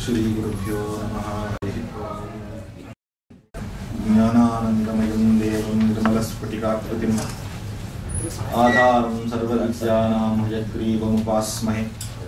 श्रीगुरुभ्यो नमः हरिः ओम् ज्ञानानन्दमयं देवं निर्मलस्फटिकाकृतिम् आधारं सर्वविद्यानां हयग्रीवमुपास्महे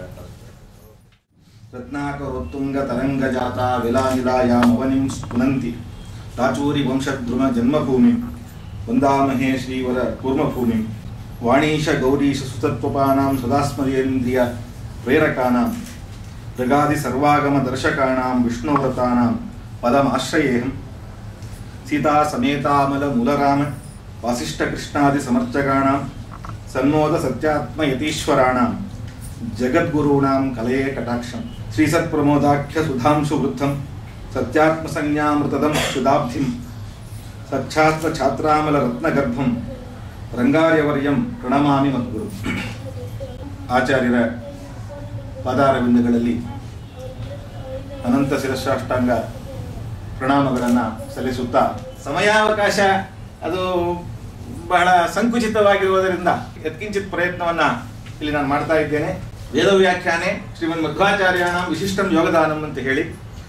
रत्नाकरोत्तुङ्गतरङ्गजाता विलानिलायामवनिं स्फुनन्ति दाचूरिवंशद्रुमजन्मभूमिं वन्दामहे श्रीवर कूर्मभूमिं वाणीशगौरीशसुतत्वपानां सदा स्मरेन्द्रिय प्रेरकाणां जगादिसर्वागमदर्शकाणां विष्णुव्रतानां पदमाश्रयेऽहं सीतासमेतामलमूलराम वासिष्ठकृष्णादिसमर्चकाणां सन्मोदसत्यात्मयतीश्वराणां जगद्गुरूणां कलये कटाक्षं श्रीसत्प्रमोदाख्यसुधांशुवृद्धं सत्यात्मसंज्ञामृतदं सुदाब्धिं सच्छास्त्रछात्रामलरत्नगर्भं ರಂಗಾರ್ಯವರ್ಯಂ ಪ್ರಣಮಾಮಿ ಮದ್ಗುರು ಆಚಾರ್ಯರ ಪಾದಾರವಿಂದಗಳಲ್ಲಿ ಅನಂತ ಶಿರಸಾಷ್ಟಾಂಗ ಪ್ರಣಾಮಗಳನ್ನು ಸಲ್ಲಿಸುತ್ತಾ ಸಮಯಾವಕಾಶ ಅದು ಬಹಳ ಸಂಕುಚಿತವಾಗಿರುವುದರಿಂದ ಯತ್ಕಿಂಚಿತ್ ಪ್ರಯತ್ನವನ್ನ ಇಲ್ಲಿ ನಾನು ಮಾಡ್ತಾ ಇದ್ದೇನೆ ವೇದ ವ್ಯಾಖ್ಯಾನೆ ಶ್ರೀಮನ್ ಮಧ್ವಾಚಾರ್ಯಾಣ ವಿಶಿಷ್ಟಂ ಯೋಗದಾನಂ ಅಂತ ಹೇಳಿ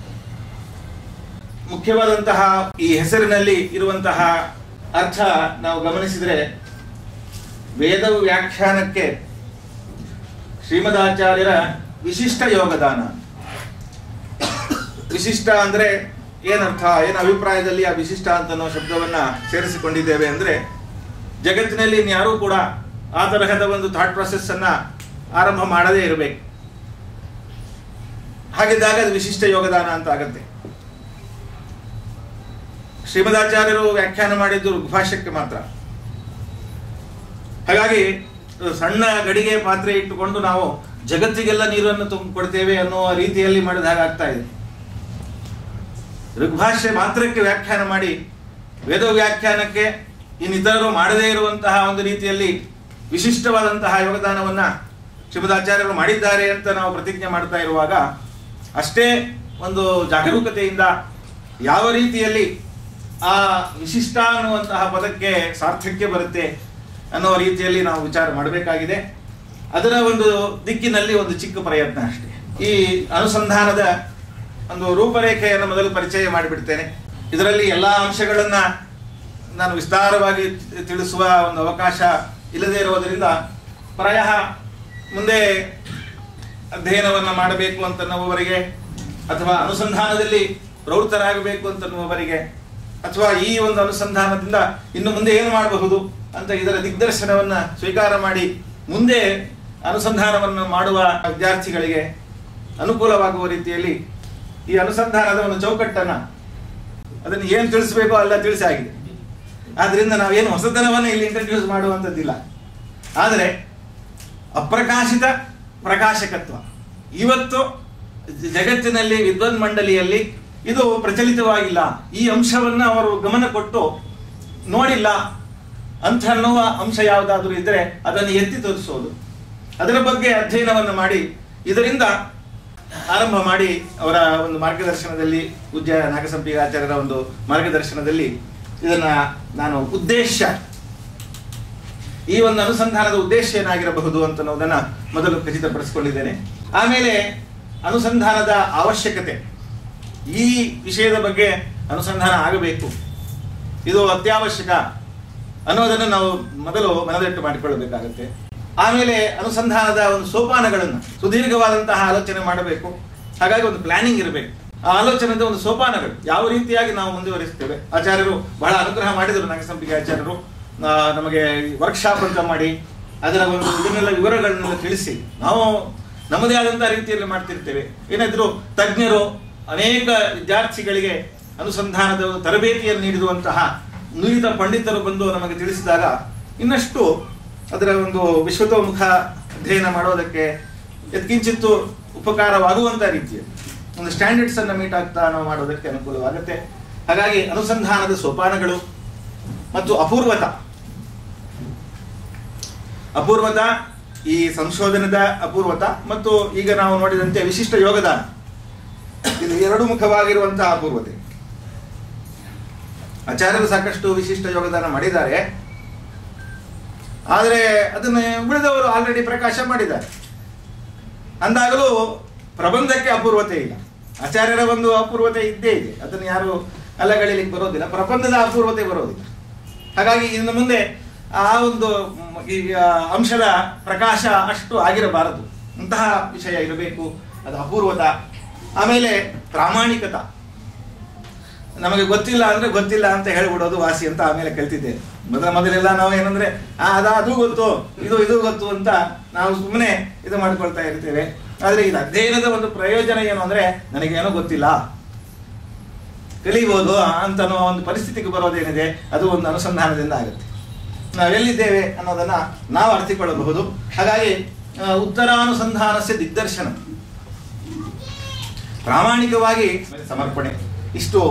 ಮುಖ್ಯವಾದಂತಹ ಈ ಹೆಸರಿನಲ್ಲಿ ಇರುವಂತಹ ಅರ್ಥ ನಾವು ಗಮನಿಸಿದರೆ ವೇದ ವ್ಯಾಖ್ಯಾನಕ್ಕೆ ಶ್ರೀಮದಾಚಾರ್ಯರ ವಿಶಿಷ್ಟ ಯೋಗದಾನ ವಿಶಿಷ್ಟ ಅಂದ್ರೆ ಏನರ್ಥ ಏನು ಅಭಿಪ್ರಾಯದಲ್ಲಿ ಆ ವಿಶಿಷ್ಟ ಅಂತ ಅನ್ನೋ ಶಬ್ದವನ್ನ ಸೇರಿಸಿಕೊಂಡಿದ್ದೇವೆ ಅಂದ್ರೆ ಜಗತ್ತಿನಲ್ಲಿ ಇನ್ಯಾರೂ ಕೂಡ ಆ ತರಹದ ಒಂದು ಥಾಟ್ ಪ್ರಾಸೆಸ್ ಅನ್ನ ಆರಂಭ ಮಾಡದೇ ಇರಬೇಕು ಹಾಗಿದ್ದಾಗ ಅದು ವಿಶಿಷ್ಟ ಯೋಗದಾನ ಅಂತ ಆಗತ್ತೆ ಶ್ರೀಮದಾಚಾರ್ಯರು ವ್ಯಾಖ್ಯಾನ ಮಾಡಿದ್ದು ಋಗ್ಭಾಷ್ಯಕ್ಕೆ ಮಾತ್ರ ಹಾಗಾಗಿ ಸಣ್ಣ ಗಡಿಗೆ ಪಾತ್ರೆ ಇಟ್ಟುಕೊಂಡು ನಾವು ಜಗತ್ತಿಗೆಲ್ಲ ನೀರನ್ನು ತುಂಬಿಕೊಡ್ತೇವೆ ಅನ್ನೋ ರೀತಿಯಲ್ಲಿ ಮಾಡಿದ ಹಾಗಾಗ್ತಾ ಇದೆ ಋಗ್ಭಾಷ್ಯ ಮಾತ್ರಕ್ಕೆ ವ್ಯಾಖ್ಯಾನ ಮಾಡಿ ವೇದ ವ್ಯಾಖ್ಯಾನಕ್ಕೆ ಇನ್ನಿತರರು ಮಾಡದೇ ಇರುವಂತಹ ಒಂದು ರೀತಿಯಲ್ಲಿ ವಿಶಿಷ್ಟವಾದಂತಹ ಯೋಗದಾನವನ್ನ ಶ್ರೀಮದಾಚಾರ್ಯರು ಮಾಡಿದ್ದಾರೆ ಅಂತ ನಾವು ಪ್ರತಿಜ್ಞೆ ಮಾಡ್ತಾ ಇರುವಾಗ ಅಷ್ಟೇ ಒಂದು ಜಾಗರೂಕತೆಯಿಂದ ಯಾವ ರೀತಿಯಲ್ಲಿ ಆ ವಿಶಿಷ್ಟ ಅನ್ನುವಂತಹ ಪದಕ್ಕೆ ಸಾರ್ಥಕ್ಯ ಬರುತ್ತೆ ಅನ್ನೋ ರೀತಿಯಲ್ಲಿ ನಾವು ವಿಚಾರ ಮಾಡಬೇಕಾಗಿದೆ ಅದರ ಒಂದು ದಿಕ್ಕಿನಲ್ಲಿ ಒಂದು ಚಿಕ್ಕ ಪ್ರಯತ್ನ ಅಷ್ಟೇ ಈ ಅನುಸಂಧಾನದ ಒಂದು ರೂಪರೇಖೆಯನ್ನು ಮೊದಲು ಪರಿಚಯ ಮಾಡಿಬಿಡ್ತೇನೆ ಇದರಲ್ಲಿ ಎಲ್ಲ ಅಂಶಗಳನ್ನ ನಾನು ವಿಸ್ತಾರವಾಗಿ ತಿಳಿಸುವ ಒಂದು ಅವಕಾಶ ಇಲ್ಲದೇ ಇರುವುದರಿಂದ ಪ್ರಾಯ ಮುಂದೆ ಅಧ್ಯಯನವನ್ನು ಮಾಡಬೇಕು ಅಂತನ್ನುವವರಿಗೆ ಅಥವಾ ಅನುಸಂಧಾನದಲ್ಲಿ ಪ್ರವೃತ್ತರಾಗಬೇಕು ಅಂತನ್ನುವವರಿಗೆ ಅಥವಾ ಈ ಒಂದು ಅನುಸಂಧಾನದಿಂದ ಇನ್ನು ಮುಂದೆ ಏನು ಮಾಡಬಹುದು ಅಂತ ಇದರ ದಿಗ್ದರ್ಶನವನ್ನ ಸ್ವೀಕಾರ ಮಾಡಿ ಮುಂದೆ ಅನುಸಂಧಾನವನ್ನು ಮಾಡುವ ವಿದ್ಯಾರ್ಥಿಗಳಿಗೆ ಅನುಕೂಲವಾಗುವ ರೀತಿಯಲ್ಲಿ ಈ ಅನುಸಂಧಾನದ ಒಂದು ಚೌಕಟ್ಟನ್ನ ಅದನ್ನು ಏನು ತಿಳಿಸಬೇಕೋ ಅಲ್ಲ ತಿಳಿಸಾಗಿದೆ ಆದ್ರಿಂದ ನಾವೇನು ಹೊಸತನವನ್ನು ಇಲ್ಲಿ ಇಂಟ್ರಡ್ಯೂಸ್ ಮಾಡುವಂಥದ್ದಿಲ್ಲ ಆದರೆ ಅಪ್ರಕಾಶಿತ ಪ್ರಕಾಶಕತ್ವ ಇವತ್ತು ಜಗತ್ತಿನಲ್ಲಿ ವಿದ್ವನ್ ಮಂಡಲಿಯಲ್ಲಿ ಇದು ಪ್ರಚಲಿತವಾಗಿಲ್ಲ ಈ ಅಂಶವನ್ನ ಅವರು ಗಮನ ಕೊಟ್ಟು ನೋಡಿಲ್ಲ ಅಂತ ಅನ್ನುವ ಅಂಶ ಯಾವುದಾದ್ರೂ ಇದ್ರೆ ಅದನ್ನು ಎತ್ತಿ ತೋರಿಸೋದು ಅದರ ಬಗ್ಗೆ ಅಧ್ಯಯನವನ್ನು ಮಾಡಿ ಇದರಿಂದ ಆರಂಭ ಮಾಡಿ ಅವರ ಒಂದು ಮಾರ್ಗದರ್ಶನದಲ್ಲಿ ಪೂಜ್ಯ ನಾಗಸಂಪಿಗಾಚಾರ್ಯರ ಒಂದು ಮಾರ್ಗದರ್ಶನದಲ್ಲಿ ಇದನ್ನ ನಾನು ಉದ್ದೇಶ ಈ ಒಂದು ಅನುಸಂಧಾನದ ಉದ್ದೇಶ ಏನಾಗಿರಬಹುದು ಅಂತ ಅನ್ನೋದನ್ನ ಮೊದಲು ಖಚಿತಪಡಿಸಿಕೊಂಡಿದ್ದೇನೆ ಆಮೇಲೆ ಅನುಸಂಧಾನದ ಅವಶ್ಯಕತೆ ಈ ವಿಷಯದ ಬಗ್ಗೆ ಅನುಸಂಧಾನ ಆಗಬೇಕು ಇದು ಅತ್ಯವಶ್ಯಕ ಅನ್ನೋದನ್ನು ನಾವು ಮೊದಲು ಮನದಟ್ಟು ಮಾಡಿಕೊಳ್ಳಬೇಕಾಗತ್ತೆ ಆಮೇಲೆ ಅನುಸಂಧಾನದ ಒಂದು ಸೋಪಾನಗಳನ್ನು ಸುದೀರ್ಘವಾದಂತಹ ಆಲೋಚನೆ ಮಾಡಬೇಕು ಹಾಗಾಗಿ ಒಂದು ಪ್ಲಾನಿಂಗ್ ಇರಬೇಕು ಆ ಆಲೋಚನೆದ ಒಂದು ಸೋಪಾನಗಳು ಯಾವ ರೀತಿಯಾಗಿ ನಾವು ಮುಂದುವರಿಸ್ತೇವೆ ಆಚಾರ್ಯರು ಬಹಳ ಅನುಗ್ರಹ ಮಾಡಿದರು ನಾಗಸಂಪಿಗೆ ಆಚಾರ್ಯರು ನಮಗೆ ವರ್ಕ್ಶಾಪ್ ಅಂತ ಮಾಡಿ ಅದರ ಒಂದು ಇದನ್ನೆಲ್ಲ ವಿವರಗಳನ್ನೆಲ್ಲ ತಿಳಿಸಿ ನಾವು ನಮ್ಮದೇ ಆದಂತಹ ರೀತಿಯಲ್ಲಿ ಮಾಡ್ತಿರ್ತೇವೆ ಏನಾದ್ರು ತಜ್ಞರು ಅನೇಕ ವಿದ್ಯಾರ್ಥಿಗಳಿಗೆ ಅನುಸಂಧಾನದ ತರಬೇತಿಯನ್ನು ನೀಡಿರುವಂತಹ ನುರಿತ ಪಂಡಿತರು ಬಂದು ನಮಗೆ ತಿಳಿಸಿದಾಗ ಇನ್ನಷ್ಟು ಅದರ ಒಂದು ವಿಶ್ವತೋಮುಖ ಅಧ್ಯಯನ ಮಾಡೋದಕ್ಕೆ ಎತ್ಕಿಂಚಿತ್ತು ಉಪಕಾರವಾಗುವಂಥ ರೀತಿಯ ಒಂದು ಸ್ಟ್ಯಾಂಡರ್ಡ್ಸ್ ಅನ್ನು ಮೀಟ್ ಆಗ್ತಾ ನಾವು ಮಾಡೋದಕ್ಕೆ ಅನುಕೂಲವಾಗುತ್ತೆ ಹಾಗಾಗಿ ಅನುಸಂಧಾನದ ಸೋಪಾನಗಳು ಮತ್ತು ಅಪೂರ್ವತ ಅಪೂರ್ವತ ಈ ಸಂಶೋಧನದ ಅಪೂರ್ವತ ಮತ್ತು ಈಗ ನಾವು ನೋಡಿದಂತೆ ವಿಶಿಷ್ಟ ಯೋಗದಾನ ಇದು ಎರಡು ಮುಖವಾಗಿರುವಂತಹ ಅಪೂರ್ವತೆ ಆಚಾರ್ಯರು ಸಾಕಷ್ಟು ವಿಶಿಷ್ಟ ಯೋಗದಾನ ಮಾಡಿದ್ದಾರೆ ಆದರೆ ಅದನ್ನು ಉಳಿದವರು ಆಲ್ರೆಡಿ ಪ್ರಕಾಶ ಮಾಡಿದ್ದಾರೆ ಅಂದಾಗಲೂ ಪ್ರಬಂಧಕ್ಕೆ ಅಪೂರ್ವತೆ ಇಲ್ಲ ಆಚಾರ್ಯರ ಒಂದು ಅಪೂರ್ವತೆ ಇದ್ದೇ ಇದೆ ಅದನ್ನು ಯಾರು ಅಲ್ಲಗಳಿಲಿಕ್ಕೆ ಬರೋದಿಲ್ಲ ಪ್ರಪಂಚದ ಅಪೂರ್ವತೆ ಬರೋದಿಲ್ಲ ಹಾಗಾಗಿ ಇನ್ನು ಮುಂದೆ ಆ ಒಂದು ಮ್, ಈ ಆ, ಅಂಶದ ಪ್ರಕಾಶ ಅಷ್ಟು ಆಗಿರಬಾರದು ಇಂತಹ ವಿಷಯ ಇರಬೇಕು ಅದು ಅಪೂರ್ವತ ಆಮೇಲೆ ಪ್ರಾಮಾಣಿಕತ ನಮಗೆ ಗೊತ್ತಿಲ್ಲ ಅಂದ್ರೆ ಗೊತ್ತಿಲ್ಲ ಅಂತ ಹೇಳ್ಬಿಡೋದು ವಾಸಿ ಅಂತ ಆಮೇಲೆ ಕಲ್ತಿದ್ದೇನೆ ಮೊದಲ ಮೊದಲೆಲ್ಲ ನಾವು ಏನಂದ್ರೆ ಆ ಅದ ಅದು ಗೊತ್ತು ಇದು ಇದು ಗೊತ್ತು ಅಂತ ನಾವು ಸುಮ್ಮನೆ ಇದು ಮಾಡ್ಕೊಳ್ತಾ ಇರ್ತೇವೆ ಆದ್ರೆ ಇದು ಅಧ್ಯಯನದ ಒಂದು ಪ್ರಯೋಜನ ಏನು ಅಂದ್ರೆ ನನಗೇನೋ ಗೊತ್ತಿಲ್ಲ ಕಲಿಬಹುದು ಅಂತ ಒಂದು ಪರಿಸ್ಥಿತಿಗೆ ಬರೋದೇನಿದೆ ಅದು ಒಂದು ಅನುಸಂಧಾನದಿಂದ ಆಗುತ್ತೆ ನಾವೆಲ್ಲಿದ್ದೇವೆ ಅನ್ನೋದನ್ನ ನಾವು ಅರ್ಥಿಕೊಳ್ಳಬಹುದು ಹಾಗಾಗಿ ಆ, ಉತ್ತರಾನುಸಂಧಾನಸ್ಯ ದಿಗ್ದರ್ಶನ ಪ್ರಾಮಾಣಿಕವಾಗಿ ಸಮರ್ಪಣೆ ಇಷ್ಟು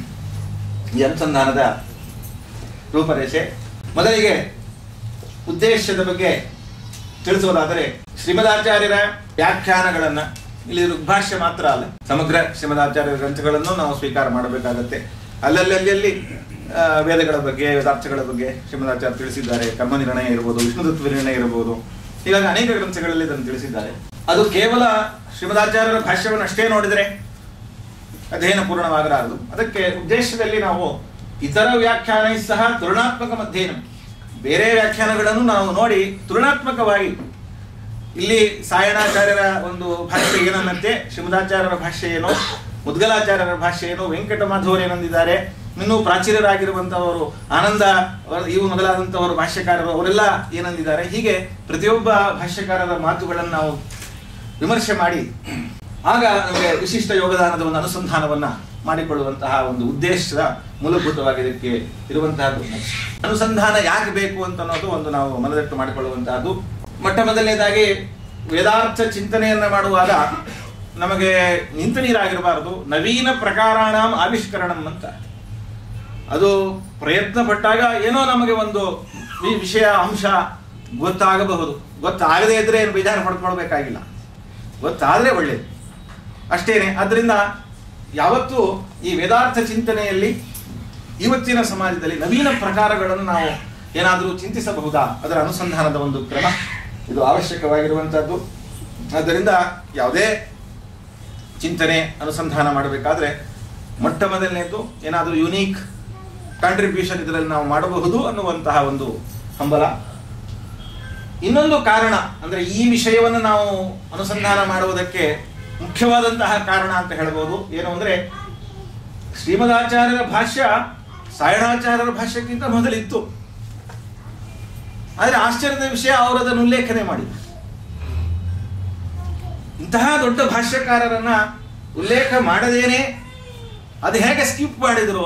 ಈ ಅನುಸಂಧಾನದ ರೂಪರೇಷೆ ಮೊದಲಿಗೆ ಉದ್ದೇಶದ ಬಗ್ಗೆ ತಿಳಿಸುವುದಾದರೆ ಶ್ರೀಮದಾಚಾರ್ಯರ ವ್ಯಾಖ್ಯಾನಗಳನ್ನ ಇಲ್ಲಿ ಋಗ್ಭಾಷ್ಯ ಮಾತ್ರ ಅಲ್ಲ ಸಮಗ್ರ ಶ್ರೀಮದಾಚಾರ್ಯರ ಗ್ರಂಥಗಳನ್ನು ನಾವು ಸ್ವೀಕಾರ ಮಾಡಬೇಕಾಗತ್ತೆ ಅಲ್ಲಲ್ಲಿ ಆ, ವೇದಗಳ ಬಗ್ಗೆ ವೇದಾರ್ಥಗಳ ಬಗ್ಗೆ ಶ್ರೀಮದಾಚಾರ್ಯ ತಿಳಿಸಿದ್ದಾರೆ ಕರ್ಮ ನಿರ್ಣಯ ಇರ್ಬೋದು ವಿಷ್ಣು ತತ್ವ ನಿರ್ಣಯ ಇರ್ಬೋದು ಹೀಗಾಗಿ ಅನೇಕ ಗ್ರಂಥಗಳಲ್ಲಿ ಇದನ್ನು ತಿಳಿಸಿದ್ದಾರೆ ಅದು ಕೇವಲ ಶ್ರೀಮದಾಚಾರ್ಯರ ಭಾಷ್ಯವನ್ನು ಅಷ್ಟೇ ನೋಡಿದರೆ ಅಧ್ಯಯನ ಪೂರ್ಣವಾಗಲಾರದು ಅದಕ್ಕೆ ಉದ್ದೇಶದಲ್ಲಿ ನಾವು ಇತರ ವ್ಯಾಖ್ಯಾನ ಸಹ ತುಲನಾತ್ಮಕ ಅಧ್ಯಯನ ಬೇರೆ ವ್ಯಾಖ್ಯಾನಗಳನ್ನು ನಾವು ನೋಡಿ ತುಲನಾತ್ಮಕವಾಗಿ ಇಲ್ಲಿ ಸಾಯಣಾಚಾರ್ಯರ ಒಂದು ಭಾಷೆ ಏನನ್ನಂತೆ ಶ್ರೀಮದಾಚಾರ್ಯರ ಭಾಷೆ ಏನೋ ಮುದ್ಗಲಾಚಾರ್ಯರ ಭಾಷೆ ಏನು ವೆಂಕಟ ಮಾಧವರು ಏನಂದಿದ್ದಾರೆ ಇನ್ನೂ ಪ್ರಾಚೀನರಾಗಿರುವಂತಹವರು ಆನಂದ ಅವರ- ಇವು ಮೊದಲಾದಂತಹವರು ಭಾಷ್ಯಕಾರರು ಅವರೆಲ್ಲ ಏನಂದಿದ್ದಾರೆ ಹೀಗೆ ಪ್ರತಿಯೊಬ್ಬ ಭಾಷ್ಯಕಾರರ ಮಾತುಗಳನ್ನು ನಾವು ವಿಮರ್ಶೆ ಮಾಡಿ ಆಗ ನಮಗೆ ವಿಶಿಷ್ಟ ಯೋಗದಾನದ ಒಂದು ಅನುಸಂಧಾನವನ್ನ ಮಾಡಿಕೊಳ್ಳುವಂತಹ ಒಂದು ಉದ್ದೇಶದ ಮೂಲಭೂತವಾಗಿ ಇದಕ್ಕೆ ಇರುವಂತಹದ್ದು ಅನುಸಂಧಾನ ಯಾಕೆ ಬೇಕು ಅಂತ ಅನ್ನೋದು ಒಂದು ನಾವು ಮನದಟ್ಟು ಮಾಡಿಕೊಳ್ಳುವಂತಹದ್ದು ಮೊಟ್ಟ ಮೊದಲನೇದಾಗಿ ವೇದಾರ್ಥ ಚಿಂತನೆಯನ್ನ ಮಾಡುವಾಗ ನಮಗೆ ನಿಂತು ನೀರಾಗಿರಬಾರದು ನವೀನ ಪ್ರಕಾರಾಣಂ ಆವಿಷ್ಕರಣಂ ಅಂತ ಅದು ಪ್ರಯತ್ನ ಪಟ್ಟಾಗ ಏನೋ ನಮಗೆ ಒಂದು ವಿ- ವಿಷಯ ಅಂಶ ಗೊತ್ತಾಗಬಹುದು ಗೊತ್ತಾಗದೇ ಇದ್ರೆ ಏನು ಬೇಜಾರು ಪಡ್ಕೊಳ್ಬೇಕಾಗಿಲ್ಲ ಗೊತ್ತಾದ್ರೆ ಒಳ್ಳೇದು ಅಷ್ಟೇನೆ ಅದರಿಂದ ಯಾವತ್ತೂ ಈ ವೇದಾರ್ಥ ಚಿಂತನೆಯಲ್ಲಿ ಇವತ್ತಿನ ಸಮಾಜದಲ್ಲಿ ನವೀನ ಪ್ರಕಾರಗಳನ್ನು ನಾವು ಏನಾದರೂ ಚಿಂತಿಸಬಹುದಾ ಅದರ ಅನುಸಂಧಾನದ ಒಂದು ಕ್ರಮ ಇದು ಅವಶ್ಯಕವಾಗಿರುವಂಥದ್ದು ಆದ್ದರಿಂದ ಯಾವುದೇ ಚಿಂತನೆ ಅನುಸಂಧಾನ ಮಾಡಬೇಕಾದ್ರೆ ಮೊಟ್ಟ ಮೊದಲನೇದು ಏನಾದರೂ ಯುನೀಕ್ ಕಾಂಟ್ರಿಬ್ಯೂಷನ್ ಇದರಲ್ಲಿ ನಾವು ಮಾಡಬಹುದು ಅನ್ನುವಂತಹ ಒಂದು ಹಂಬಲ ಇನ್ನೊಂದು ಕಾರಣ ಅಂದ್ರೆ ಈ ವಿಷಯವನ್ನು ನಾವು ಅನುಸಂಧಾನ ಮಾಡುವುದಕ್ಕೆ ಮುಖ್ಯವಾದಂತಹ ಕಾರಣ ಅಂತ ಹೇಳ್ಬೋದು ಏನು ಅಂದ್ರೆ ಶ್ರೀಮದಾಚಾರ್ಯರ ಭಾಷ್ಯ ಸಾಯಣಾಚಾರ್ಯರ ಭಾಷ್ಯಕ್ಕಿಂತ ಮೊದಲಿತ್ತು ಆದರೆ ಆಶ್ಚರ್ಯದ ವಿಷಯ ಅವರು ಅದನ್ನು ಉಲ್ಲೇಖನೆ ಮಾಡಿಲ್ಲ ಇಂತಹ ದೊಡ್ಡ ಭಾಷ್ಯಕಾರರನ್ನ ಉಲ್ಲೇಖ ಮಾಡದೇನೆ ಅದು ಹೇಗೆ ಸ್ಕಿಪ್ ಮಾಡಿದ್ರು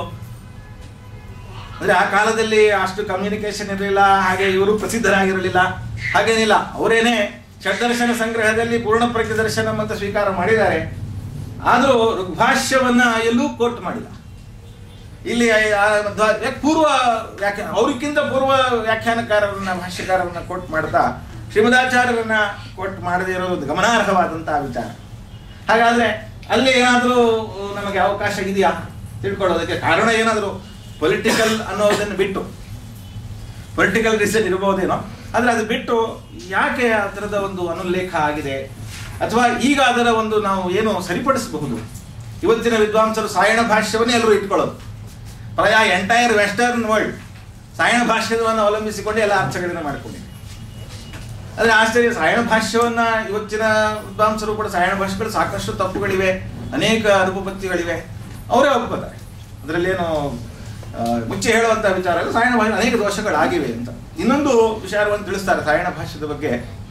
ಅಂದ್ರೆ ಆ ಕಾಲದಲ್ಲಿ ಅಷ್ಟು ಕಮ್ಯುನಿಕೇಶನ್ ಇರಲಿಲ್ಲ ಹಾಗೆ ಇವರು ಪ್ರಸಿದ್ಧರಾಗಿರಲಿಲ್ಲ ಹಾಗೇನಿಲ್ಲ ಅವರೇನೆ ಷಡ್ದರ್ಶನ ಸಂಗ್ರಹದಲ್ಲಿ ಪೂರ್ಣ ಪ್ರಜ್ಞ ದರ್ಶನಂ ಅಂತ ಸ್ವೀಕಾರ ಮಾಡಿದ್ದಾರೆ ಆದರೂ ಋಗ್ಭಾಷ್ಯವನ್ನ ಎಲ್ಲೂ ಕೋಟ್ ಮಾಡಿಲ್ಲ ಇಲ್ಲಿ ಆ- ಆ ಧ್ವ- ಯಾಕ್ ಪೂರ್ವ ವ್ಯಾಖ್ಯಾನ ಅವ್ರಿಗಿಂತ ಪೂರ್ವ ವ್ಯಾಖ್ಯಾನಕಾರರನ್ನ ಭಾಷ್ಯಕಾರರನ್ನ ಕೋಟ್ ಮಾಡ್ತಾ ಶ್ರೀಮದಾಚಾರ್ಯರನ್ನ ಕೋಟ್ ಮಾಡದೇ ಇರೋದು ಗಮನಾರ್ಹವಾದಂತಹ ವಿಚಾರ ಹಾಗಾದ್ರೆ ಅಲ್ಲಿ ಏನಾದರೂ ನಮಗೆ ಅವಕಾಶ ಇದೆಯಾ ತಿಳ್ಕೊಳ್ಳೋದಕ್ಕೆ ಕಾರಣ ಏನಾದರೂ ಪೊಲಿಟಿಕಲ್ ಅನ್ನೋದನ್ನು ಬಿಟ್ಟು ಪೊಲಿಟಿಕಲ್ ರೀಸನ್ ಇರಬಹುದೇನೋ ಆದರೆ ಅದು ಬಿಟ್ಟು ಯಾಕೆ ಆ ಥರದ ಒಂದು ಅನುಲ್ಲೇಖ ಆಗಿದೆ ಅಥವಾ ಈಗ ಅದರ ಒಂದು ನಾವು ಏನು ಸರಿಪಡಿಸಬಹುದು ಇವತ್ತಿನ ವಿದ್ವಾಂಸರು ಸಾಯಣ ಭಾಷ್ಯವನ್ನೇ ಎಲ್ಲರೂ ಇಟ್ಕೊಳ್ಳೋದು ಪ್ರಾಯ ಎಂಟೈರ್ ವೆಸ್ಟರ್ನ್ ವರ್ಲ್ಡ್ ಸಾಯಣ ಭಾಷ್ಯವನ್ನು ಅವಲಂಬಿಸಿಕೊಂಡು ಎಲ್ಲ ಅರ್ಥಗಳನ್ನು ಮಾಡಿಕೊಂಡಿದೆ ಆದರೆ ಆಶ್ಚರ್ಯ ಸಾಯಣ ಭಾಷ್ಯವನ್ನ ಇವತ್ತಿನ ವಿದ್ವಾಂಸರು ಕೂಡ ಸಾಯಣ ಭಾಷೆಗಳು ಸಾಕಷ್ಟು ತಪ್ಪುಗಳಿವೆ ಅನೇಕ ಅನುಪಪತ್ತಿಗಳಿವೆ ಅವರೇ ಒಪ್ಕೋತಾರೆ ಅದರಲ್ಲೇನು ಆ, ಮುಚ್ಚಿ ಹೇಳುವಂತ ವಿಚಾರ ಇಲ್ಲ ಸಾಯಣ ಭಾಷೆ ಅನೇಕ ದೋಷಗಳಾಗಿವೆ ಅಂತ ಇನ್ನೊಂದು ವಿಚಾರವನ್ನು ತಿಳಿಸ್ತಾರೆ ಸಾಯಣ ಭಾಷ್ಯದ ಬಗ್ಗೆ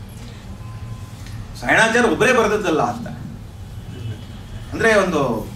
ಸಾಯಣಾಚಾರ್ಯ ಒಬ್ಬರೇ ಬರೆದದ್ದಲ್ಲ ಅಂತ ಅಂದ್ರೆ ಒಂದು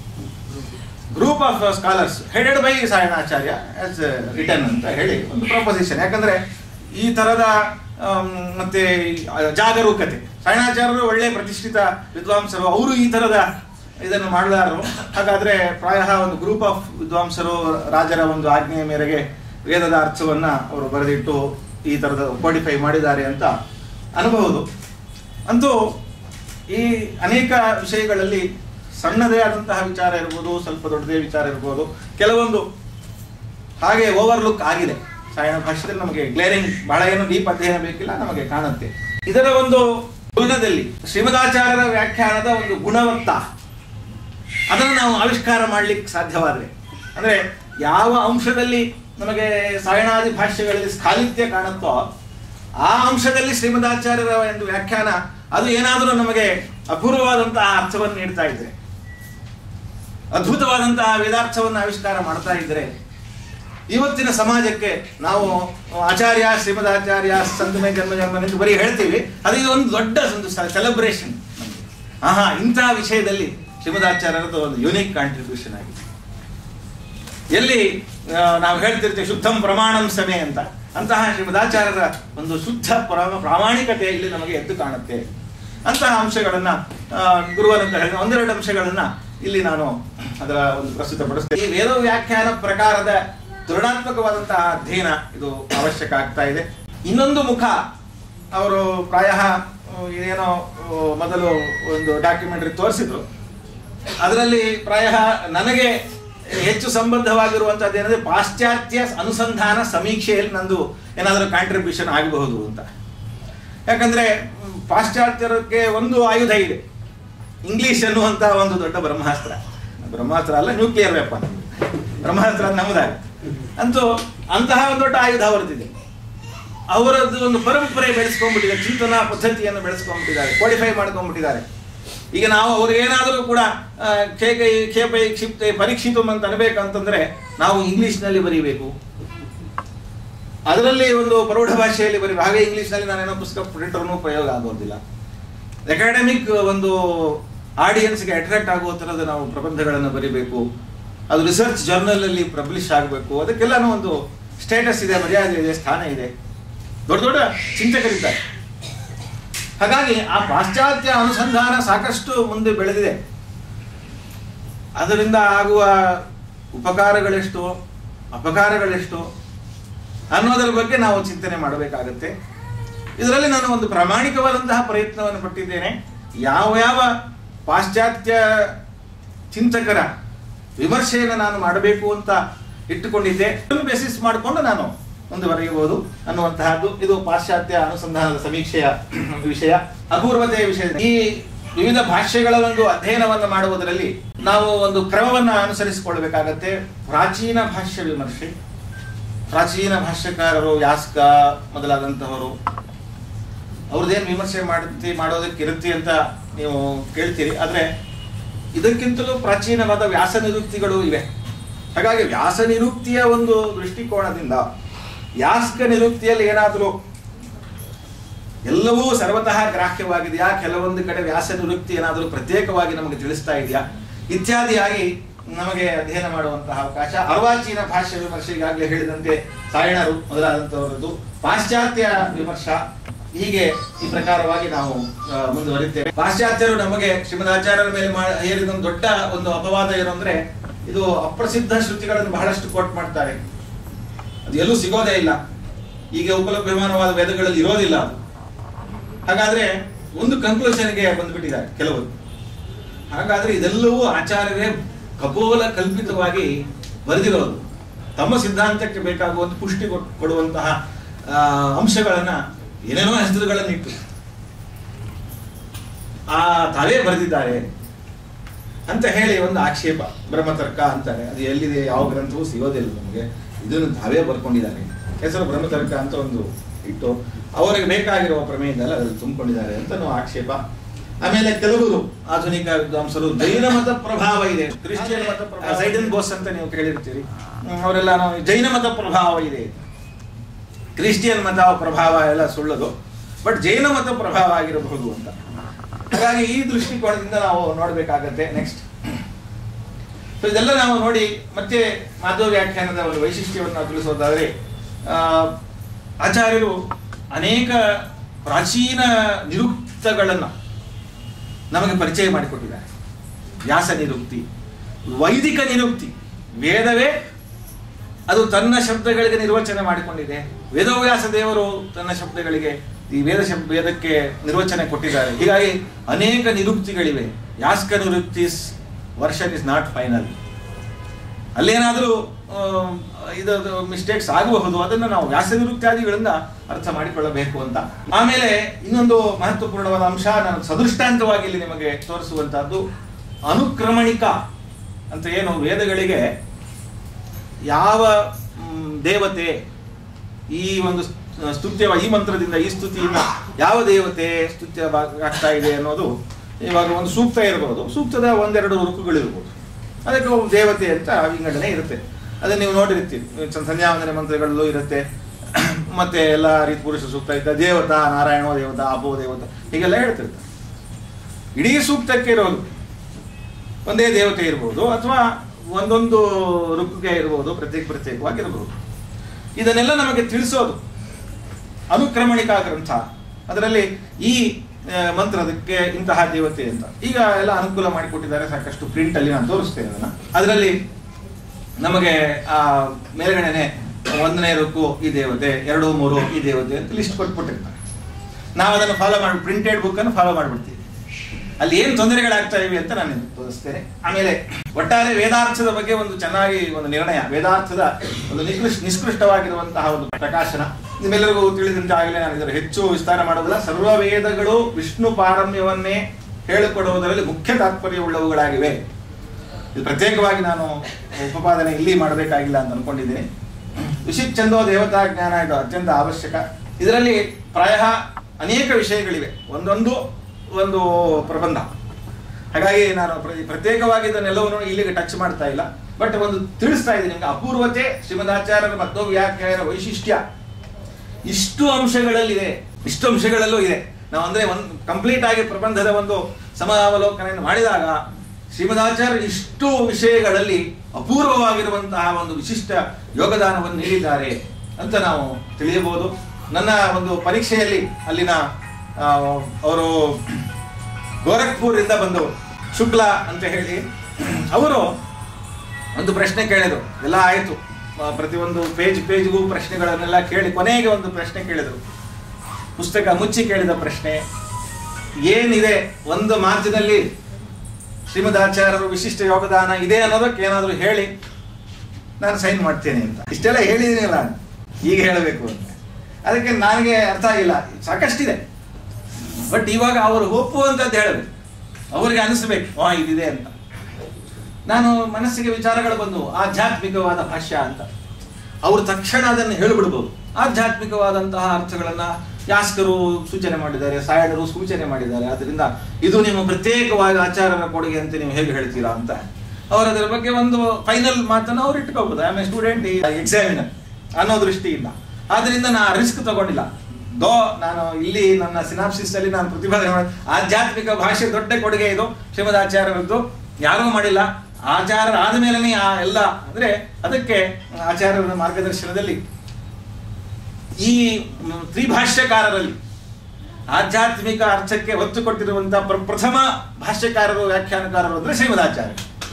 group of scholars headed by Sayanacharya as return ಅಂತ ಹೇಳಿ ಒಂದು ಪ್ರಪೋಸಿಷನ್ ಯಾಕಂದ್ರೆ ಈ ತರದ ಆಮ್, ಮತ್ತೆ ಆ, ಜಾಗರೂಕತೆ ಸಾಯಣಾಚಾರ್ಯರು ಒಳ್ಳೆ ಪ್ರತಿಷ್ಠಿತ ವಿದ್ವಾಂಸರು ಅವರು ಈ ತರದ ಇದನ್ನು ಮಾಡಲಾರರು ಹಾಗಾದ್ರೆ ಪ್ರಾಯ ಒಂದು ಗ್ರೂಪ್ ಆಫ್ ವಿದ್ವಾಂಸರು ರಾಜರ ಒಂದು ಆಜ್ಞೆಯ ಮೇರೆಗೆ ವೇದದ ಅರ್ಥವನ್ನ ಅವರು ಬರೆದಿಟ್ಟು ಈ ತರದ ಕೋಡಿಫೈ ಮಾಡಿದ್ದಾರೆ ಅಂತ ಅನ್ಬಹುದು ಅಂತೂ ಈ ಅನೇಕ ವಿಷಯಗಳಲ್ಲಿ ಸಣ್ಣದೇ ಆದಂತಹ ವಿಚಾರ ಇರ್ಬೋದು ಸ್ವಲ್ಪ ದೊಡ್ಡದೇ ವಿಚಾರ ಇರ್ಬೋದು ಕೆಲವೊಂದು ಹಾಗೆ ಓವರ್ಲುಕ್ ಆಗಿದೆ ಸಾಯಣ ಭಾಷೆಯಲ್ಲಿ ನಮಗೆ ಗ್ಲೇರಿಂಗ್ ಬಹಳ ಏನು ಡೀಪ್ ಅಧ್ಯಯನ ಬೇಕಿಲ್ಲ ನಮಗೆ ಕಾಣುತ್ತೆ ಇದರ ಒಂದು ಗುಣದಲ್ಲಿ ಶ್ರೀಮದಾಚಾರ್ಯರ ವ್ಯಾಖ್ಯಾನದ ಒಂದು ಗುಣವತ್ತ ನಾವು ಆವಿಷ್ಕಾರ ಮಾಡ್ಲಿಕ್ಕೆ ಸಾಧ್ಯವಾದರೆ ಅಂದ್ರೆ ಯಾವ ಅಂಶದಲ್ಲಿ ನಮಗೆ ಸಾಯಣಾದಿ ಭಾಷ್ಯಗಳಲ್ಲಿ ಸ್ಖಾಲಿತ್ಯ ಕಾಣುತ್ತೋ ಆ ಅಂಶದಲ್ಲಿ ಶ್ರೀಮದಾಚಾರ್ಯರ ಒಂದು ವ್ಯಾಖ್ಯಾನ ಅದು ಏನಾದರೂ ನಮಗೆ ಅಪೂರ್ವವಾದಂತಹ ಅರ್ಥವನ್ನು ನೀಡ್ತಾ ಇದ್ರೆ ಅದ್ಭುತವಾದಂತಹ ವೇದಾರ್ಥವನ್ನು ಆವಿಷ್ಕಾರ ಮಾಡ್ತಾ ಇದ್ರೆ ಇವತ್ತಿನ ಸಮಾಜಕ್ಕೆ ನಾವು ಆಚಾರ್ಯ ಶ್ರೀಮದಾಚಾರ್ಯ ಸಂತಮೆ ಜನ್ಮ ಜನ್ಮ ಎಂದು ಬರೀ ಹೇಳ್ತೀವಿ ಅದು ಇದು ಒಂದು ದೊಡ್ಡ ಒಂದು ಸೆಲೆಬ್ರೇಷನ್ ಆಹಾ ಇಂತಹ ವಿಷಯದಲ್ಲಿ ಶ್ರೀಮದಾಚಾರ್ಯರದ್ದು ಒಂದು ಯುನಿಕ್ ಕಾಂಟ್ರಿಬ್ಯೂಷನ್ ಆಗಿದೆ ಎಲ್ಲಿ ಆ, ನಾವು ಹೇಳ್ತಿರ್ತೀವಿ ಶುದ್ಧಂ ಪ್ರಮಾಣಂ ಸಮೆ ಅಂತ ಅಂತಹ ಶ್ರೀಮದಾಚಾರ್ಯರ ಒಂದು ಶುದ್ಧ ಪ್ರಮ- ಪ್ರಾಮಾಣಿಕತೆ ಇಲ್ಲಿ ನಮಗೆ ಎದ್ದು ಕಾಣುತ್ತೆ ಅಂತಹ ಅಂಶಗಳನ್ನ ಆ, ಗುರುವರಂತ ಹೇಳಿದ ಒಂದೆರಡು ಅಂಶಗಳನ್ನ ಇಲ್ಲಿ ನಾನು ಅದರ ಒಂದು ಪ್ರಸ್ತುತಪಡಿಸ್ತೇನೆ ಈ ವೇದ ವ್ಯಾಖ್ಯಾನ ಪ್ರಕಾರದ ತುಲನಾತ್ಮಕವಾದಂತಹ ಅಧ್ಯಯನ ಇದು ಅವಶ್ಯಕ ಆಗ್ತಾ ಇದೆ ಇನ್ನೊಂದು ಮುಖ ಅವರು ಪ್ರಾಯ ಏನೋ ಆ, ಮೊದಲು ಒಂದು ಡಾಕ್ಯುಮೆಂಟರಿ ತೋರಿಸಿದ್ರು ಅದರಲ್ಲಿ ಪ್ರಾಯ ನನಗೆ ಹೆಚ್ಚು ಸಂಬಂಧವಾಗಿರುವಂತದ್ದು ಏನಂದ್ರೆ ಪಾಶ್ಚಾತ್ಯ ಅನುಸಂಧಾನ ಸಮೀಕ್ಷೆಯಲ್ಲಿ ನಂದು ಏನಾದರೂ ಕಾಂಟ್ರಿಬ್ಯೂಷನ್ ಆಗಬಹುದು ಅಂತ ಯಾಕಂದ್ರೆ ಮ್, ಪಾಶ್ಚಾತ್ಯರಿಗೆ ಒಂದು ಆಯುಧ ಇದೆ ಇಂಗ್ಲಿಷ್ ಅನ್ನುವಂತ ಒಂದು ದೊಡ್ಡ ಬ್ರಹ್ಮಾಸ್ತ್ರ ಬ್ರಹ್ಮಾಸ್ತ್ರ ಅಲ್ಲ ನ್ಯೂಕ್ಲಿಯರ್ ವೆಪನ್ ಬ್ರಹ್ಮಾಸ್ತ್ರ ನಮ್ಮದಾಗ ಅಂತೂ ಅಂತಹ ಒಂದು ದೊಡ್ಡ ಆಯುಧ ಅವರದ್ದಿದೆ ಅವರದ್ದು ಒಂದು ಪರಂಪರೆ ಬೆಳೆಸ್ಕೊಂಡ್ಬಿಟ್ಟಿದ್ದಾರೆ ಚಿಂತನಾ ಪದ್ಧತಿಯನ್ನು ಬೆಳೆಸ್ಕೊಂಡ್ಬಿಟ್ಟಿದ್ದಾರೆ ಕೋಡಿಫೈ ಮಾಡ್ಕೊಂಡ್ಬಿಟ್ಟಿದ್ದಾರೆ ಈಗ ನಾವು ಅವ್ರು ಏನಾದರೂ ಕೂಡ ಆ, ಖೇಕೈ ಖೇಪೈ ಕ್ಷಿಪ್ತೈ ಪರೀಕ್ಷಿತಂ ಅಂತ ಅನ್ಬೇಕಂತಂದ್ರೆ ನಾವು ಇಂಗ್ಲಿಷ್ನಲ್ಲಿ ಬರೀಬೇಕು ಅದರಲ್ಲಿ ಒಂದು ಪ್ರೌಢ ಭಾಷೆಯಲ್ಲಿ ಬರೀ ಹಾಗೆ ಇಂಗ್ಲಿಷ್ನಲ್ಲಿ ನಾನೇನೋ ಪುಸ್ತಕ ಪ್ರಿಂಟರ್ನು ಉಪಯೋಗ ಆಗೋದಿಲ್ಲ ಅಕಾಡೆಮಿಕ್ ಒಂದು ಆಡಿಯನ್ಸ್ಗೆ ಅಟ್ರಾಕ್ಟ್ ಆಗುವ ಥರದ ನಾವು ಪ್ರಬಂಧಗಳನ್ನು ಬರೀಬೇಕು ಅದು ರಿಸರ್ಚ್ ಜರ್ನಲ್ ಅಲ್ಲಿ ಪಬ್ಲಿಷ್ ಆಗಬೇಕು ಅದಕ್ಕೆಲ್ಲನೂ ಒಂದು ಸ್ಟೇಟಸ್ ಇದೆ ಮರ್ಯಾದೆ ಇದೆ ಸ್ಥಾನ ಇದೆ ದೊಡ್ಡ ದೊಡ್ಡ ಚಿಂತಕರಿದ್ದಾರೆ ಹಾಗಾಗಿ ಆ ಪಾಶ್ಚಾತ್ಯ ಅನುಸಂಧಾನ ಸಾಕಷ್ಟು ಮುಂದೆ ಬೆಳೆದಿದೆ ಅದರಿಂದ ಆಗುವ ಉಪಕಾರಗಳೆಷ್ಟು ಅಪಕಾರಗಳೆಷ್ಟು ಅನ್ನೋದರ ಬಗ್ಗೆ ನಾವು ಚಿಂತನೆ ಮಾಡಬೇಕಾಗತ್ತೆ ಇದರಲ್ಲಿ ನಾನು ಒಂದು ಪ್ರಾಮಾಣಿಕವಾದಂತಹ ಪ್ರಯತ್ನವನ್ನು ಪಟ್ಟಿದ್ದೇನೆ ಯಾವ ಯಾವ ಪಾಶ್ಚಾತ್ಯ ಚಿಂತಕರ ವಿಮರ್ಶೆಯನ್ನು ನಾನು ಮಾಡಬೇಕು ಅಂತ ಇಟ್ಟುಕೊಂಡಿದ್ದೆ ಬೇಸಿಸ್ ಮಾಡಿಕೊಂಡು ನಾನು ಮುಂದುವರಿಯಬಹುದು ಅನ್ನುವಂತಹದ್ದು ಇದು ಪಾಶ್ಚಾತ್ಯ ಅನುಸಂಧಾನದ ಸಮೀಕ್ಷೆಯ ವಿಷಯ ಅಪೂರ್ವತೆಯ ವಿಷಯ ಈ ವಿವಿಧ ಭಾಷೆಗಳ ಒಂದು ಅಧ್ಯಯನವನ್ನು ಮಾಡುವುದರಲ್ಲಿ ನಾವು ಒಂದು ಕ್ರಮವನ್ನು ಅನುಸರಿಸಿಕೊಳ್ಳಬೇಕಾಗತ್ತೆ ಪ್ರಾಚೀನ ಭಾಷ್ಯ ವಿಮರ್ಶೆ ಪ್ರಾಚೀನ ಭಾಷ್ಯಕಾರರು ಯಾಸ್ಕ ಮೊದಲಾದಂತಹವರು ಅವ್ರದ್ದೇನು ವಿಮರ್ಶೆ ಮಾಡುತ್ತಿ ಮಾಡೋದಕ್ಕೆ ಇರುತ್ತೆ ಅಂತ ನೀವು ಕೇಳ್ತೀರಿ ಆದರೆ ಇದಕ್ಕಿಂತಲೂ ಪ್ರಾಚೀನವಾದ ವ್ಯಾಸ ನಿರುಕ್ತಿಗಳು ಇವೆ ಹಾಗಾಗಿ ವ್ಯಾಸ ನಿರುಕ್ತಿಯ ಒಂದು ದೃಷ್ಟಿಕೋನದಿಂದ ಯಾಸ್ಕ ನಿರುಕ್ತಿಯಲ್ಲಿ ಏನಾದರೂ ಎಲ್ಲವೂ ಸರ್ವತಃ ಗ್ರಾಹ್ಯವಾಗಿದೆಯಾ ಕೆಲವೊಂದು ಕಡೆ ವ್ಯಾಸ ನಿರುಕ್ತಿ ಏನಾದರೂ ಪ್ರತ್ಯೇಕವಾಗಿ ನಮಗೆ ತಿಳಿಸ್ತಾ ಇದೆಯಾ ಇತ್ಯಾದಿಯಾಗಿ ನಮಗೆ ಅಧ್ಯಯನ ಮಾಡುವಂತಹ ಅವಕಾಶ ಅರ್ವಾಚೀನ ಭಾಷೆ ವಿಮರ್ಶೆ ಈಗಾಗಲೇ ಹೇಳಿದಂತೆ ಸಾಯಣರು ಮೊದಲಾದಂತವರದ್ದು ಪಾಶ್ಚಾತ್ಯ ವಿಮರ್ಶ ಹೀಗೆ ಈ ಪ್ರಕಾರವಾಗಿ ನಾವು ಆ, ಮುಂದುವರಿತೇವೆ ಪಾಶ್ಚಾತ್ಯರು ನಮಗೆ ಶ್ರೀಮದಾಚಾರ್ಯರ ಮೇಲೆ ಮಾ- ಹೇರಿದ ಒಂದು ದೊಡ್ಡ ಒಂದು ಅಪವಾದ ಏನು ಅಂದ್ರೆ ಇದು ಅಪ್ರಸಿದ್ಧ ಶ್ರುತಿಗಳನ್ನು ಬಹಳಷ್ಟು ಕೋಟ್ ಮಾಡ್ತಾರೆ ಅದು ಎಲ್ಲೂ ಸಿಗೋದೇ ಇಲ್ಲ ಈಗ ಉಪಲಭ್ಯಮಾನವಾದ ವೇದಗಳಲ್ಲಿ ಇರೋದಿಲ್ಲ ಅದು ಹಾಗಾದ್ರೆ ಒಂದು ಕನ್ಕ್ಲೂಷನ್ಗೆ ಬಂದ್ಬಿಟ್ಟಿದ್ದಾರೆ ಕೆಲವರು ಹಾಗಾದ್ರೆ ಇದೆಲ್ಲವೂ ಆಚಾರ್ಯರೇ ಕಪೋಲ ಕಲ್ಪಿತವಾಗಿ ಬರೆದಿರೋದು ತಮ್ಮ ಸಿದ್ಧಾಂತಕ್ಕೆ ಬೇಕಾಗುವಂತ ಪುಷ್ಟಿ ಕೊಟ್- ಕೊಡುವಂತಹ ಆ, ಅಂಶಗಳನ್ನ ಏನೇನೋ ಹೆಸರುಗಳನ್ನು ಇಟ್ಟು ಆ ತಾವೇ ಬರೆದಿದ್ದಾರೆ ಅಂತ ಹೇಳಿ ಒಂದು ಆಕ್ಷೇಪ ಬ್ರಹ್ಮತರ್ಕ ಅಂತಾರೆ ಅದು ಎಲ್ಲಿದೆ ಯಾವ ಗ್ರಂಥವೂ ಸಿಗೋದಿಲ್ಲ ನಮಗೆ ಇದನ್ನು ತಾವೇ ಬರ್ಕೊಂಡಿದ್ದಾರೆ ಹೆಸರು ಬ್ರಹ್ಮತರ್ಕ ಅಂತ ಒಂದು ಇಟ್ಟು ಅವರಿಗೆ ಬೇಕಾಗಿರುವ ಪ್ರಮೇಯದಲ್ಲ ಅದರಲ್ಲಿ ತುಂಬಿಕೊಂಡಿದ್ದಾರೆ ಅಂತ ನಾವು ಆಕ್ಷೇಪ ಆಮೇಲೆ ಕೆಲವರು ಆಧುನಿಕ ವಿದ್ವಾಂಸರು ಜೈನ ಮತ ಪ್ರಭಾವ ಇದೆ ಕ್ರಿಶ್ಚಿಯನ್ ಮತ ಪ್ರಭಾವ ಸೈಡನ್ ಬೋಸ್ ಅಂತ ನೀವು ಕೇಳಿರ್ತೀರಿ ಹ್ಮ್, ಅವರೆಲ್ಲ ನಾವು ಜೈನ ಮತ ಪ್ರಭಾವ ಇದೆ ಕ್ರಿಶ್ಚಿಯನ್ ಮತ ಪ್ರಭಾವ ಎಲ್ಲ ಸುಳ್ಳದು ಬಟ್ ಜೈನ ಮತ ಪ್ರಭಾವ ಆಗಿರಬಹುದು ಅಂತ ಹಾಗಾಗಿ ಈ ದೃಷ್ಟಿಕೋನದಿಂದ ನಾವು ನೋಡಬೇಕಾಗತ್ತೆ ನೆಕ್ಸ್ಟ್ ಸೊ ಇದೆಲ್ಲ ನಾವು ನೋಡಿ ಮತ್ತೆ ಮಾಧವ ವ್ಯಾಖ್ಯಾನದ ಒಂದು ವೈಶಿಷ್ಟ್ಯವನ್ನು ನಾವು ತಿಳಿಸೋದಾದ್ರೆ ಆ, ಆಚಾರ್ಯರು ಅನೇಕ ಪ್ರಾಚೀನ ನಿರುಕ್ತಗಳನ್ನು ನಮಗೆ ಪರಿಚಯ ಮಾಡಿಕೊಟ್ಟಿದ್ದಾರೆ ವ್ಯಾಸ ನಿರುಕ್ತಿ ವೈದಿಕ ನಿರುಕ್ತಿ ವೇದವೇ ಅದು ತನ್ನ ಶಬ್ದಗಳಿಗೆ ನಿರ್ವಚನ ಮಾಡಿಕೊಂಡಿದೆ ವೇದವ್ಯಾಸ ದೇವರು ತನ್ನ ಶಬ್ದಗಳಿಗೆ ಈ ವೇದ ಶಬ್ದ ವೇದಕ್ಕೆ ನಿರ್ವಚನ ಕೊಟ್ಟಿದ್ದಾರೆ ಹೀಗಾಗಿ ಅನೇಕ ನಿರುಕ್ತಿಗಳಿವೆ ಯಾಸ್ಕ ನಿರುಕ್ತಿಸ್ ವರ್ಷನ್ ಇಸ್ ನಾಟ್ ಫೈನಲ್ ಅಲ್ಲೇನಾದರೂ ಇದು ಮಿಸ್ಟೇಕ್ಸ್ ಆಗಬಹುದು ಅದನ್ನು ನಾವು ವ್ಯಾಸ ನಿರುಕ್ತಾದಿಗಳಿಂದ ಅರ್ಥ ಮಾಡಿಕೊಳ್ಳಬೇಕು ಅಂತ ಆಮೇಲೆ ಇನ್ನೊಂದು ಮಹತ್ವಪೂರ್ಣವಾದ ಅಂಶ ನಾನು ಸದೃಷ್ಟಾಂತವಾಗಿ ಇಲ್ಲಿ ನಿಮಗೆ ತೋರಿಸುವಂತಹದ್ದು ಅನುಕ್ರಮಣಿಕ ಅಂತ ಏನು ವೇದಗಳಿಗೆ ಯಾವ ಮ್, ದೇವತೆ ಈ ಒಂದು ಸ್- ಸ್ತುತ್ಯ ಈ ಮಂತ್ರದಿಂದ ಈ ಸ್ತುತಿಯಿಂದ ಯಾವ ದೇವತೆ ಸ್ತುತ್ಯ ಆಗ್ತಾ ಇದೆ ಅನ್ನೋದು ಇವಾಗ ಒಂದು ಸೂಕ್ತ ಇರಬಹುದು ಸೂಕ್ತದ ಒಂದೆರಡು ರುಕುಗಳಿರ್ಬೋದು ಅದಕ್ಕೆ ಒಬ್ಬ ದೇವತೆ ಅಂತ ವಿಂಗಡಣೆ ಇರುತ್ತೆ ಅದನ್ನ ನೀವು ನೋಡಿರ್ತೀರಿ ಸ- ಸಂಧ್ಯಾವಂದನೆ ಮಂತ್ರಗಳಲ್ಲೂ ಇರುತ್ತೆ ಮತ್ತೆ ಎಲ್ಲ ರೀತಿ ಪುರುಷ ಸೂಕ್ತ ಇದ್ದ ದೇವತಾ ನಾರಾಯಣೋ ದೇವತಾ ಅಪೋ ದೇವತಾ ಹೀಗೆಲ್ಲ ಹೇಳ್ತಿರ್ತಾರೆ ಇಡೀ ಸೂಕ್ತಕ್ಕೆ ಇರೋದು ಒಂದೇ ದೇವತೆ ಇರ್ಬೋದು ಅಥವಾ ಒಂದೊಂದು ರುಕ್ಗೆ ಇರ್ಬೋದು ಪ್ರತ್ಯೇಕ ಪ್ರತ್ಯೇಕವಾಗಿರ್ಬೋದು ಇದನ್ನೆಲ್ಲ ನಮಗೆ ತಿಳಿಸೋದು ಅನುಕ್ರಮಣಿಕಾ ಗ್ರಂಥ ಅದರಲ್ಲಿ ಈ ಆ, ಮಂತ್ರದಕ್ಕೆ ಇಂತಹ ದೇವತೆ ಅಂತ ಈಗ ಎಲ್ಲ ಅನುಕೂಲ ಮಾಡಿಕೊಟ್ಟಿದ್ದಾರೆ ಸಾಕಷ್ಟು ಪ್ರಿಂಟ್ ಅಲ್ಲಿ ನಾನು ತೋರಿಸ್ತೇನೆ ಅದನ್ನ ಅದರಲ್ಲಿ ನಮಗೆ ಆ ಮೇಲ್ಗಡೆನೆ ಒಂದನೇ ರುಕ್ಕು ಈ ದೇವತೆ ಎರಡು ಮೂರು ಈ ದೇವತೆ ಅಂತ ಲಿಸ್ಟ್ ಕೊಟ್ಬಿಟ್ಟಿರ್ತಾರೆ ನಾವು ಅದನ್ನು ಫಾಲೋ ಮಾಡಿ ಪ್ರಿಂಟೆಡ್ ಬುಕ್ ಅನ್ನು ಫಾಲೋ ಮಾಡ್ಬಿಡ್ತೀವಿ ಅಲ್ಲಿ ಏನು ತೊಂದರೆಗಳಾಗ್ತಾ ಇವೆ ಅಂತ ನಾನು ನಿಮ್ಗೆ ತೋರಿಸ್ತೇನೆ ಆಮೇಲೆ ಒಟ್ಟಾರೆ ವೇದಾರ್ಥದ ಬಗ್ಗೆ ಒಂದು ಚೆನ್ನಾಗಿ ಒಂದು ನಿರ್ಣಯ ವೇದಾರ್ಥದ ಒಂದು ನಿಕೃಷ್ಟ ನಿಷ್ಕೃಷ್ಟವಾಗಿರುವಂತಹ ಒಂದು ಪ್ರಕಾಶನ ನಿಮ್ಮೆಲ್ಲರಿಗೂ ತಿಳಿದಂತೆ ಆಗಲೇ ನಾನು ಇದರ ಹೆಚ್ಚು ವಿಸ್ತಾರ ಮಾಡೋದಿಲ್ಲ ಸರ್ವ ವೇದಗಳು ವಿಷ್ಣು ಪಾರಮ್ಯವನ್ನೇ ಹೇಳಿಕೊಡುವುದರಲ್ಲಿ ಮುಖ್ಯ ತಾತ್ಪರ್ಯವುಳ್ಳವುಗಳಾಗಿವೆ ಇದು ಪ್ರತ್ಯೇಕವಾಗಿ ನಾನು ಉಪಪಾದನೆ ಇಲ್ಲಿ ಮಾಡಬೇಕಾಗಿಲ್ಲ ಅಂತ ಅನ್ಕೊಂಡಿದ್ದೀನಿ ವಿಶಿತ್ ಚಂದೋ ದೇವತಾ ಜ್ಞಾನ ಇದು ಅತ್ಯಂತ ಅವಶ್ಯಕ ಇದರಲ್ಲಿ ಪ್ರಾಯ ಅನೇಕ ವಿಷಯಗಳಿವೆ ಒಂದೊಂದು ಒಂದು ಪ್ರಬಂಧ ಹಾಗಾಗಿ ನಾನು ಪ್ರ- ಪ್ರತ್ಯೇಕವಾಗಿ ಇದನ್ನೆಲ್ಲವನ್ನು ಇಲ್ಲಿಗೆ ಟಚ್ ಮಾಡ್ತಾ ಇಲ್ಲ ಬಟ್ ಒಂದು ತಿಳಿಸ್ತಾ ಇದ್ದೀನಿ ನಿಮ್ಗೆ ಅಪೂರ್ವತೆ ಶ್ರೀಮದಾಚಾರ್ಯರ ಮತ್ತು ವ್ಯಾಖ್ಯಾನ ವೈಶಿಷ್ಟ್ಯ ಇಷ್ಟು ಅಂಶಗಳಲ್ಲಿದೆ ಇಷ್ಟು ಅಂಶಗಳಲ್ಲೂ ಇದೆ ನಾವು ಅಂದ್ರೆ ಒಂದು ಕಂಪ್ಲೀಟ್ ಆಗಿ ಪ್ರಬಂಧದ ಒಂದು ಸಮಾವಲೋಕನೆಯನ್ನು ಮಾಡಿದಾಗ ಶ್ರೀಮದಾಚಾರ್ಯ ಇಷ್ಟು ವಿಷಯಗಳಲ್ಲಿ ಅಪೂರ್ವವಾಗಿರುವಂತಹ ಒಂದು ವಿಶಿಷ್ಟ ಯೋಗದಾನವನ್ನು ನೀಡಿದ್ದಾರೆ ಅಂತ ನಾವು ತಿಳಿಯಬಹುದು ನನ್ನ ಒಂದು ಪರೀಕ್ಷೆಯಲ್ಲಿ ಅಲ್ಲಿನ ಆ, ಅವರು ಗೋರಖ್ಪುರಿಂದ ಬಂದವರು ಶುಕ್ಲ ಅಂತ ಹೇಳಿ ಅವರು ಒಂದು ಪ್ರಶ್ನೆ ಕೇಳಿದ್ರು ಎಲ್ಲ ಆಯಿತು ಪ್ರತಿಯೊಂದು ಪೇಜ್ ಪೇಜ್ಗೂ ಪ್ರಶ್ನೆಗಳನ್ನೆಲ್ಲ ಕೇಳಿ ಕೊನೆಗೆ ಒಂದು ಪ್ರಶ್ನೆ ಕೇಳಿದರು ಪುಸ್ತಕ ಮುಚ್ಚಿ ಕೇಳಿದ ಪ್ರಶ್ನೆ ಏನಿದೆ ಒಂದು ಮಾರ್ಜಿನಲ್ಲಿ ಶ್ರೀಮದಾಚಾರ್ಯರು ವಿಶಿಷ್ಟ ಯೋಗದಾನ ಇದೆ ಅನ್ನೋದಕ್ಕೆ ಏನಾದರೂ ಹೇಳಿ ನಾನು ಸೈನ್ ಮಾಡ್ತೇನೆ ಅಂತ ಇಷ್ಟೆಲ್ಲ ಹೇಳಿದ್ದೀನಲ್ಲ ನಾನು. ಈಗ ಹೇಳಬೇಕು ಅಂತ ಅದಕ್ಕೆ ನನಗೆ ಅರ್ಥ ಆಗಿಲ್ಲ ಸಾಕಷ್ಟಿದೆ ಬಟ್ ಇವಾಗ ಅವರು ಒಪ್ಪುವಂಥದ್ದು ಹೇಳಬೇಕು ಅವರಿಗೆ ಅನಿಸ್ಬೇಕು ವಾ ಇದಿದೆ ಅಂತ ನಾನು ಮನಸ್ಸಿಗೆ ವಿಚಾರಗಳು ಬಂದು ಆಧ್ಯಾತ್ಮಿಕವಾದ ಭಾಷ್ಯ ಅಂತ ಅವರು ತಕ್ಷಣ ಅದನ್ನು ಹೇಳಿಬಿಡ್ಬೋದು ಆಧ್ಯಾತ್ಮಿಕವಾದಂತಹ ಅರ್ಥಗಳನ್ನ ಯಾಸ್ಕರು ಸೂಚನೆ ಮಾಡಿದ್ದಾರೆ ಸಾಯಣರು ಸೂಚನೆ ಮಾಡಿದ್ದಾರೆ ಅದರಿಂದ ಇದು ನಿಮ್ಮ ಪ್ರತ್ಯೇಕವಾಗಿ ಆಚಾರ್ಯರ ಕೊಡುಗೆ ಅಂತ ನೀವು ಹೇಗೆ ಹೇಳ್ತೀರಾ ಅಂತ ಅವರು ಅದರ ಬಗ್ಗೆ ಒಂದು ಫೈನಲ್ ಮಾತನ್ನು ಅವ್ರು ಇಟ್ಕೋಬಹುದು ಐ ಆಮ್ ಸ್ಟೂಡೆಂಟ್ ಎಕ್ಸಾಮಿನರ್ ಅನ್ನೋ ದೃಷ್ಟಿಯಿಂದ ಆದ್ರಿಂದ ನಾನು ರಿಸ್ಕ್ ತಗೊಂಡಿಲ್ಲ ದೋ ನಾನು ಇಲ್ಲಿ ನನ್ನ ಸಿನಾಪ್ಸಿಸ್ ಅಲ್ಲಿ ನಾನು ಪ್ರತಿಪಾದನೆ ಮಾಡಿ ಆಧ್ಯಾತ್ಮಿಕ ಭಾಷೆ ದೊಡ್ಡ ಕೊಡುಗೆ ಇದು ಶ್ರೀಮದ್ ಆಚಾರ್ಯರದ್ದು ಯಾರೂ ಮಾಡಿಲ್ಲ ಆಚಾರ್ಯರ ಆದ್ಮೇಲೆ ಆ ಎಲ್ಲ ಅಂದ್ರೆ ಅದಕ್ಕೆ ಆಚಾರ್ಯರ ಮಾರ್ಗದರ್ಶನದಲ್ಲಿ ಈ ಮ್, ತ್ರಿಭಾಷ್ಯಕಾರರಲ್ಲಿ ಆಧ್ಯಾತ್ಮಿಕ ಅರ್ಥಕ್ಕೆ ಒತ್ತು ಕೊಟ್ಟಿರುವಂತಹ ಪ್ರ- ಪ್ರಥಮ ಭಾಷ್ಯಕಾರರು ವ್ಯಾಖ್ಯಾನಕಾರರು ಅಂದ್ರೆ ಶ್ರೀಮದಾಚಾರ್ಯ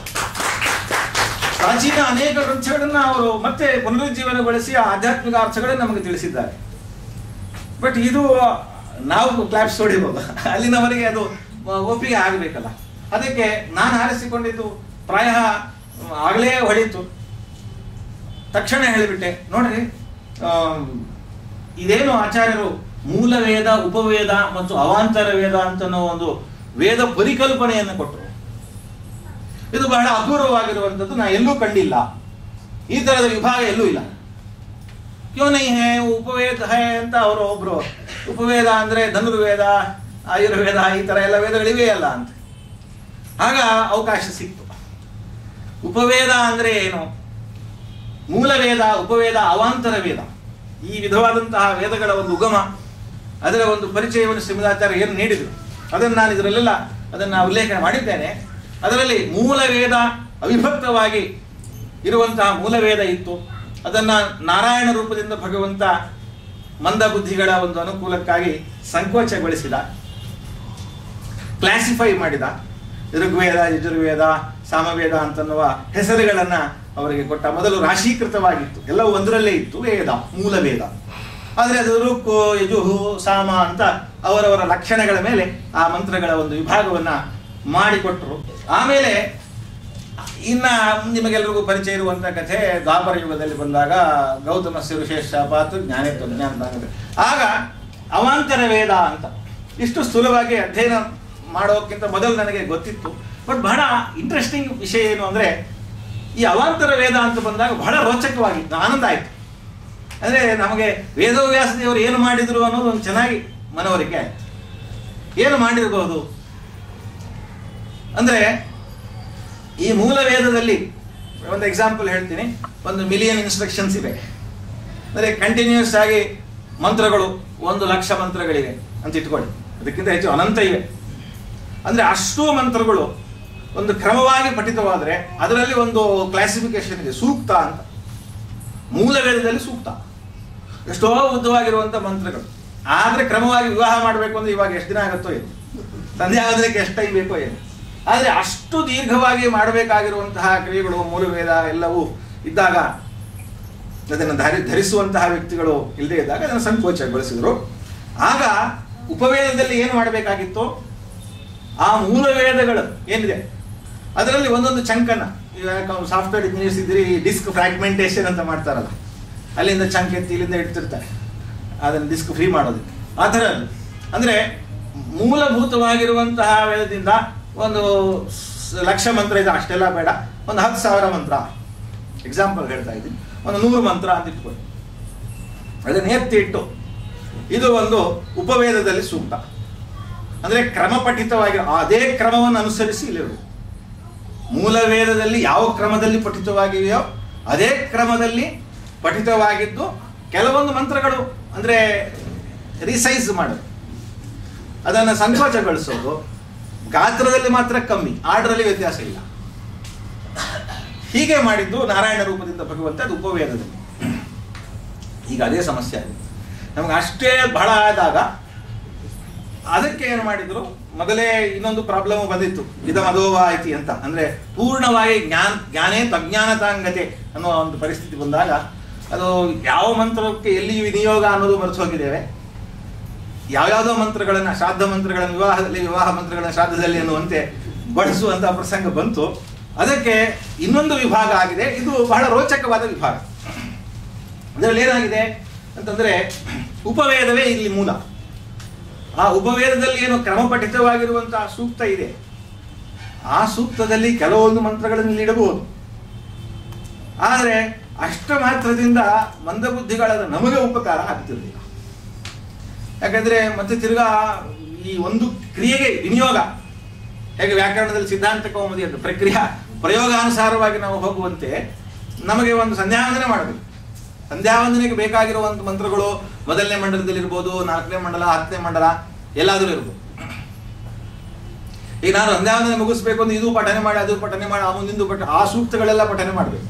ಪ್ರಾಚೀನ ಅನೇಕ ಗ್ರಂಥಗಳನ್ನ ಅವರು ಮತ್ತೆ ಪುನರುಜ್ಜೀವನಗೊಳಿಸಿ ಆ ಆಧ್ಯಾತ್ಮಿಕ ಅರ್ಥಗಳನ್ನ ನಮಗೆ ತಿಳಿಸಿದ್ದಾರೆ ಬಟ್ ಇದು ನಾವು ಕ್ಲಾಪ್ಸ್ ಹೊಡಿಬೋದು ಅಲ್ಲಿನವರೆಗೆ ಅದು ಒಪ್ಪಿಗೆ ಆಗಬೇಕಲ್ಲ ಅದಕ್ಕೆ ನಾನು ಆರಿಸಿಕೊಂಡಿದ್ದು ಪ್ರಾಯ ಆಗಲೇ ಹೊಳೀತು ತಕ್ಷಣ ಹೇಳಿಬಿಟ್ಟೆ ನೋಡ್ರಿ ಆಮ್, ಇದೇನು ಆಚಾರ್ಯರು ಮೂಲ ವೇದ ಉಪವೇದ ಮತ್ತು ಅವಾಂತರ ವೇದ ಅಂತನೋ ಒಂದು ವೇದ ಪರಿಕಲ್ಪನೆಯನ್ನು ಕೊಟ್ಟರು ಇದು ಬಹಳ ಅಪೂರ್ವವಾಗಿರುವಂಥದ್ದು ನಾ ಎಲ್ಲೂ ಕಂಡಿಲ್ಲ ಈ ತರದ ವಿಭಾಗ ಎಲ್ಲೂ ಇಲ್ಲ ಕ್ಯೋ ನೈ ಹೇ ಉಪವೇದ ಹೇ ಅಂತ ಅವರು ಒಬ್ರು ಉಪವೇದ ಅಂದ್ರೆ ಧನುರ್ವೇದ ಆಯುರ್ವೇದ ಈ ತರ ಎಲ್ಲ ವೇದಗಳಿವೆ ಅಲ್ಲ ಅಂತ ಆಗ ಅವಕಾಶ ಸಿಕ್ತು ಉಪವೇದ ಅಂದ್ರೆ ಏನು ಮೂಲ ವೇದ ಉಪವೇದ ಅವಾಂತರ ವೇದ ಈ ವಿಧವಾದಂತಹ ವೇದಗಳ ಒಂದು ಉಗಮ ಅದರ ಒಂದು ಪರಿಚಯವನ್ನು ಶ್ರೀಮದಾಚಾರ್ಯ ಏನು ನೀಡಿದರು ಅದನ್ನು ನಾನು ಇದರಲ್ಲೆಲ್ಲ ಅದನ್ನು ಉಲ್ಲೇಖ ಮಾಡಿದ್ದೇನೆ ಅದರಲ್ಲಿ ಮೂಲ ವೇದ ಅವಿಭಕ್ತವಾಗಿ ಇರುವಂತಹ ಮೂಲ ವೇದ ಇತ್ತು ಅದನ್ನ ನಾರಾಯಣ ರೂಪದಿಂದ ಭಗವಂತ ಮಂದ ಬುದ್ಧಿಗಳ ಒಂದು ಅನುಕೂಲಕ್ಕಾಗಿ ಸಂಕೋಚಗೊಳಿಸಿದ ಕ್ಲಾಸಿಫೈ ಮಾಡಿದ ಋಗ್ವೇದ ಯಜುರ್ವೇದ ಸಾಮವೇದ ಅಂತನ್ನುವ ಹೆಸರುಗಳನ್ನ ಅವರಿಗೆ ಕೊಟ್ಟ ಮೊದಲು ರಾಶೀಕೃತವಾಗಿತ್ತು ಎಲ್ಲವೂ ಒಂದರಲ್ಲೇ ಇತ್ತು ವೇದ ಮೂಲ ವೇದ ಆದರೆ ಅದು ರುಕ್ಕು ಯಜುಹು ಸಾಮ ಅಂತ ಅವರವರ ಲಕ್ಷಣಗಳ ಮೇಲೆ ಆ ಮಂತ್ರಗಳ ಒಂದು ವಿಭಾಗವನ್ನ ಮಾಡಿಕೊಟ್ರು ಆಮೇಲೆ ಇನ್ನ ನಿಮಗೆಲ್ಲರಿಗೂ ಪರಿಚಯ ಇರುವಂತ ಕಥೆ ದ್ವಾಪರ ಯುಗದಲ್ಲಿ ಬಂದಾಗ ಗೌತಮ ವಿಶೇಷ ಪಾತು ಜ್ಞಾನೇತ್ವ ಜ್ಞಾನ ಆಗುತ್ತೆ ಆಗ ಅವಾಂತರ ವೇದ ಅಂತ ಇಷ್ಟು ಸ್ಥೂಲವಾಗಿ ಅಧ್ಯಯನ ಮಾಡೋಕ್ಕಿಂತ ಮೊದಲು ನನಗೆ ಗೊತ್ತಿತ್ತು ಬಟ್ ಬಹಳ ಇಂಟ್ರೆಸ್ಟಿಂಗ್ ವಿಷಯ ಏನು ಅಂದ್ರೆ ಈ ಅವಾಂತರ ವೇದ ಅಂತ ಬಂದಾಗ ಬಹಳ ರೋಚಕವಾಗಿತ್ತು ಆನಂದ ಆಯಿತು ಅಂದರೆ ನಮಗೆ ವೇದವ್ಯಾಸ ದೇವರು ಏನು ಮಾಡಿದರು ಅನ್ನೋದು ಒಂದು ಚೆನ್ನಾಗಿ ಮನವರಿಕೆ ಆಯಿತು ಏನು ಮಾಡಿರಬಹುದು ಅಂದರೆ ಈ ಮೂಲ ವೇದದಲ್ಲಿ ಒಂದು ಎಕ್ಸಾಂಪಲ್ ಹೇಳ್ತೀನಿ ಒಂದು ಮಿಲಿಯನ್ ಇನ್ಸ್ಟ್ರಕ್ಷನ್ಸ್ ಇದೆ ಅಂದರೆ ಕಂಟಿನ್ಯೂಸ್ ಆಗಿ ಮಂತ್ರಗಳು ಒಂದು ಲಕ್ಷ ಮಂತ್ರಗಳಿವೆ ಅಂತ ಇಟ್ಕೊಳ್ಳಿ ಅದಕ್ಕಿಂತ ಹೆಚ್ಚು ಅನಂತ ಇವೆ ಅಂದರೆ ಅಷ್ಟು ಮಂತ್ರಗಳು ಒಂದು ಕ್ರಮವಾಗಿ ಪಠಿತವಾದರೆ ಅದರಲ್ಲಿ ಒಂದು ಕ್ಲಾಸಿಫಿಕೇಶನ್ ಇದೆ ಸೂಕ್ತ ಅಂತ ಮೂಲ ವೇದದಲ್ಲಿ ಸೂಕ್ತ ಎಷ್ಟೋ ಉದ್ದವಾಗಿರುವಂಥ ಮಂತ್ರಗಳು ಆದರೆ ಕ್ರಮವಾಗಿ ವಿವಾಹ ಮಾಡಬೇಕು ಅಂದ್ರೆ ಇವಾಗ ಎಷ್ಟು ದಿನ ಆಗುತ್ತೋ ಏನು ಸಂಧ್ಯಾ ಆಗೋದಕ್ಕೆ ಎಷ್ಟು ಟೈಮ್ ಬೇಕೋ ಏನು ಆದರೆ ಅಷ್ಟು ದೀರ್ಘವಾಗಿ ಮಾಡಬೇಕಾಗಿರುವಂತಹ ಕ್ರಿಯೆಗಳು ಮೂಲವೇದ ಎಲ್ಲವೂ ಇದ್ದಾಗ ಅದನ್ನು ಧರಿ ಧರಿಸುವಂತಹ ವ್ಯಕ್ತಿಗಳು ಇಲ್ಲದೆ ಇದ್ದಾಗ ಅದನ್ನು ಸಂಕೋಚಗೊಳಿಸಿದರು ಆಗ ಉಪವೇದದಲ್ಲಿ ಏನು ಮಾಡಬೇಕಾಗಿತ್ತು ಆ ಮೂಲ ವೇದಗಳು ಏನಿದೆ ಅದರಲ್ಲಿ ಒಂದೊಂದು ಚಂಕನ್ನ ಇವಾಗ ಸಾಫ್ಟ್ವೇರ್ ಇಂಜಿನಿಯರ್ಸ್ ಇದ್ರಿ ಡಿಸ್ಕ್ ಫ್ರಾಗ್ಮೆಂಟೇಷನ್ ಅಂತ ಮಾಡ್ತಾರಲ್ಲ ಅಲ್ಲಿಂದ ಚಂಕ್ ಎತ್ತಿ ಇಲ್ಲಿಂದ ಇಡ್ತಿರ್ತಾರೆ ಅದನ್ನು ಡಿಸ್ಕ್ ಫ್ರೀ ಮಾಡೋದಕ್ಕೆ ಆ ಥರ ಅಂದರೆ ಮೂಲಭೂತವಾಗಿರುವಂತಹ ವೇದದಿಂದ ಒಂದು ಸ್- ಲಕ್ಷ ಮಂತ್ರ ಇದೆ ಅಷ್ಟೆಲ್ಲ ಬೇಡ ಒಂದು ಹತ್ತು ಸಾವಿರ ಮಂತ್ರ ಎಕ್ಸಾಂಪಲ್ ಹೇಳ್ತಾ ಇದ್ದೀನಿ ಒಂದು ನೂರು ಮಂತ್ರ ಅಂತ ಇಟ್ಕೊಳ್ಳಿ ಅದನ್ನು ಎತ್ತಿ ಇಟ್ಟು ಇದು ಒಂದು ಉಪವೇದದಲ್ಲಿ ಸೂಕ್ತ ಅಂದರೆ ಕ್ರಮಪಠಿತವಾಗಿ ಅದೇ ಕ್ರಮವನ್ನು ಅನುಸರಿಸಿ ಇಲ್ಲಿರು ಮೂಲ ವೇದದಲ್ಲಿ ಯಾವ ಕ್ರಮದಲ್ಲಿ ಪಠಿತವಾಗಿವೆಯೋ ಅದೇ ಕ್ರಮದಲ್ಲಿ ಪಠಿತವಾಗಿದ್ದು ಕೆಲವೊಂದು ಮಂತ್ರಗಳು ಅಂದರೆ ರಿಸೈಸ್ ಮಾಡೋದು ಅದನ್ನು ಸಂಕೋಚಗೊಳಿಸೋದು ಗಾತ್ರದಲ್ಲಿ ಮಾತ್ರ ಕಮ್ಮಿ ಆರ್ಡರಲ್ಲಿ ವ್ಯತ್ಯಾಸ ಇಲ್ಲ ಹೀಗೆ ಮಾಡಿದ್ದು ನಾರಾಯಣ ರೂಪದಿಂದ ಭಗವಂತ ಅದು ಉಪವೇದದಲ್ಲಿ ಈಗ ಅದೇ ಸಮಸ್ಯೆ ಆಗಿದೆ ನಮಗೆ ಅಷ್ಟೇ ಬಹಳ ಆದಾಗ ಅದಕ್ಕೆ ಏನು ಮಾಡಿದ್ರು ಮೊದಲೇ ಇನ್ನೊಂದು ಪ್ರಾಬ್ಲಮ್ ಬಂದಿತ್ತು ಇದ ಮದೋವ ಐತಿ ಅಂತ ಅಂದ್ರೆ ಪೂರ್ಣವಾಗಿ ಜ್ಞಾನ ಜ್ಞಾನೇ ತಜ್ಞಾನತಾಂಗತೆ ಅನ್ನೋ ಒಂದು ಪರಿಸ್ಥಿತಿ ಬಂದಾಗ ಅದು ಯಾವ ಮಂತ್ರಕ್ಕೆ ಎಲ್ಲಿ ವಿನಿಯೋಗ ಅನ್ನೋದು ಮರೆತು ಹೋಗಿದ್ದೇವೆ ಯಾವ್ಯಾವುದೋ ಮಂತ್ರಗಳನ್ನ ಶ್ರಾದ್ದ ಮಂತ್ರಗಳನ್ನು ವಿವಾಹದಲ್ಲಿ ವಿವಾಹ ಮಂತ್ರಗಳನ್ನ ಶ್ರಾದ್ದದಲ್ಲಿ ಅನ್ನುವಂತೆ ಬಳಸುವಂತಹ ಪ್ರಸಂಗ ಬಂತು ಅದಕ್ಕೆ ಇನ್ನೊಂದು ವಿಭಾಗ ಆಗಿದೆ ಇದು ಬಹಳ ರೋಚಕವಾದ ವಿಭಾಗ ಇದರಲ್ಲಿ ಏನಾಗಿದೆ ಅಂತಂದ್ರೆ ಉಪವೇದವೇ ಇಲ್ಲಿ ಮೂಲ ಆ ಉಪವೇದದಲ್ಲಿ ಏನು ಕ್ರಮಪಠಿತವಾಗಿರುವಂತಹ ಸೂಕ್ತ ಇದೆ ಆ ಸೂಕ್ತದಲ್ಲಿ ಕೆಲವೊಂದು ಮಂತ್ರಗಳನ್ನು ಇಲ್ಲಿ ಇಡಬಹುದು ಆದರೆ ಅಷ್ಟ ಮಾತ್ರದಿಂದ ಮಂದಬುದ್ಧಿಗಳಾದ ನಮಗೆ ಉಪಕಾರ ಆಗ್ತಿರಲಿಲ್ಲ ಯಾಕಂದ್ರೆ ಮತ್ತೆ ತಿರ್ಗಾ ಈ ಒಂದು ಕ್ರಿಯೆಗೆ ವಿನಿಯೋಗ ಹೇಗೆ ವ್ಯಾಕರಣದಲ್ಲಿ ಸಿದ್ಧಾಂತ ಕೌಮುದಿ ಅಂತ ಪ್ರಕ್ರಿಯೆ ಪ್ರಯೋಗಾನುಸಾರವಾಗಿ ನಾವು ಹೋಗುವಂತೆ ನಮಗೆ ಒಂದು ಸಂಧ್ಯಾವಂದನೆ ಮಾಡಬೇಕು ಸಂಧ್ಯಾವಂದನೆಗೆ ಬೇಕಾಗಿರುವಂಥ ಮಂತ್ರಗಳು ಮೊದಲನೇ ಮಂಡಲದಲ್ಲಿ ಇರ್ಬೋದು ನಾಲ್ಕನೇ ಮಂಡಲ ಹತ್ತನೇ ಮಂಡಲ ಎಲ್ಲಾದರೂ ಇರ್ಬೋದು ಈಗ ನಾನು ಸಂಧ್ಯಾವಂದನೆ ಮುಗಿಸ್ಬೇಕು ಅಂದ್ರೆ ಇದು ಪಠನೆ ಮಾಡಿ ಅದು ಪಠನೆ ಮಾಡಿ ಆ ಮುಂದಿಂದು ಪಠ ಆ ಸೂಕ್ತಗಳೆಲ್ಲ ಪಠನೆ ಮಾಡಬೇಕು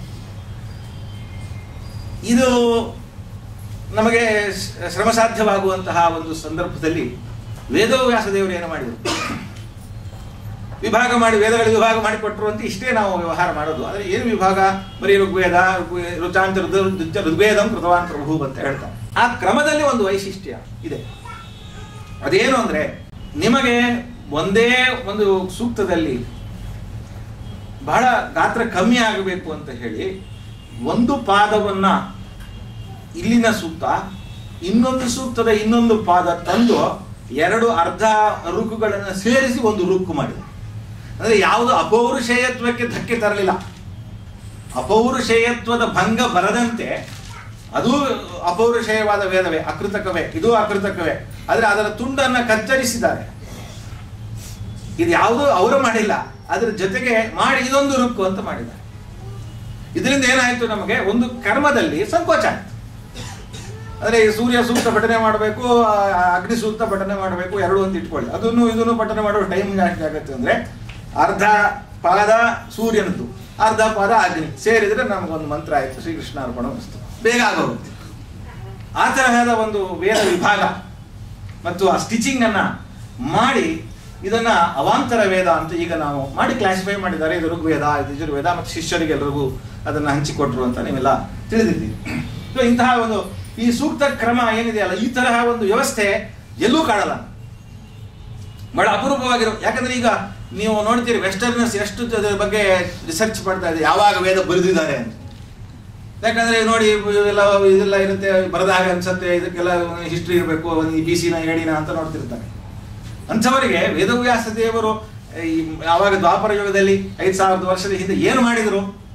ಇದು ನಮಗೆ ಶ್ರ- ಶ್ರಮ ಸಾಧ್ಯವಾಗುವಂತಹ ಒಂದು ಸಂದರ್ಭದಲ್ಲಿ ವೇದವ್ಯಾಸ ದೇವರು ಏನು ಮಾಡಿದರು ವಿಭಾಗ ಮಾಡಿ ವೇದಗಳ ವಿಭಾಗ ಮಾಡಿಕೊಟ್ರು ಅಂತ ಇಷ್ಟೇ ನಾವು ವ್ಯವಹಾರ ಮಾಡೋದು ಆದರೆ ಏನು ವಿಭಾಗ ಬರೀ ಋಗ್ವೇದ ಋಗ್ವೇ- ಋಚಾಂತ ಋತು ಋತು- ಋಗ್ವೇದಂ ಕೃತವಾನ್ ಪ್ರಭು ಅಂತ ಹೇಳ್ತಾರೆ ಆ ಕ್ರಮದಲ್ಲಿ ಒಂದು ವೈಶಿಷ್ಟ್ಯ ಇದೆ ಅದೇನು ಅಂದ್ರೆ ನಿಮಗೆ ಒಂದೇ ಒಂದು ಸೂಕ್ತದಲ್ಲಿ ಬಹಳ ಗಾತ್ರ ಕಮ್ಮಿ ಆಗಬೇಕು ಅಂತ ಹೇಳಿ ಒಂದು ಪಾದವನ್ನ ಇಲ್ಲಿನ ಸೂಕ್ತ ಇನ್ನೊಂದು ಸೂಕ್ತದ ಇನ್ನೊಂದು ಪಾದ ತಂದು ಎರಡು ಅರ್ಧ ರುಕ್ಕುಗಳನ್ನು ಸೇರಿಸಿ ಒಂದು ರುಕ್ಕು ಮಾಡಿದೆ ಅಂದ್ರೆ ಯಾವುದು ಅಪೌರುಷೇಯತ್ವಕ್ಕೆ ಧಕ್ಕೆ ತರಲಿಲ್ಲ ಅಪೌರುಷೇಯತ್ವದ ಭಂಗ ಬರದಂತೆ ಅದು ಅಪೌರುಷೇಯವಾದ ವೇದವೇ ಅಕೃತಕವೇ ಇದು ಅಕೃತಕವೇ ಆದರೆ ಅದರ ತುಂಡನ್ನ ಕತ್ತರಿಸಿದ್ದಾರೆ ಇದು ಯಾವುದೂ ಅವರು ಮಾಡಿಲ್ಲ ಅದರ ಜೊತೆಗೆ ಮಾಡಿ ಇದೊಂದು ರುಕ್ಕು ಅಂತ ಮಾಡಿದ್ದಾರೆ ಇದರಿಂದ ಏನಾಯ್ತು ನಮಗೆ ಒಂದು ಕರ್ಮದಲ್ಲಿ ಸಂಕೋಚ ಆಯ್ತು ಅಂದ್ರೆ ಈ ಸೂರ್ಯ ಸೂಕ್ತ ಪಠನೆ ಮಾಡಬೇಕು ಅಗ್ನಿ ಸೂಕ್ತ ಪಠನೆ ಮಾಡಬೇಕು ಎರಡು ಅಂತ ಇಟ್ಕೊಳ್ಳಿ ಅದನ್ನು ಇದನ್ನು ಪಠನೆ ಮಾಡೋ ಟೈಮ್ ಜಾಸ್ತಿ ಆಗುತ್ತೆ ಅಂದ್ರೆ ಅರ್ಧ ಪಾದ ಸೂರ್ಯನದ್ದು ಅರ್ಧ ಪಾದ ಅಗ್ನಿ ಸೇರಿದ್ರೆ ನಮಗೊಂದು ಮಂತ್ರ ಆಯ್ತು ಶ್ರೀಕೃಷ್ಣ ಅರ್ಪಣ ವಸ್ತು ಬೇಗ ಆಗೋಗುತ್ತೆ ಆ ತರಹದ ಒಂದು ವೇದ ವಿಭಾಗ ಮತ್ತು ಆ ಸ್ಟಿಚಿಂಗ್ ಅನ್ನ ಮಾಡಿ ಇದನ್ನ ಅವಾಂತರ ವೇದ ಅಂತ ಈಗ ನಾವು ಮಾಡಿ ಕ್ಲಾಸಿಫೈ ಮಾಡಿದ್ದಾರೆ ಇದು ಋಗ್ವೇದ ಇದು ಯಜುರ್ವೇದ ಮತ್ತು ಶಿಷ್ಯರಿಗೆಲ್ಲರಿಗೂ ಅದನ್ನ ಹಂಚಿಕೊಟ್ರು ಅಂತ ನೀವೆಲ್ಲ ತಿಳಿದಿದ್ದೀವಿ ಸೊ ಇಂತಹ ಒಂದು ಈ ಸೂಕ್ತ ಕ್ರಮ ಏನಿದೆಯಲ್ಲ ಈ ತರಹ ಒಂದು ವ್ಯವಸ್ಥೆ ಎಲ್ಲೂ ಕಾಣಲ್ಲ ಬಹಳ ಅಪರೂಪವಾಗಿರೋ ಯಾಕಂದ್ರೆ ಈಗ ನೀವು ನೋಡ್ತೀರಿ ವೆಸ್ಟರ್ನರ್ಸ್ ಎಷ್ಟು ಅದರ ಬಗ್ಗೆ ರಿಸರ್ಚ್ ಮಾಡ್ತಾ ಇದೆ ಯಾವಾಗ ವೇದ ಬರೆದಿದ್ದಾರೆ ಅಂತ ಯಾಕಂದ್ರೆ ನೋಡಿ ಇದೆಲ್ಲ ಇದೆಲ್ಲ ಇರುತ್ತೆ ಬರದಾಗ ಅನ್ಸತ್ತೆ ಇದಕ್ಕೆಲ್ಲ ಹಿಸ್ಟ್ರಿ ಇರಬೇಕು ಒಂದು ಬಿ ಸಿನ ಎಡಿನ ಅಂತ ನೋಡ್ತಿರ್ತಾರೆ ಅಂಥವರಿಗೆ ವೇದವ್ಯಾಸ ದೇವರು ಈ ಯಾವಾಗ ದ್ವಾಪರ ಯುಗದಲ್ಲಿ ಐದು ಸಾವಿರದ ವರ್ಷದ ಹಿಂದೆ ಏನು ಮಾಡಿದರು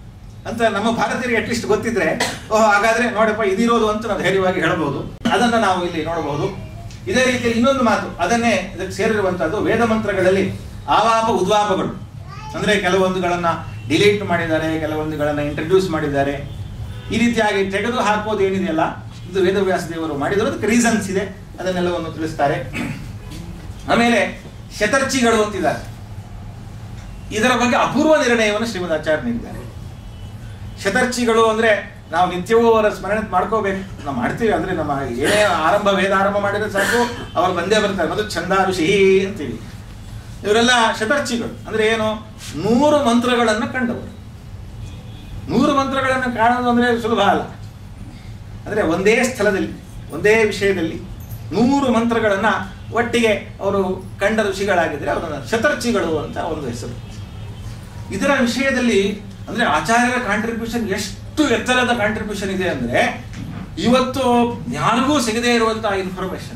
ಅಂತ ನಮ್ಮ ಭಾರತೀಯರಿಗೆ ಅಟ್ಲೀಸ್ಟ್ ಗೊತ್ತಿದ್ರೆ ಓಹ್ ಹಾಗಾದ್ರೆ ನೋಡಪ್ಪ ಇದಿರೋದು ಅಂತ ನಾವು ಧೈರ್ಯವಾಗಿ ಹೇಳಬಹುದು ಅದನ್ನ ನಾವು ಇಲ್ಲಿ ನೋಡಬಹುದು ಇದೇ ರೀತಿಯಲ್ಲಿ ಇನ್ನೊಂದು ಮಾತು ಅದನ್ನೇ ಇದಕ್ಕೆ ಸೇರಿರುವಂತಹದ್ದು ವೇದ ಮಂತ್ರಗಳಲ್ಲಿ ಆವಾಪ ಉದ್ವಾಪಗಳು ಅಂದ್ರೆ ಕೆಲವೊಂದುಗಳನ್ನ ಡಿಲೀಟ್ ಮಾಡಿದ್ದಾರೆ ಕೆಲವೊಂದುಗಳನ್ನ ಇಂಟ್ರಡ್ಯೂಸ್ ಮಾಡಿದ್ದಾರೆ ಈ ರೀತಿಯಾಗಿ ತೆಗೆದು ಹಾಕೋದು ಏನಿದೆಯಲ್ಲ ಇದು ವೇದವ್ಯಾಸ ದೇವರು ಮಾಡಿದ್ರು ಅದಕ್ಕೆ ರೀಸನ್ಸ್ ಇದೆ ಅದನ್ನೆಲ್ಲವನ್ನು ತಿಳಿಸ್ತಾರೆ ಆಮೇಲೆ ಶತರ್ಚಿಗಳು ಅಂತಿದ್ದಾರೆ ಇದರ ಬಗ್ಗೆ ಅಪೂರ್ವ ನಿರ್ಣಯವನ್ನು ಶ್ರೀಮದ್ ಆಚಾರ್ಯ ನೀಡಿದ್ದಾರೆ ಶತರ್ಚಿಗಳು ಅಂದ್ರೆ ನಾವು ನಿತ್ಯವೂ ಅವರ ಸ್ಮರಣೆ ಮಾಡ್ಕೋಬೇಕು ನಾವು ಮಾಡ್ತೀವಿ ಅಂದ್ರೆ ನಮ್ಮ ಏನೇ ಆರಂಭ ವೇದ ಆರಂಭ ಮಾಡಿದ್ರೆ ಸಾಕು ಅವ್ರು ಬಂದೇ ಬರ್ತಾರೆ ಮತ್ತು ಛಂದ ಋಷಿ ಅಂತೀವಿ ಇವರೆಲ್ಲ ಶತರ್ಚಿಗಳು ಅಂದ್ರೆ ಏನು ನೂರು ಮಂತ್ರಗಳನ್ನು ಕಂಡವರು ನೂರು ಮಂತ್ರಗಳನ್ನು ಕಾಣೋದು ಅಂದ್ರೆ ಸುಲಭ ಅಲ್ಲ ಅಂದ್ರೆ ಒಂದೇ ಸ್ಥಳದಲ್ಲಿ ಒಂದೇ ವಿಷಯದಲ್ಲಿ ನೂರು ಮಂತ್ರಗಳನ್ನ ಒಟ್ಟಿಗೆ ಅವರು ಕಂಡ ಋಷಿಗಳಾಗಿದ್ರೆ ಅವರನ್ನ ಶತರ್ಚಿಗಳು ಅಂತ ಒಂದು ಹೆಸರು ಇದರ ವಿಷಯದಲ್ಲಿ ಅಂದ್ರೆ ಆಚಾರ್ಯರ ಕಾಂಟ್ರಿಬ್ಯೂಷನ್ ಎಷ್ಟು ಎತ್ತರದ ಕಾಂಟ್ರಿಬ್ಯೂಷನ್ ಇದೆ ಅಂದ್ರೆ ಇವತ್ತು ಯಾರಿಗೂ ಸಿಗದೇ ಇರುವಂತಹ ಇನ್ಫಾರ್ಮೇಶನ್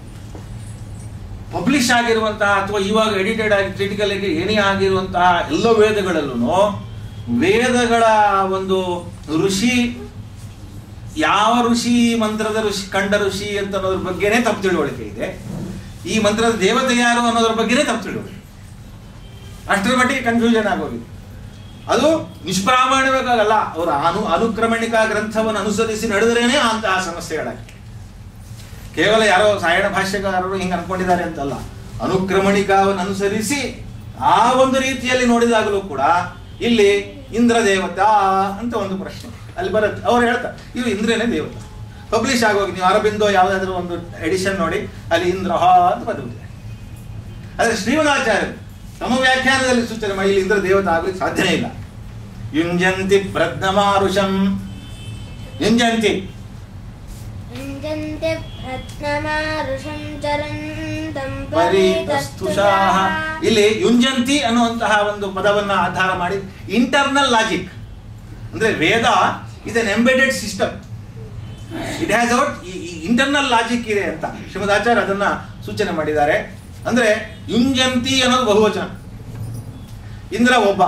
ಪಬ್ಲಿಷ್ ಆಗಿರುವಂತಹ ಅಥವಾ ಇವಾಗ ಎಡಿಟೆಡ್ ಆಗಿ ಕ್ರಿಟಿಕಲ್ ಆಗಿ ಏನೇ ಆಗಿರುವಂತಹ ಎಲ್ಲ ವೇದಗಳಲ್ಲೂ ವೇದಗಳ ಒಂದು ಋಷಿ ಯಾವ ಋಷಿ ಈ ಮಂತ್ರದ ಋಷಿ ಕಂಡ ಋಷಿ ಅಂತ ಅನ್ನೋದ್ರ ಬಗ್ಗೆನೇ ತಪ್ಪು ತಿಳುವಳಿಕೆ ಇದೆ ಈ ಮಂತ್ರದ ದೇವತೆ ಯಾರು ಅನ್ನೋದ್ರ ಬಗ್ಗೆನೇ ತಪ್ಪು ತಿಳುವಳಿಕೆ ಅಷ್ಟರ ಮಟ್ಟಿಗೆ ಕನ್ಫ್ಯೂಷನ್ ಆಗೋಗಿದೆ ಅದು ನಿಷ್ಪ್ರಾಮಾಣಿಕವಾಗಲ್ಲ ಅವರ ಅನು ಅನುಕ್ರಮಣಿಕ ಗ್ರಂಥವನ್ನು ಅನುಸರಿಸಿ ನಡೆದರೇನೆ ಅಂತಹ ಸಮಸ್ಯೆಗಳಾಗಿವೆ ಕೇವಲ ಯಾರೋ ಸಾಯಣ ಭಾಷ್ಯಕಾರರು ಹಿಂಗೆ ಅನ್ಕೊಂಡಿದ್ದಾರೆ ಅಂತಲ್ಲ ಅನುಕ್ರಮಣಿಕವನ್ನು ಅನುಸರಿಸಿ ಆ ಒಂದು ರೀತಿಯಲ್ಲಿ ನೋಡಿದಾಗಲೂ ಕೂಡ ಇಲ್ಲಿ ಇಂದ್ರ ದೇವತಾ ಅಂತ ಒಂದು ಪ್ರಶ್ನೆ ಅಲ್ಲಿ ಬರುತ್ತೆ ಅವ್ರು ಹೇಳ್ತಾರೆ ಇವು ಇಂದ್ರನೇ ದೇವತಾ ಪಬ್ಲಿಷ್ ಆಗೋಗಿ ನೀವು ಅರಬಿಂದೋ ಯಾವುದಾದ್ರೂ ಒಂದು ಎಡಿಷನ್ ನೋಡಿ ಅಲ್ಲಿ ಇಂದ್ರ ಅಂತ ಬದುಕಿದೆ ಆದರೆ ಶ್ರೀಮದಾಚಾರ್ಯರು ತಮ್ಮ ವ್ಯಾಖ್ಯಾನದಲ್ಲಿ ಸೂಚನೆ ಮಾಡಿ ಇಲ್ಲಿ ಇಂದ್ರ ದೇವತಾ ಆಗ್ಲಿಕ್ಕೆ ಸಾಧ್ಯನೇ ಇಲ್ಲ ಯುಂಜಂತಿ ಪ್ರಜ್ಞಮಾರುಷಂ ಯುಂಜಂತಿ युञ्जन्ते प्रत्नमारुषं चरन्तं ಪರಿತಸ್ತುಷಾಹ ಇಲ್ಲಿ ಯುಂಜಂತಿ ಅನ್ನುವಂತಹ ಒಂದು ಪದವನ್ನ ಆಧಾರ ಮಾಡಿ ಇಂಟರ್ನಲ್ ಲಾಜಿಕ್ ಅಂದ್ರೆ Veda is an embedded system it has out internal logic ಇದೆ ಅಂತ ಶ್ರೀಮದ್ ಆಚಾರ್ಯ ಅದನ್ನ ಸೂಚನೆ ಮಾಡಿದ್ದಾರೆ ಅಂದ್ರೆ ಯುಂಜಂತಿ ಅನ್ನೋದು ಬಹುವಚನ ಇಂದ್ರ ಒಬ್ಬ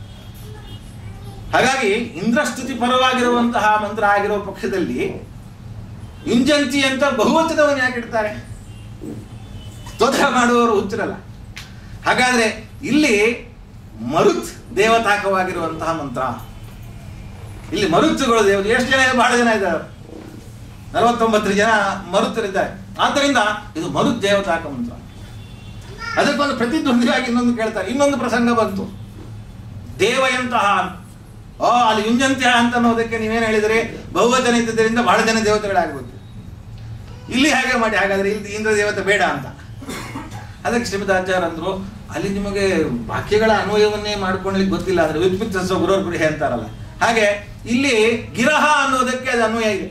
ಹಾಗಾಗಿ ಇಂದ್ರಸ್ತುತಿ ಪರವಾಗಿರುವಂತಹ ಮಂತ್ರ ಆಗಿರುವ ಪಕ್ಷದಲ್ಲಿ ಯುಂಜಂತಿ ಅಂತ ಬಹುವಚನವನ್ನು ಯಾಕೆ ಇಡ್ತಾರೆ ಸ್ತೋತ್ರ ಮಾಡುವವರು ಹುಚ್ಚರಲ್ಲ ಹಾಗಾದ್ರೆ ಇಲ್ಲಿ ಮರುತ್ ದೇವತಾಕವಾಗಿರುವಂತಹ ಮಂತ್ರ ಇಲ್ಲಿ ಮರುತ್ತುಗಳು ದೇವರು ಎಷ್ಟು ಜನ ಇದೆ? ಬಹಳ ಜನ ಇದ್ದಾರೆ ನಲವತ್ತೊಂಬತ್ತು ಜನ ಮರುತ್ತರಿದ್ದಾರೆ ಆದ್ದರಿಂದ ಇದು ಮರುತ್ ದೇವತಾಕ ಮಂತ್ರ ಅದಕ್ಕೊಂದು ಪ್ರತಿದ್ವಂದ್ವಿಯಾಗಿ ಇನ್ನೊಂದು ಕೇಳ್ತಾರೆ ಇನ್ನೊಂದು ಪ್ರಸಂಗ ಬಂತು ದೇವಯಂತಹ ಓ ಅಲ್ಲಿ ಯುಂಜಂತ್ಯ ಅಂತ ಅನ್ನೋದಕ್ಕೆ ನೀವೇನು ಹೇಳಿದ್ರಿ ಬಹುವಚನ ಇದ್ದಿದ್ದರಿಂದ ಬಹಳ ಜನ ದೇವತೆಗಳಾಗಬೇಕು ಇಲ್ಲಿ ಹಾಗೆ ಮಾಡಿ ಹಾಗಾದ್ರೆ ಇಲ್ಲಿ ಇಂದ್ರ ದೇವತೆ ಬೇಡ ಅಂತ ಅದಕ್ಕೆ ಶ್ರೀಮದಾಚಾರ್ಯ ಅಂದ್ರು ಅಲ್ಲಿ ನಿಮಗೆ ವಾಕ್ಯಗಳ ಅನ್ವಯವನ್ನೇ ಮಾಡ್ಕೊಳ್ಳಿಕ್ಕೆ ಗೊತ್ತಿಲ್ಲ ಅಂದ್ರೆ ವ್ಯುತ್ಪಿತ್ತ ಗುರೋರ್ ಗೃಹ ಅಂತಾರಲ್ಲ ಹಾಗೆ ಇಲ್ಲಿ ಗಿರಹ ಅನ್ನೋದಕ್ಕೆ ಅದು ಅನ್ವಯ ಇದೆ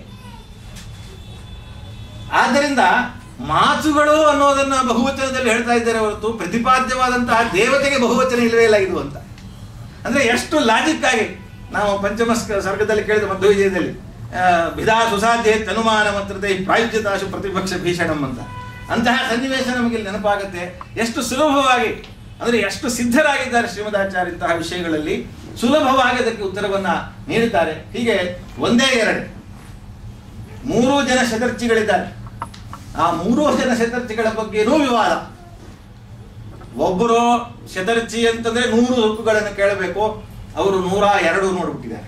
ಆದ್ದರಿಂದ ಮಾತುಗಳು ಅನ್ನೋದನ್ನ ಬಹುವಚನದಲ್ಲಿ ಹೇಳ್ತಾ ಇದ್ದಾರೆ ಹೊರತು ಪ್ರತಿಪಾದ್ಯವಾದಂತಹ ದೇವತೆಗೆ ಬಹುವಚನ ಇಲ್ಲವೇ ಇಲ್ಲ ಇದು ಅಂತ ಅಂದ್ರೆ ಎಷ್ಟು ಲಾಜಿಕ್ ಆಗಿ ನಾವು ಪಂಚಮ ಸ್ಕ- ಸರ್ಗದಲ್ಲಿ ಕೇಳಿದ ಮಧ್ವ ವಿಜಯದಲ್ಲಿ ಆ, ಭಿದಾ ಸುಸಾಧ್ಯ ತನುಮಾನ ಮಂತ್ರತೆ ಪ್ರಾಯುಜ್ಯತಾಶು ಪ್ರತಿಪಕ್ಷ ಭೀಷಣಂ ಅಂತ ಅಂತಹ ಸನ್ನಿವೇಶ ನಮಗೆ ಇಲ್ಲಿ ನೆನಪಾಗುತ್ತೆ ಎಷ್ಟು ಸುಲಭವಾಗಿ ಅಂದ್ರೆ ಎಷ್ಟು ಸಿದ್ಧರಾಗಿದ್ದಾರೆ ಶ್ರೀಮದಾಚಾರ್ಯ ಇಂತಹ ವಿಷಯಗಳಲ್ಲಿ ಸುಲಭವಾಗಿ ಅದಕ್ಕೆ ಉತ್ತರವನ್ನ ನೀಡುತ್ತಾರೆ ಹೀಗೆ ಒಂದೇ ಎರಡು ಮೂರು ಜನ ಶತರ್ಚಿಗಳಿದ್ದಾರೆ ಆ ಮೂರೂ ಜನ ಶತರ್ಚಿಗಳ ಬಗ್ಗೆನೂ ವಿವಾದ ಒಬ್ಬರು ಶತರ್ಚಿ ಅಂತಂದ್ರೆ ನೂರು ಋಕ್ಕುಗಳನ್ನು ಕೇಳಬೇಕು ಅವರು ನೂರ ಎರಡು ನೋಡ್ಬಿಟ್ಟಿದ್ದಾರೆ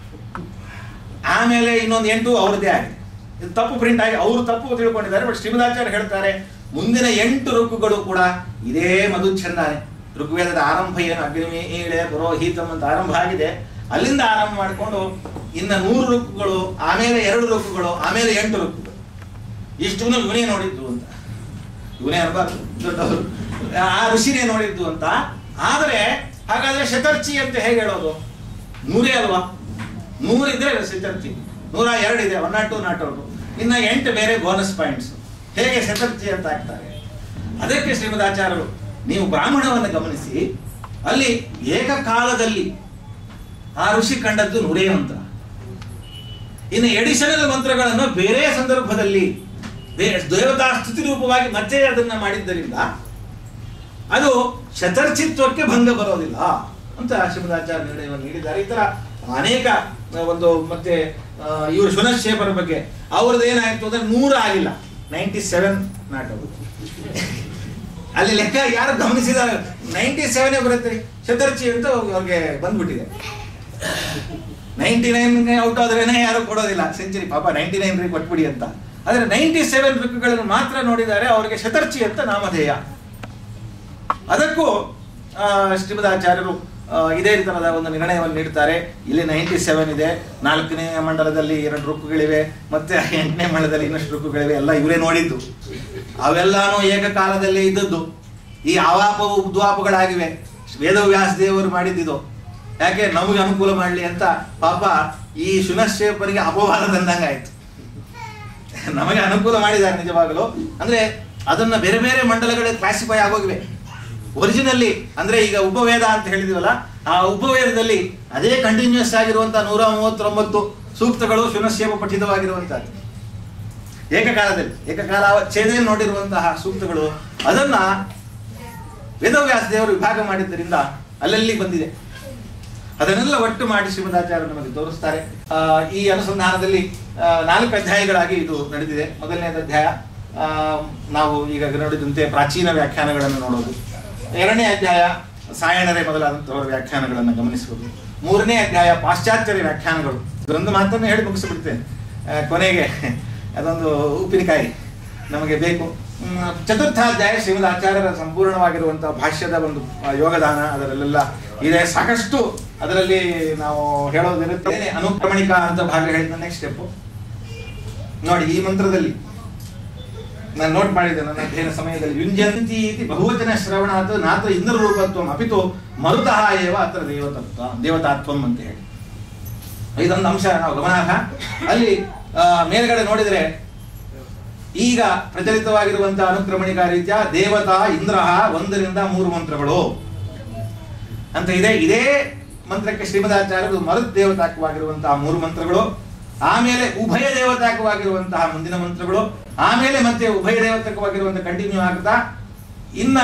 ಆಮೇಲೆ ಇನ್ನೊಂದು ಎಂಟು ಅವ್ರದ್ದೇ ಆಗಿದೆ ಇದು ತಪ್ಪು ಪ್ರಿಂಟ್ ಆಗಿ ಅವರು ತಪ್ಪು ತಿಳ್ಕೊಂಡಿದ್ದಾರೆ ಬಟ್ ಶ್ರೀಮದಾಚಾರ್ಯ ಹೇಳ್ತಾರೆ ಮುಂದಿನ ಎಂಟು ಋಕ್ಕುಗಳು ಕೂಡ ಇದೇ ಮಧುಚ್ಛಂದಾನೆ ಋಗ್ವೇದದ ಆರಂಭ ಏನು ಅಗ್ನಿಮೀಳೆ ಪುರೋಹಿತಂ ಅಂತ ಆರಂಭ ಆಗಿದೆ ಅಲ್ಲಿಂದ ಆರಂಭ ಮಾಡಿಕೊಂಡು ಇನ್ನ ನೂರು ಋಕ್ಕುಗಳು ಆಮೇಲೆ ಎರಡು ಋಕ್ಕುಗಳು ಆಮೇಲೆ ಎಂಟು ಋಕ್ಕುಗಳು ಇಷ್ಟು ಇವನೇ ನೋಡಿದ್ದು ಅಂತ ಇವನೇ ಅನ್ಬಾರ್ದು ದೊಡ್ಡವರು ಆ ಋಷಿನೇ ನೋಡಿದ್ದು ಅಂತ ಆದರೆ ಹಾಗಾದ್ರೆ ಶತರ್ಚಿ ಅಂತ ಹೇಗೆ ಹೇಳೋದು ನೂರೇ ಅಲ್ವಾ ನೂರಿದ್ರೆ ಶತರ್ಚಿ ನೂರ ಎರಡು ಇದೆ one not two not out ಇನ್ನ ಎಂಟು ಬೇರೆ ಬೋನಸ್ ಪಾಯಿಂಟ್ಸ್ ಹೇಗೆ ಶತರ್ಚಿ ಅಂತ ಆಗ್ತಾರೆ ಅದಕ್ಕೆ ಶ್ರೀಮದಾಚಾರ್ಯರು ನೀವು ಬ್ರಾಹ್ಮಣವನ್ನು ಗಮನಿಸಿ ಅಲ್ಲಿ ಏಕಕಾಲದಲ್ಲಿ ಆ ಋಷಿ ಕಂಡದ್ದು ನೂರೇ ಮಂತ್ರ ಇನ್ನು ಎಡಿಷನಲ್ ಮಂತ್ರಗಳನ್ನು ಬೇರೆ ಸಂದರ್ಭದಲ್ಲಿ ದೇ- ದೇವತಾ ಸ್ತುತಿ ರೂಪವಾಗಿ ಮತ್ತೆ ಅದನ್ನ ಮಾಡಿದ್ದರಿಂದ ಅದು ಶತರ್ಚಿತ್ವಕ್ಕೆ ಭಂಗ ಬರೋದಿಲ್ಲ ಅಂತ ಶ್ರೀಮದಾಚಾರ್ಯ ನಿರ್ಣಯವನ್ನು ನೀಡಿದ್ದಾರೆ ಈ ತರ ಅನೇಕ ಒಂದು ಮತ್ತೆ ಆ, ಇವರು ಶುನಶೇಪರ ಬಗ್ಗೆ ಅವ್ರದ್ದು ಏನಾಯ್ತು ಅಂದ್ರೆ ನೂರ ಆಗಿಲ್ಲ ನೈಂಟಿ ಸೆವೆನ್ ನಾಟಕ ಅಲ್ಲಿ ಲೆಕ್ಕ ಯಾರು ಗಮನಿಸಿದಾಗ ನೈಂಟಿ ಸೆವೆನ್ ಬರುತ್ತೆ ಶತರ್ಚಿ ಅಂತ ಅವ್ರಿಗೆ ಬಂದ್ಬಿಟ್ಟಿದೆ ನೈಂಟಿ ನೈನ್ ಔಟ್ ಆದ್ರೇನೆ ಯಾರು ಕೊಡೋದಿಲ್ಲ ಸೆಂಚುರಿ ಪಾಪ ನೈಂಟಿ ನೈನ್ ರೀ ಕೊಟ್ಬಿಡಿ ಅಂತ ಆದ್ರೆ ನೈಂಟಿ ಸೆವೆನ್ ಋತುಗಳನ್ನು ಮಾತ್ರ ನೋಡಿದ್ದಾರೆ ಅವರಿಗೆ ಶತರ್ಚಿ ಅಂತ ನಾಮಧೇಯ ಅದಕ್ಕೂ ಆ, ಶ್ರೀಮದಾಚಾರ್ಯರು ಆ, ಇದೇ ತರಹದ ಒಂದು ನಿರ್ಣಯವನ್ನು ನೀಡ್ತಾರೆ ಇಲ್ಲಿ ನೈಂಟಿ ಸೆವೆನ್ ಇದೆ ನಾಲ್ಕನೇ ಮಂಡಲದಲ್ಲಿ ಎರಡು ರುಕ್ಕುಗಳಿವೆ ಮತ್ತೆ ಎಂಟನೇ ಮಂಡಲದಲ್ಲಿ ಇನ್ನಷ್ಟು ರುಕ್ಕುಗಳಿವೆ ಎಲ್ಲ ಇವರೇ ನೋಡಿದ್ದು ಅವೆಲ್ಲಾನು ಏಕಕಾಲದಲ್ಲೇ ಇದ್ದದ್ದು ಈ ಅವಾಪವು ಉದ್ವಾಪಗಳಾಗಿವೆ ವೇದವ್ಯಾಸ ದೇವರು ಮಾಡಿದ್ದಿದು ಯಾಕೆ ನಮಗೆ ಅನುಕೂಲ ಮಾಡಲಿ ಅಂತ ಪಾಪ ಈ ಶುನಶೇಪರಿಗೆ ಅಪವಾದ ತಂದಂಗಾಯ್ತು ನಮಗೆ ಅನುಕೂಲ ಮಾಡಿದ್ದಾರೆ ನಿಜವಾಗಲು ಅಂದ್ರೆ ಅದನ್ನ ಬೇರೆ ಬೇರೆ ಮಂಡಲಗಳಿಗೆ ಕ್ಲಾಸಿಫೈ ಆಗೋಗಿವೆ ಒರಿಜಿನಲ್ಲಿ ಅಂದ್ರೆ ಈಗ ಉಪವೇದ ಅಂತ ಹೇಳಿದಿವಲ್ಲ ಆ ಉಪವೇದದಲ್ಲಿ ಅದೇ ಕಂಟಿನ್ಯೂಸ್ ಆಗಿರುವಂತಹ ನೂರ ಮೂವತ್ತೊಂಬತ್ತು ಸೂಕ್ತಗಳು ಶುನಶೇಪ ಪಠಿತವಾಗಿರುವಂತಹದ್ದು ಏಕಕಾಲದಲ್ಲಿ ಏಕಕಾಲ ಛೇದೆ ನೋಡಿರುವಂತಹ ಸೂಕ್ತಗಳು ಅದನ್ನ ವೇದವ್ಯಾಸ ದೇವರು ವಿಭಾಗ ಮಾಡಿದ್ದರಿಂದ ಅಲ್ಲಲ್ಲಿ ಬಂದಿದೆ ಅದನ್ನೆಲ್ಲ ಒಟ್ಟು ಮಾಡಿ ಶ್ರೀಮದಾಚಾರ್ಯ ನಮಗೆ ತೋರಿಸ್ತಾರೆ ಆ, ಈ ಅನುಸಂಧಾನದಲ್ಲಿ ಆ, ನಾಲ್ಕು ಅಧ್ಯಾಯಗಳಾಗಿ ಇದು ನಡೆದಿದೆ ಮೊದಲನೇದು ಅಧ್ಯಾಯ ಆ, ನಾವು ಈಗ ನೋಡಿದಂತೆ ಪ್ರಾಚೀನ ವ್ಯಾಖ್ಯಾನಗಳನ್ನು ನೋಡೋದು ಎರಡನೇ ಅಧ್ಯಾಯ ಸಾಯಣರೇ ಮೊದಲಾದಂಥವರ ವ್ಯಾಖ್ಯಾನಗಳನ್ನು ಗಮನಿಸುವುದು ಮೂರನೇ ಅಧ್ಯಾಯ ಪಾಶ್ಚಾತ್ಯರ ವ್ಯಾಖ್ಯಾನಗಳು ಇದೊಂದು ಮಾತನ್ನು ಹೇಳಿ ಮುಗಿಸಿಬಿಡ್ತೇನೆ ಆ, ಕೊನೆಗೆ ಅದೊಂದು ಉಪ್ಪಿನಕಾಯಿ ನಮಗೆ ಬೇಕು ಹ್ಮ್, ಚತುರ್ಥಾಧ್ಯಾಯ ಶ್ರೀಮದ್ ಆಚಾರ್ಯರ ಸಂಪೂರ್ಣವಾಗಿರುವಂತಹ ಭಾಷ್ಯದ ಒಂದು ಆ, ಯೋಗದಾನ ಅದರಲ್ಲೆಲ್ಲ ಇದೆ ಸಾಕಷ್ಟು ಅದರಲ್ಲಿ ನಾವು ಹೇಳೋದಿರುತ್ತೆ ಅನುಕ್ರಮಣಿಕ ಅಂತ ಭಾಗ ಹೇಳಿದ ನೆಕ್ಸ್ಟ್ ಸ್ಟೆಪ್ ನೋಡಿ ಈ ಮಂತ್ರದಲ್ಲಿ ನಾನು ನೋಟ್ ಮಾಡಿದ್ದೆ ನನ್ನ ಅಧ್ಯಯನ ಸಮಯದಲ್ಲಿ ಯುಂಜಂತಿ ಇತಿ ಬಹುವಚನ ಶ್ರವಣಾತ್ ನಾತ್ರ ಇಂದ್ರ ರೂಪತ್ವಂ ಅಪಿತು ಮರುತಃ ಏವ ಅತ್ರ ದೇವತತ್ವ ದೇವತಾತ್ವಂ ಅಂತ ಹೇಳಿ ಇದೊಂದು ಅಂಶ ನಾವು ಗಮನಾರ್ಹ ಅಲ್ಲಿ ಆ, ಮೇಲ್ಗಡೆ ನೋಡಿದರೆ ಈಗ ಪ್ರಚಲಿತವಾಗಿರುವಂತಹ ಅನುಕ್ರಮಣಿಕ ರೀತಿಯ ದೇವತಾ ಇಂದ್ರ ಒಂದರಿಂದ ಮೂರು ಮಂತ್ರಗಳು ಅಂತ ಇದೆ ಇದೇ ಮಂತ್ರಕ್ಕೆ ಶ್ರೀಮದಾಚಾರ್ಯರು ಮರುತ್ ದೇವತಾಕವಾಗಿರುವಂತಹ ಮೂರು ಮಂತ್ರಗಳು ಆಮೇಲೆ ಉಭಯ ದೇವತಾಕವಾಗಿರುವಂತಹ ಮುಂದಿನ ಮಂತ್ರಗಳು ಆಮೇಲೆ ಮತ್ತೆ ಉಭಯ ದೇವತಾಕವಾಗಿರುವಂತಹ ಕಂಟಿನ್ಯೂ ಆಗ್ತಾ ಇನ್ನ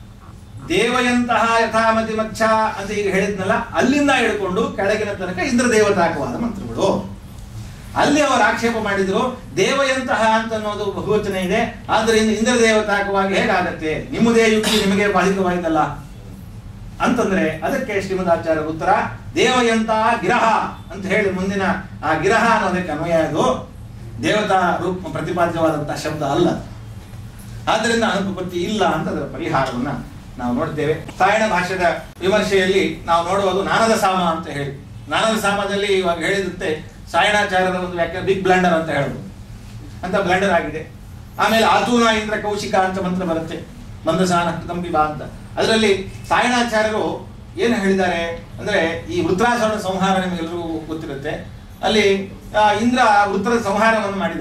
ದೇವಯಂತಹ ಯಥಾಮತಿ ಮಚ್ಚ ಅಂತ ಈಗ ಹೇಳಿದ್ನಲ್ಲ ಅಲ್ಲಿಂದ ಹಿಡ್ಕೊಂಡು ಕೆಳಗಿನ ತನಕ ಇಂದ್ರ ದೇವತಾಕವಾದ ಮಂತ್ರಗಳು ಅಲ್ಲಿ ಅವರು ಆಕ್ಷೇಪ ಮಾಡಿದ್ರು ದೇವಯಂತಹ ಅಂತ ಅನ್ನೋದು ಬಹುವಚನ ಇದೆ ಆದ್ದರಿಂದ ಇಂದ್ರ ದೇವತಾಕವಾಗಿ ಹೇಗಾಗತ್ತೆ ನಿಮ್ಮದೇ ಯುಕ್ತಿ ನಿಮಗೆ ಬಾಧಿತವಾಯ್ತಲ್ಲ ಅಂತಂದ್ರೆ ಅದಕ್ಕೆ ಶ್ರೀಮದಾಚಾರ್ಯ ಉತ್ತರ ದೇವಯಂತಹ ಗಿರಹ ಅಂತ ಹೇಳಿ ಮುಂದಿನ ಆ ಗಿರಹ ಅನ್ನೋದಕ್ಕೆ ಅನ್ವಯ ಅದು ದೇವತಾ ರೂಪ ಪ್ರತಿಪಾದ್ಯವಾದಂತಹ ಶಬ್ದ ಅಲ್ಲ ಆದ್ದರಿಂದ ಅನುಪಪತ್ತಿ ಇಲ್ಲ ಅಂತ ಅದರ ಪರಿಹಾರವನ್ನ ನಾವು ನೋಡ್ತೇವೆ ಸಾಯಣ ಭಾಷೆದ ವಿಮರ್ಶೆಯಲ್ಲಿ ನಾವು ನೋಡುವುದು ನಾನದ ಸಾಮ ಅಂತ ಹೇಳಿ ನಾನದ ಸಾಮದಲ್ಲಿ ಇವಾಗ ಹೇಳಿದಂತೆ ಸಾಯಣಾಚಾರ್ಯರ ಒಂದು ವ್ಯಾಖ್ಯಾನ ಬಿಗ್ ಬ್ಲಂಡರ್ ಅಂತ ಹೇಳಬಹುದು ಅಂತ ಬ್ಲಂಡರ್ ಆಗಿದೆ ಆಮೇಲೆ ಆತೂನ ಇಂದ್ರ ಕೌಶಿಕ ಅಂತ ಮಂತ್ರ ಬರುತ್ತೆ ಮಂದಸಾನ ತಂಬಿ ಬಾ ಅಂತ ಅದರಲ್ಲಿ ಸಾಯಣಾಚಾರ್ಯರು ಏನು ಹೇಳಿದ್ದಾರೆ ಅಂದ್ರೆ ಈ ವೃತ್ರಾಸುರನ ಸಂಹಾರ ನಿಮಗೆಲ್ಲರಿಗೂ ಗೊತ್ತಿರುತ್ತೆ ಅಲ್ಲಿ ಆ, ಇಂದ್ರ ವೃತ್ರದ ಸಂಹಾರವನ್ನು ಮಾಡಿದ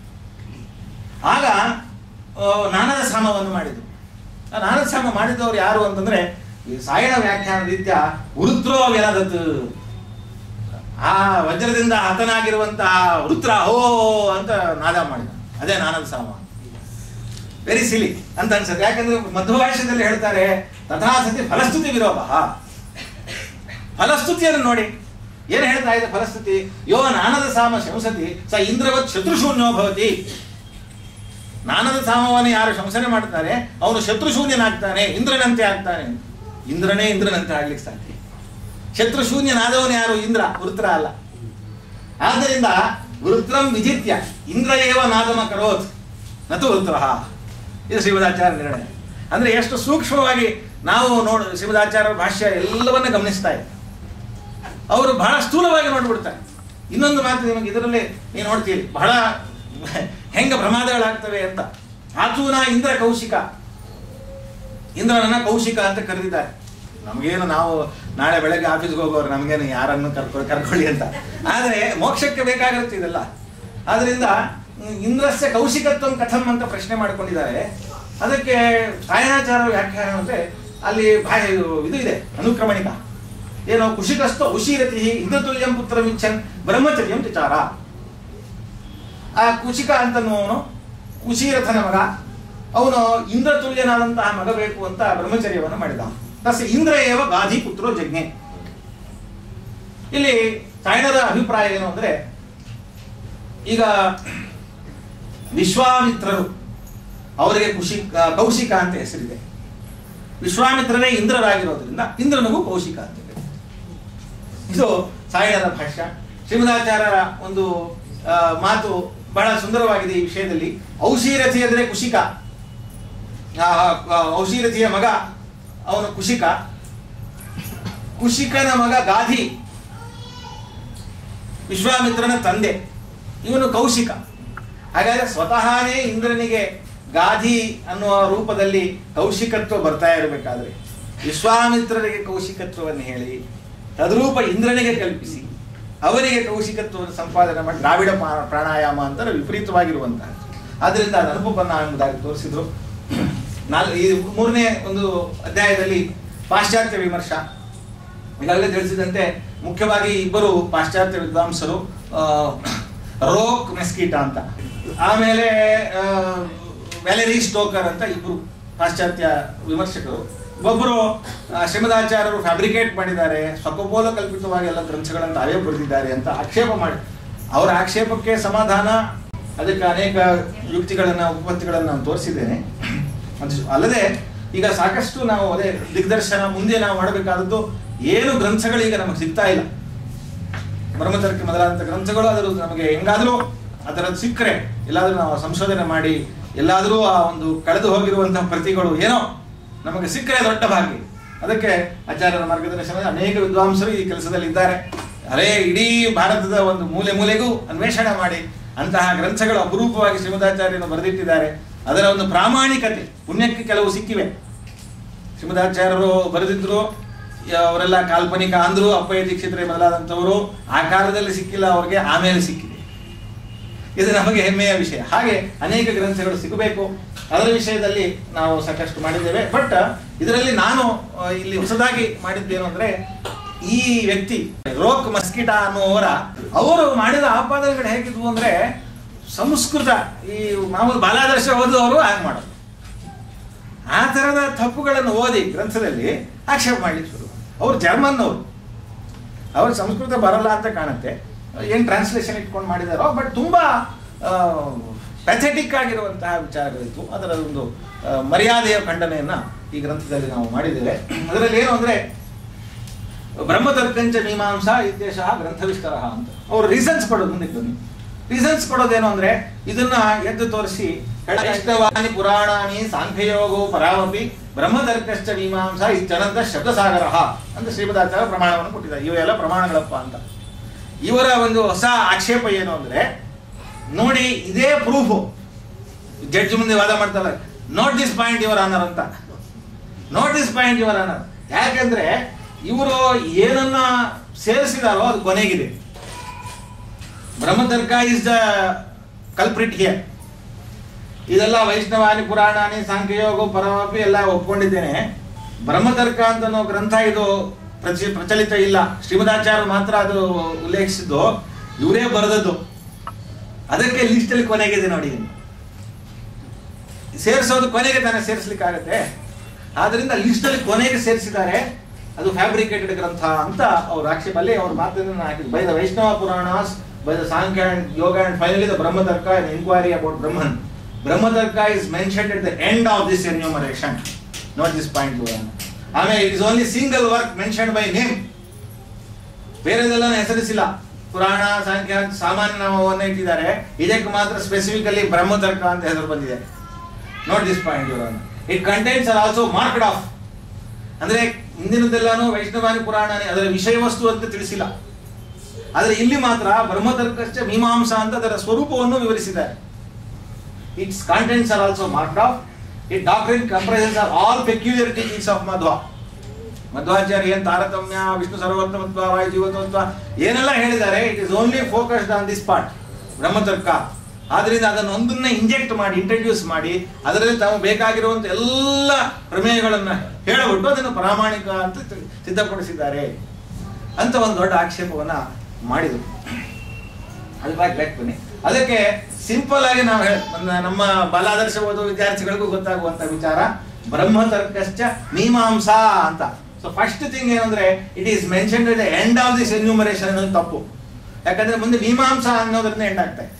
ಆಗ ಆ, ನಾನದ ಸಾಮವನ್ನು ಮಾಡಿದ್ರು ಆ ನಾನದ ಸಾಮ ಮಾಡಿದವರು ಯಾರು ಅಂತಂದ್ರೆ ಈ ಸಾಯಣ ವ್ಯಾಖ್ಯಾನ ರೀತ್ಯ ವೃತ್ರೋ ವ್ಯನದತ್ ಆ ವಜ್ರದಿಂದ ಹತನಾಗಿರುವಂತಹ ವೃತ್ರ ಹೋ ಅಂತ ನಾದ ಮಾಡಿದ ಅದೇ ನಾನದ ಸಾಮ ವೆರಿ ಸಿಲಿ ಅಂತ ಅನ್ಸುತ್ತೆ ಯಾಕಂದ್ರೆ ಮಧ್ವಭಾಷ್ಯದಲ್ಲಿ ಹೇಳ್ತಾರೆ ತಥಾ ಸತಿ ಫಲಸ್ತುತಿ ವಿರೋಧ ಫಲಸ್ತುತಿಯನ್ನು ನೋಡಿ ಏನು ಹೇಳ್ತಾ ಇದೆ ಫಲಸ್ತುತಿ ಯೋ ನಾನದ ಸಾಮ ಶಂಸತಿ ಸ ಇಂದ್ರವತ್ ಶತ್ರುಶೂನ್ಯೋ ಭವತಿ ನಾನದ ಸಾಮವನ್ನು ಯಾರು ಶಂಸನೆ ಮಾಡ್ತಾರೆ ಅವನು ಶತ್ರುಶೂನ್ಯನಾಗ್ತಾನೆ ಇಂದ್ರನಂತೆ ಆಗ್ತಾನೆ ಇಂದ್ರನೇ ಇಂದ್ರನಂತೆ ಆಗ್ಲಿಕ್ಕೆ ಸಾಧ್ಯ ಶತ್ರುಶೂನ್ಯನಾದವನು ಯಾರು ಇಂದ್ರ ವೃತ್ರ ಅಲ್ಲ ಆದ್ದರಿಂದ ವೃತ್ರಂ ವಿಜಿತ್ಯ ಇಂದ್ರ ಏವ ನಾದಮ ಕರೋತ್ ನತು ವೃತ್ರ ಇದು ಶ್ರೀಮದಾಚಾರ್ಯ ನಿರ್ಣಯ ಅಂದ್ರೆ ಎಷ್ಟು ಸೂಕ್ಷ್ಮವಾಗಿ ನಾವು ನೋಡ ಶ್ರೀಮದಾಚಾರ್ಯ ಭಾಷ್ಯ ಎಲ್ಲವನ್ನ ಗಮನಿಸ್ತಾ ಇದೆ ಅವರು ಬಹಳ ಸ್ಥೂಲವಾಗಿ ನೋಡ್ಬಿಡ್ತಾರೆ ಇನ್ನೊಂದು ಮಾತು ನಿಮಗೆ ಇದರಲ್ಲಿ ನೀವು ನೋಡ್ತೀರಿ ಬಹಳ ಹೆಂಗ ಪ್ರಮಾದಗಳಾಗ್ತವೆ ಅಂತ ಆತೂನ ಇಂದ್ರ ಕೌಶಿಕ ಇಂದ್ರನನ್ನ ಕೌಶಿಕ ಅಂತ ಕರೆದಿದ್ದಾರೆ ನಮಗೇನು ನಾವು ನಾಳೆ ಬೆಳಗ್ಗೆ ಆಫೀಸ್ಗೆ ಹೋಗೋರು ನಮಗೇನು ಯಾರನ್ನು ಕರ್ಕೊ ಕರ್ಕೊಳ್ಳಿ ಅಂತ ಆದರೆ ಮೋಕ್ಷಕ್ಕೆ ಬೇಕಾಗಿರುತ್ತೆ ಇದೆಲ್ಲ ಆದ್ರಿಂದ ಹ್ಮ್, ಇಂದ್ರಸ್ಯ ಕೌಶಿಕತ್ವ ಕಥಂ ಅಂತ ಪ್ರಶ್ನೆ ಮಾಡ್ಕೊಂಡಿದ್ದಾರೆ ಅದಕ್ಕೆ ಸಾಯಣಾಚಾರ ವ್ಯಾಖ್ಯಾನ ಅಂದ್ರೆ ಅಲ್ಲಿ ಭಾ ಇದು ಇದೆ ಅನುಕ್ರಮಣಿಕ ಏನು ಕುಶಿಕಸ್ತು ಉಶೀರತಿ ಇಂದ್ರತುಲ್ಯಂ ಪುತ್ರ ಮಿಚ್ಚನ್ ಬ್ರಹ್ಮಚರ್ಯಂ ವಿಚಾರ ಆ ಕುಶಿಕ ಅಂತನ್ನುವನು ಕುಶೀರಥನ ಮಗ ಅವನು ಇಂದ್ರತುಲ್ಯನಾದಂತಹ ಮಗ ಬೇಕು ಅಂತ ಬ್ರಹ್ಮಚರ್ಯವನ್ನು ಮಾಡಿದ ತಸ್ ಇಂದ್ರ ಏವ ಗಾಧಿ ಪುತ್ರೋ ಜಜ್ಞೆ ಇಲ್ಲಿ ಸಾಯಣರ ಅಭಿಪ್ರಾಯ ಏನು ಅಂದ್ರೆ ಈಗ ವಿಶ್ವಾಮಿತ್ರರು ಅವರಿಗೆ ಕುಶಿ ಕೌಶಿಕ ಅಂತ ಹೆಸರಿದೆ ವಿಶ್ವಾಮಿತ್ರರೇ ಇಂದ್ರರಾಗಿರೋದ್ರಿಂದ ಇಂದ್ರನಿಗೂ ಕೌಶಿಕ ಅಂತ ಇದೆ ಇದು ಸಾಯಣರ ಭಾಷ್ಯ ಶ್ರೀಮದಾಚಾರ್ಯರ ಒಂದು ಆ, ಮಾತು ಬಹಳ ಸುಂದರವಾಗಿದೆ ಈ ವಿಷಯದಲ್ಲಿ ಔಷೀರಥಿ ಅಂದರೆ ಕುಶಿಕ ಆ, ಆ, ಔಷೀರಥಿಯ ಮಗ ಅವನು ಕುಶಿಕ ಕುಶಿಕನ ಮಗ ಗಾಧಿ ವಿಶ್ವಾಮಿತ್ರನ ತಂದೆ ಇವನು ಕೌಶಿಕ ಹಾಗಾದ್ರೆ ಸ್ವತಃನೇ ಇಂದ್ರನಿಗೆ ಗಾಧಿ ಅನ್ನುವ ರೂಪದಲ್ಲಿ ಕೌಶಿಕತ್ವ ಬರ್ತಾ ಇರಬೇಕಾದ್ರೆ ವಿಶ್ವಾಮಿತ್ರರಿಗೆ ಕೌಶಿಕತ್ವವನ್ನು ಹೇಳಿ ತದ್ರೂಪ ಇಂದ್ರನಿಗೆ ಕಲ್ಪಿಸಿ ಅವರಿಗೆ ಕೌಶಿಕತ್ವವನ್ನು ಸಂಪಾದನೆ ಮಾಡಿ ದ್ರಾವಿಡ ಪಾ- ಪ್ರಾಣಾಯಾಮ ಅಂತ ವಿಪರೀತವಾಗಿರುವಂತಹ ಆದ್ರಿಂದ ಅದು ಅನುಪನ್ನ ಎಂಬುದಾಗಿ ತೋರಿಸಿದ್ರು ನಾಲ್ ಈ ಮೂರನೇ ಒಂದು ಅಧ್ಯಾಯದಲ್ಲಿ ಪಾಶ್ಚಾತ್ಯ ವಿಮರ್ಶ ಈಗಾಗಲೇ ತಿಳಿಸಿದಂತೆ ಮುಖ್ಯವಾಗಿ ಇಬ್ಬರು ಪಾಶ್ಚಾತ್ಯ ವಿದ್ವಾಂಸರು ಆ, ರೋಕ್ ಮೆಸ್ಕಿಟಾ ಅಂತ ಆಮೇಲೆ ಆ, ವ್ಯಾಲೆರಿ ಸ್ಟೋಕರ್ ಅಂತ ಇಬ್ಬರು ಪಾಶ್ಚಾತ್ಯ ವಿಮರ್ಶಕರು ಒಬ್ಬರು ಆ, ಶ್ರೀಮದಾಚಾರ್ಯರು ಫ್ಯಾಬ್ರಿಕೇಟ್ ಮಾಡಿದ್ದಾರೆ ಸ್ವಕೋಪೋಲ ಕಲ್ಪಿತವಾಗಿ ಎಲ್ಲ ಗ್ರಂಥಗಳನ್ನು ತಾವೇ ಬರೆದಿದ್ದಾರೆ ಅಂತ ಆಕ್ಷೇಪ ಮಾಡಿ ಅವರ ಆಕ್ಷೇಪಕ್ಕೆ ಸಮಾಧಾನ ಅದಕ್ಕೆ ಅನೇಕ ಯುಕ್ತಿಗಳನ್ನ ಉಪಪತ್ತಿಗಳನ್ನು ನಾನು ತೋರಿಸಿದ್ದೇನೆ ಅದು ಅಲ್ಲದೆ ಈಗ ಸಾಕಷ್ಟು ನಾವು ಅದೇ ದಿಗ್ದರ್ಶನ ಮುಂದೆ ನಾವು ಮಾಡಬೇಕಾದದ್ದು ಏನು ಗ್ರಂಥಗಳು ಈಗ ನಮಗೆ ಸಿಗ್ತಾ ಇಲ್ಲ ಬ್ರಹ್ಮಚರ್ಯ ಮೊದಲಾದಂಥ ಗ್ರಂಥಗಳು ಅದರ ನಮಗೆ ಹೆಂಗಾದರೂ ಅದರದ್ದು ಸಿಕ್ಕರೆ ಎಲ್ಲಾದರೂ ನಾವು ಸಂಶೋಧನೆ ಮಾಡಿ ಎಲ್ಲಾದರೂ ಆ ಒಂದು ಕಳೆದು ಹೋಗಿರುವಂತಹ ಪ್ರತಿಗಳು ಏನೋ ನಮಗೆ ಸಿಕ್ಕರೆ ದೊಡ್ಡ ಭಾಗ್ಯ ಅದಕ್ಕೆ ಆಚಾರ್ಯರ ಮಾರ್ಗದರ್ಶನದ ಅನೇಕ ವಿದ್ವಾಂಸರು ಈ ಕೆಲಸದಲ್ಲಿ ಇದ್ದಾರೆ ಅರೇ ಇಡೀ ಭಾರತದ ಒಂದು ಮೂಲೆ ಮೂಲೆಗೂ ಅನ್ವೇಷಣೆ ಮಾಡಿ ಅಂತಹ ಗ್ರಂಥಗಳು ಅಪರೂಪವಾಗಿ ಶ್ರೀಮದಾಚಾರ್ಯರು ಬರೆದಿಟ್ಟಿದ್ದಾರೆ ಅದರ ಒಂದು ಪ್ರಾಮಾಣಿಕತೆ ಪುಣ್ಯಕ್ಕೆ ಕೆಲವು ಸಿಕ್ಕಿವೆ ಶ್ರೀಮದಾಚಾರ್ಯರು ಬರೆದಿದ್ರು ಯ- ಅವರೆಲ್ಲ ಕಾಲ್ಪನಿಕ ಅಂದ್ರು ಅಪ್ಪಯ್ಯ ದೀಕ್ಷಿತರೆ ಮೊದಲಾದಂಥವರು ಆ ಕಾಲದಲ್ಲಿ ಸಿಕ್ಕಿಲ್ಲ ಅವ್ರಿಗೆ ಆಮೇಲೆ ಸಿಕ್ಕಿದೆ ಇದು ನಮಗೆ ಹೆಮ್ಮೆಯ ವಿಷಯ ಹಾಗೆ ಅನೇಕ ಗ್ರಂಥಗಳು ಸಿಗಬೇಕು ಅದರ ವಿಷಯದಲ್ಲಿ ನಾವು ಸಾಕಷ್ಟು ಮಾಡಿದ್ದೇವೆ ಬಟ್ ಇದರಲ್ಲಿ ನಾನು ಆ, ಇಲ್ಲಿ ಹೊಸದಾಗಿ ಮಾಡಿದ್ದೇನು ಅಂದ್ರೆ ಈ ವ್ಯಕ್ತಿ ರೋಕ್ ಮಸ್ಕಿಟಾ ಅನ್ನುವವರ ಅವರು ಮಾಡಿದ ಆಪಾದನೆಗಳು ಹೇಗಿದ್ವು ಅಂದ್ರೆ ಸಂಸ್ಕೃತ ಈ ಮಾಮೂಲು ಬಾಲಾದರ್ಶ ಓದುವವರು ಹಾಗೆ ಮಾಡೋದು ಆ ಥರದ ತಪ್ಪುಗಳನ್ನು ಓದಿ ಗ್ರಂಥದಲ್ಲಿ ಆಕ್ಷೇಪ ಮಾಡಲಿಕ್ಕೆ ಶುರು ಅವರು ಜರ್ಮನ್ನವರು ಅವ್ರು ಸಂಸ್ಕೃತ ಬರಲ್ಲ ಅಂತ ಕಾಣುತ್ತೆ ಏನು ಟ್ರಾನ್ಸ್ಲೇಷನ್ ಇಟ್ಕೊಂಡು ಮಾಡಿದಾರೋ ಬಟ್ ತುಂಬ ಪ್ಯಾಥೆಟಿಕ್ ಆಗಿರುವಂತಹ ವಿಚಾರಗಳಿತ್ತು ಅದರ ಒಂದು ಆ, ಮರ್ಯಾದೆಯ ಖಂಡನೆಯನ್ನ ಈ ಗ್ರಂಥದಲ್ಲಿ ನಾವು ಮಾಡಿದ್ದೇವೆ ಅದರಲ್ಲಿ ಏನು ಅಂದ್ರೆ ಬ್ರಹ್ಮತರ್ಕಂಚ ಮೀಮಾಂಸಾ ಇತ್ಯಶ ಗ್ರಂಥವಿಸ್ತರ ಅಂತ ಅವರು ರೀಸನ್ಸ್ ಕೊಡೋದು ಮುಂದೆ ಬನ್ನಿ ರೀಸನ್ಸ್ ಕೊಡೋದೇನು ಅಂದ್ರೆ ಇದನ್ನ ಎದ್ದು ತೋರಿಸಿ ವೈಷ್ಣವಾನಿ ಪುರಾಣಾನಿ ಸಾಂಖ್ಯಯೋಗೋ ಪರಾವಪಿ ಬ್ರಹ್ಮತರ್ಕಶ್ಚ ಮೀಮಾಂಸಾ ಇತ್ಯನಂತ ಶಬ್ದಸಾಗರ ಅಂತ ಶ್ರೀಮದಾಚಾರ್ಯ ಪ್ರಮಾಣವನ್ನು ಕೊಟ್ಟಿದ್ದಾರೆ ಇವೆಲ್ಲ ಪ್ರಮಾಣಗಳಪ್ಪ ಅಂತ ಇವರ ಒಂದು ಹೊಸ ಆಕ್ಷೇಪ ಏನು ಅಂದ್ರೆ ನೋಡಿ ಇದೇ ಪ್ರೂಫು ಜಡ್ಜ್ ಮುಂದೆ ವಾದ ಮಾಡ್ತಾರೆ note this point your honour ಅಂತ note this point your honour ಯಾಕಂದ್ರೆ ಇವರು ಏನನ್ನ ಸೇರಿಸಿದಾರೋ ಅದು ಕೊನೆಗಿದೆ Brahmatarka is the culprit here ಇದೆಲ್ಲ ವೈಷ್ಣವಾನಿ ಪುರಾಣಾನಿ ಸಾಂಖ್ಯಯೋಗ ಪರಮಾಪಿ ಎಲ್ಲ ಒಪ್ಕೊಂಡಿದ್ದೇನೆ ಬ್ರಹ್ಮತರ್ಕ ಅಂತ ಅನ್ನೋ ಗ್ರಂಥ ಇದು ಪ್ರಚಿ ಪ್ರಚಲಿತ ಇಲ್ಲ ಶ್ರೀಮದಾಚಾರ್ಯ ಮಾತ್ರ ಅದು ಉಲ್ಲೇಖಿಸಿದ್ದು ಇವರೇ ಬರೆದದ್ದು ಅದಕ್ಕೆ ಲಿಸ್ಟಲ್ಲಿ ಕೊನೆಗಿದೆ ನೋಡಿ ಸೇರಿಸೋದು ಕೊನೆಗೆ ತಾನೇ ಸೇರಿಸ್ಲಿಕ್ಕಾಗತ್ತೆ ಆದ್ರಿಂದ ಲಿಸ್ಟಲ್ಲಿ ಕೊನೆಗೆ ಸೇರಿಸಿದ್ದಾರೆ ಅದು ಫ್ಯಾಬ್ರಿಕೇಟೆಡ್ ಗ್ರಂಥ ಅಂತ ಅವ್ರ ಆಕ್ಷೇಪ ಅಲ್ಲಿ ಅವ್ರ ಮಾತನ್ನು ಹಾಕಿದ್ರು by the Vaishnava Puranas by the Sankhya and Yoga and finally the Brahmatarka and inquiry about Brahman Brahmatarka is mentioned at the end of this enumeration note this point ಆಮೇಲೆ it is only single work mentioned by name ಬೇರೆದೆಲ್ಲ ಹೆಸರಿಸಿಲ್ಲ ಪುರಾಣ ಸಾಂಖ್ಯ ಅಂತ ಸಾಮಾನ್ಯ ನಾಮವನ್ನ ಇಟ್ಟಿದ್ದಾರೆ ಇದಕ್ಕೆ ಮಾತ್ರ ಸ್ಪೆಸಿಫಿಕಲಿ ಬ್ರಹ್ಮತರ್ಕ ಅಂತ ಹೆಸರು ಬಂದಿದೆ note this point it contains are also marked off ಅಂದ್ರೆ ಹಿಂದಿನದೆಲ್ಲಾನು ವೈಷ್ಣವಾನಿ ಪುರಾಣನೇ ಅದರ ವಿಷಯ ವಸ್ತು ಅಂತ ತಿಳಿಸಿಲ್ಲ ಆದರೆ ಇಲ್ಲಿ ಮಾತ್ರ ಬ್ರಹ್ಮತರ್ಕಶ್ಚ ಮೀಮಾಂಸಾ ಅಂತ ಅದರ ಸ್ವರೂಪವನ್ನು ವಿವರಿಸಿದ್ದಾರೆ its contents are also marked off it doctrine comprises are all peculiar teachings of Madhva Madhvacharya ಏನ್ ತಾರತಮ್ಯ ವಿಷ್ಣು ಸರ್ವೋತ್ತಮತ್ವ ವಾಯು ಜೀವತತ್ವ ಏನೆಲ್ಲ ಹೇಳಿದ್ದಾರೆ it is only focused on this part Brahmatarka ಆದ್ರಿಂದ ಅದನ್ನು ಒಂದನ್ನ ಇಂಜೆಕ್ಟ್ ಮಾಡಿ ಇಂಟ್ರಡ್ಯೂಸ್ ಮಾಡಿ ಅದರಲ್ಲಿ ತಾವು ಬೇಕಾಗಿರುವಂತ ಎಲ್ಲ ಪ್ರಮೇಯಗಳನ್ನ ಹೇಳಿಬಿಟ್ಟು ಅದನ್ನು ಪ್ರಾಮಾಣಿಕ ಅಂತ ತಿ- ಸಿದ್ಧಪಡಿಸಿದ್ದಾರೆ ಅಂತ ಒಂದು ದೊಡ್ಡ ಆಕ್ಷೇಪವನ್ನ ಮಾಡಿದರು ಅದ್ರ ಬಗ್ಗೆ ಬ್ಯಾಕ್ ಬನ್ನಿ ಅದಕ್ಕೆ ಸಿಂಪಲ್ ಆಗಿ ನಾವು ಹೇಳ ನಮ್ಮ- ನಮ್ಮ ಬಾಲಾದರ್ಶ ಓದುವ ವಿದ್ಯಾರ್ಥಿಗಳಿಗೂ ಗೊತ್ತಾಗುವಂತ ವಿಚಾರ ಬ್ರಹ್ಮತರ್ಕಶ್ಚ ಮೀಮಾಂಸಾ ಅಂತ ಸೊ ಫಸ್ಟ್ ಥಿಂಗ್ ಏನಂದ್ರೆ it is mention the end of this enumeration ಅನ್ನೋದು ತಪ್ಪು ಯಾಕಂದ್ರೆ ಮುಂದೆ ಮೀಮಾಂಸಾ ಅನ್ನೋದ್ರಿಂದ ಎಂಡ್ ಆಗ್ತಾ ಇದೆ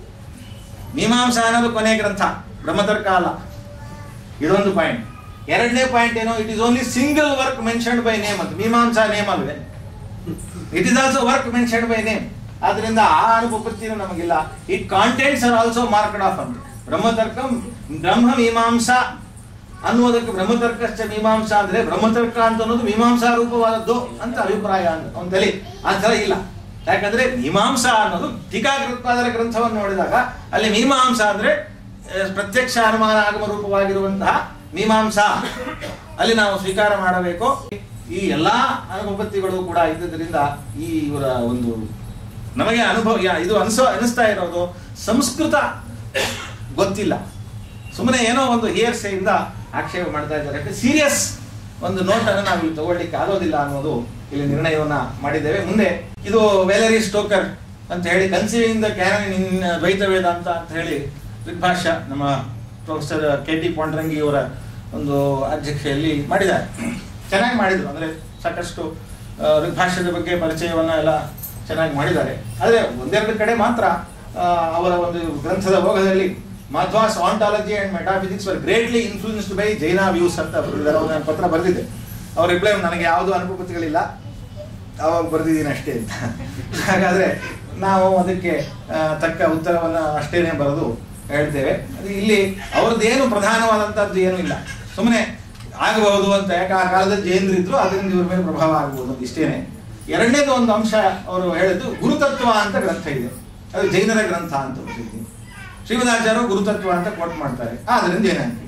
ಮೀಮಾಂಸಾ ಅನ್ನೋದು ಕೊನೆಯ ಗ್ರಂಥ ಬ್ರಹ್ಮತರ್ಕ ಅಲ್ಲ ಇದೊಂದು ಪಾಯಿಂಟ್ ಎರಡನೇ ಪಾಯಿಂಟ್ ಏನು it is only single work mentioned by name ಅಂತ ಮೀಮಾಂಸಾ ನೇಮ್ ಅಲ್ವೇ it is also work mentioned by name ಆದ್ರಿಂದ ಆ ಅನುಪತ್ತಿನೂ ನಮಗಿಲ್ಲ it contents are also marked off ಅಂತ ಬ್ರಹ್ಮತರ್ಕ ಬ್ರಹ್ಮ ಮೀಮಾಂಸಾ ಅನ್ನುವುದಕ್ಕೆ ಬ್ರಹ್ಮತರ್ಕಶ್ಚ ಮೀಮಾಂಸಾ ಅಂದ್ರೆ ಬ್ರಹ್ಮತರ್ಕ ಅಂತ ಅನ್ನೋದು ಮೀಮಾಂಸಾ ರೂಪವಾದದ್ದು ಅಂತ ಅಭಿಪ್ರಾಯ ಅಂತ ಅವನ ತಲೆ ಆ ಥರ ಇಲ್ಲ ಯಾಕಂದ್ರೆ ಮೀಮಾಂಸಾ ಅನ್ನೋದು ಟೀಕಾಕೃತ್ಪಾದರ ಗ್ರಂಥವನ್ನು ನೋಡಿದಾಗ ಅಲ್ಲಿ ಮೀಮಾಂಸಾ ಅಂದ್ರೆ ಆ, ಪ್ರತ್ಯಕ್ಷ ಅನುಮಾನ ಆಗಮ ರೂಪವಾಗಿರುವಂತಹ ಮೀಮಾಂಸಾ ಅಲ್ಲಿ ನಾವು ಸ್ವೀಕಾರ ಮಾಡಬೇಕು ಈ ಎಲ್ಲಾ ಅನುಪತ್ತಿಗಳು ಕೂಡ ಇದ್ದುದರಿಂದ ಈ ಇವರ ಒಂದು ನಮಗೆ ಅನುಭವ ಯಾ- ಇದು ಅನಿಸೋ ಅನಿಸ್ತಾ ಇರೋದು ಸಂಸ್ಕೃತ ಗೊತ್ತಿಲ್ಲ ಸುಮ್ಮನೆ ಏನೋ ಒಂದು ಹೇರ್ಸೆಯಿಂದ ಆಕ್ಷೇಪ ಮಾಡ್ತಾ ಇದ್ದಾರೆ ಸೀರಿಯಸ್ ಒಂದು ನೋಟನ್ನು ನಾವು ಇಲ್ಲಿ ತಗೊಳ್ಳಿಕ್ಕೆ ಆಗೋದಿಲ್ಲ ಅನ್ನೋದು ಇಲ್ಲಿ ನಿರ್ಣಯವನ್ನ ಮಾಡಿದ್ದೇವೆ ಮುಂದೆ ಇದು ವೆಲರಿ ಸ್ಟೋಕರ್ ಅಂತ ಹೇಳಿ conceiving the canon in Dvaita Vedanta ಅಂತ ಹೇಳಿ ಋಗ್ಭಾಷ್ಯ ನಮ್ಮ ಪ್ರೊಫೆಸರ್ ಕೆ ಟಿ ಪಾಂಡ್ರಂಗಿ ಅವರ ಒಂದು ಅಧ್ಯಕ್ಷೆಯಲ್ಲಿ ಮಾಡಿದ್ದಾರೆ ಚೆನ್ನಾಗಿ ಮಾಡಿದ್ರು ಅಂದ್ರೆ ಸಾಕಷ್ಟು ಆ, ಋಗ್ಭಾಷ್ಯದ ಬಗ್ಗೆ ಪರಿಚಯವನ್ನ ಎಲ್ಲ ಚೆನ್ನಾಗಿ ಮಾಡಿದ್ದಾರೆ ಆದರೆ ಒಂದೆರಡು ಕಡೆ ಮಾತ್ರ ಆ, ಅವರ ಒಂದು ಗ್ರಂಥದ ಭೋಗದಲ್ಲಿ Madhva's ontology and metaphysics were greatly influenced by Jaina views ಅಂತ ಬರೆದಿದ್ದಾರೆ ಅವ್ರು ನಾನು ಪತ್ರ ಬರೆದಿದ್ದೆ ಅವ್ರ ರಿಪ್ಲೈ ನನಗೆ ಯಾವುದು ಅನುಭೂತಿಗಳಿಲ್ಲ ಅವಾಗ ಬರೆದಿದ್ದೀನಿ ಅಷ್ಟೇ ಅಂತ ಹಾಗಾದ್ರೆ ನಾವು ಅದಕ್ಕೆ ಆ, ತಕ್ಕ ಉತ್ತರವನ್ನು ಅಷ್ಟೇನೆ ಬರೆದು ಹೇಳ್ತೇವೆ ಅದು ಇಲ್ಲಿ ಅವ್ರದ್ದೇನು ಪ್ರಧಾನವಾದಂಥದ್ದು ಏನೂ ಇಲ್ಲ ಸುಮ್ಮನೆ ಆಗಬಹುದು ಅಂತ ಯಾಕೆ ಆ ಕಾಲದಲ್ಲಿ ಜೈನರಿದ್ರು ಅದರಿಂದ ಇವ್ರ ಮೇಲೆ ಪ್ರಭಾವ ಆಗಬಹುದು ಅಂತ ಇಷ್ಟೇನೆ ಎರಡನೇದು ಒಂದು ಅಂಶ ಅವರು ಹೇಳಿದ್ದು ಗುರುತತ್ವ ಅಂತ ಗ್ರಂಥ ಇದೆ ಅದು ಜೈನರ ಗ್ರಂಥ ಅಂತ ಪ್ರಸಿದ್ಧಿ ಶ್ರೀಮದಾಚಾರ್ಯರು ಗುರುತತ್ವ ಅಂತ ಕೋಟ್ ಮಾಡ್ತಾರೆ ಆದ್ರಿಂದ ಏನಾಗ್ತದೆ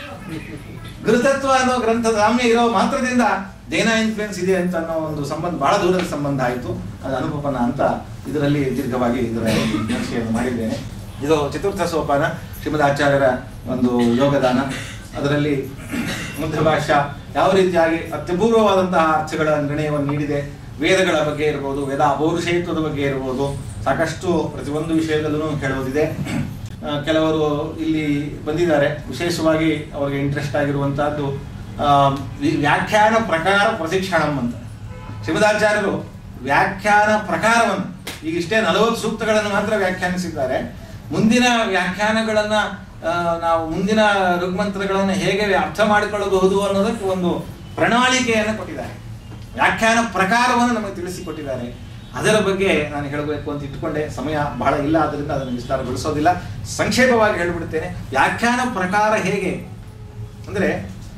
ಗುರುತತ್ವ ಅನ್ನೋ ಗ್ರಂಥದ ಸಾಮ್ಯ ಇರೋ ಮಾತ್ರದಿಂದ ಜೈನ ಇನ್ಫ್ಲುಯೆನ್ಸ್ ಇದೆ ಅಂತ ಅನ್ನೋ ಒಂದು ಸಂಬಂಧ ಬಹಳ ದೂರದ ಸಂಬಂಧ ಆಯಿತು ಅದು ಅನುಪಪನ ಅಂತ ಇದರಲ್ಲಿ ದೀರ್ಘವಾಗಿ ಇದರ ವಿಮರ್ಶೆಯನ್ನು ಮಾಡಿದ್ದೇನೆ ಇದು ಚತುರ್ಥ ಸೋಪಾನ ಶ್ರೀಮದ್ ಆಚಾರ್ಯರ ಒಂದು ಯೋಗದಾನ ಅದರಲ್ಲಿ ಮುದ್ಧ ಭಾಷಾ ಯಾವ ರೀತಿಯಾಗಿ ಅತ್ಯಪೂರ್ವವಾದಂತಹ ಅರ್ಥಗಳ ನಿರ್ಣಯವನ್ನು ನೀಡಿದೆ ವೇದಗಳ ಬಗ್ಗೆ ಇರ್ಬೋದು ವೇದ ಅಪೌರುಷೇತ್ವದ ಬಗ್ಗೆ ಇರ್ಬೋದು ಸಾಕಷ್ಟು ಪ್ರತಿಯೊಂದು ವಿಷಯದಲ್ಲೂ ಹೇಳುವುದಿದೆ ಆ, ಕೆಲವರು ಇಲ್ಲಿ ಬಂದಿದ್ದಾರೆ ವಿಶೇಷವಾಗಿ ಅವರಿಗೆ ಇಂಟ್ರೆಸ್ಟ್ ಆಗಿರುವಂತಹದ್ದು ಆ, ಈ ವ್ಯಾಖ್ಯಾನ ಪ್ರಕಾರ ಪ್ರಶಿಕ್ಷಣಂ ಅಂತ ಶ್ರೀಮದಾಚಾರ್ಯರು ವ್ಯಾಖ್ಯಾನ ಪ್ರಕಾರವನ್ನು ಈಗ ಇಷ್ಟೇ ನಲವತ್ತು ಸೂಕ್ತಗಳನ್ನು ಮಾತ್ರ ವ್ಯಾಖ್ಯಾನಿಸಿದ್ದಾರೆ ಮುಂದಿನ ವ್ಯಾಖ್ಯಾನಗಳನ್ನ ಆ, ನಾವು ಮುಂದಿನ ಋಗ್ಮಂತ್ರಗಳನ್ನು ಹೇಗೆ ಅರ್ಥ ಮಾಡಿಕೊಳ್ಳಬಹುದು ಅನ್ನೋದಕ್ಕೆ ಒಂದು ಪ್ರಣಾಳಿಕೆಯನ್ನು ಕೊಟ್ಟಿದ್ದಾರೆ ವ್ಯಾಖ್ಯಾನ ಪ್ರಕಾರವನ್ನು ನಮಗೆ ತಿಳಿಸಿಕೊಟ್ಟಿದ್ದಾರೆ ಅದರ ಬಗ್ಗೆ ನಾನು ಹೇಳಬೇಕು ಅಂತ ಇಟ್ಕೊಂಡೆ ಸಮಯ ಬಹಳ ಇಲ್ಲ ಆದ್ದರಿಂದ ಅದನ್ನು ವಿಸ್ತಾರಗೊಳಿಸೋದಿಲ್ಲ ಸಂಕ್ಷೇಪವಾಗಿ ಹೇಳಿಬಿಡ್ತೇನೆ ವ್ಯಾಖ್ಯಾನ ಪ್ರಕಾರ ಹೇಗೆ ಅಂದ್ರೆ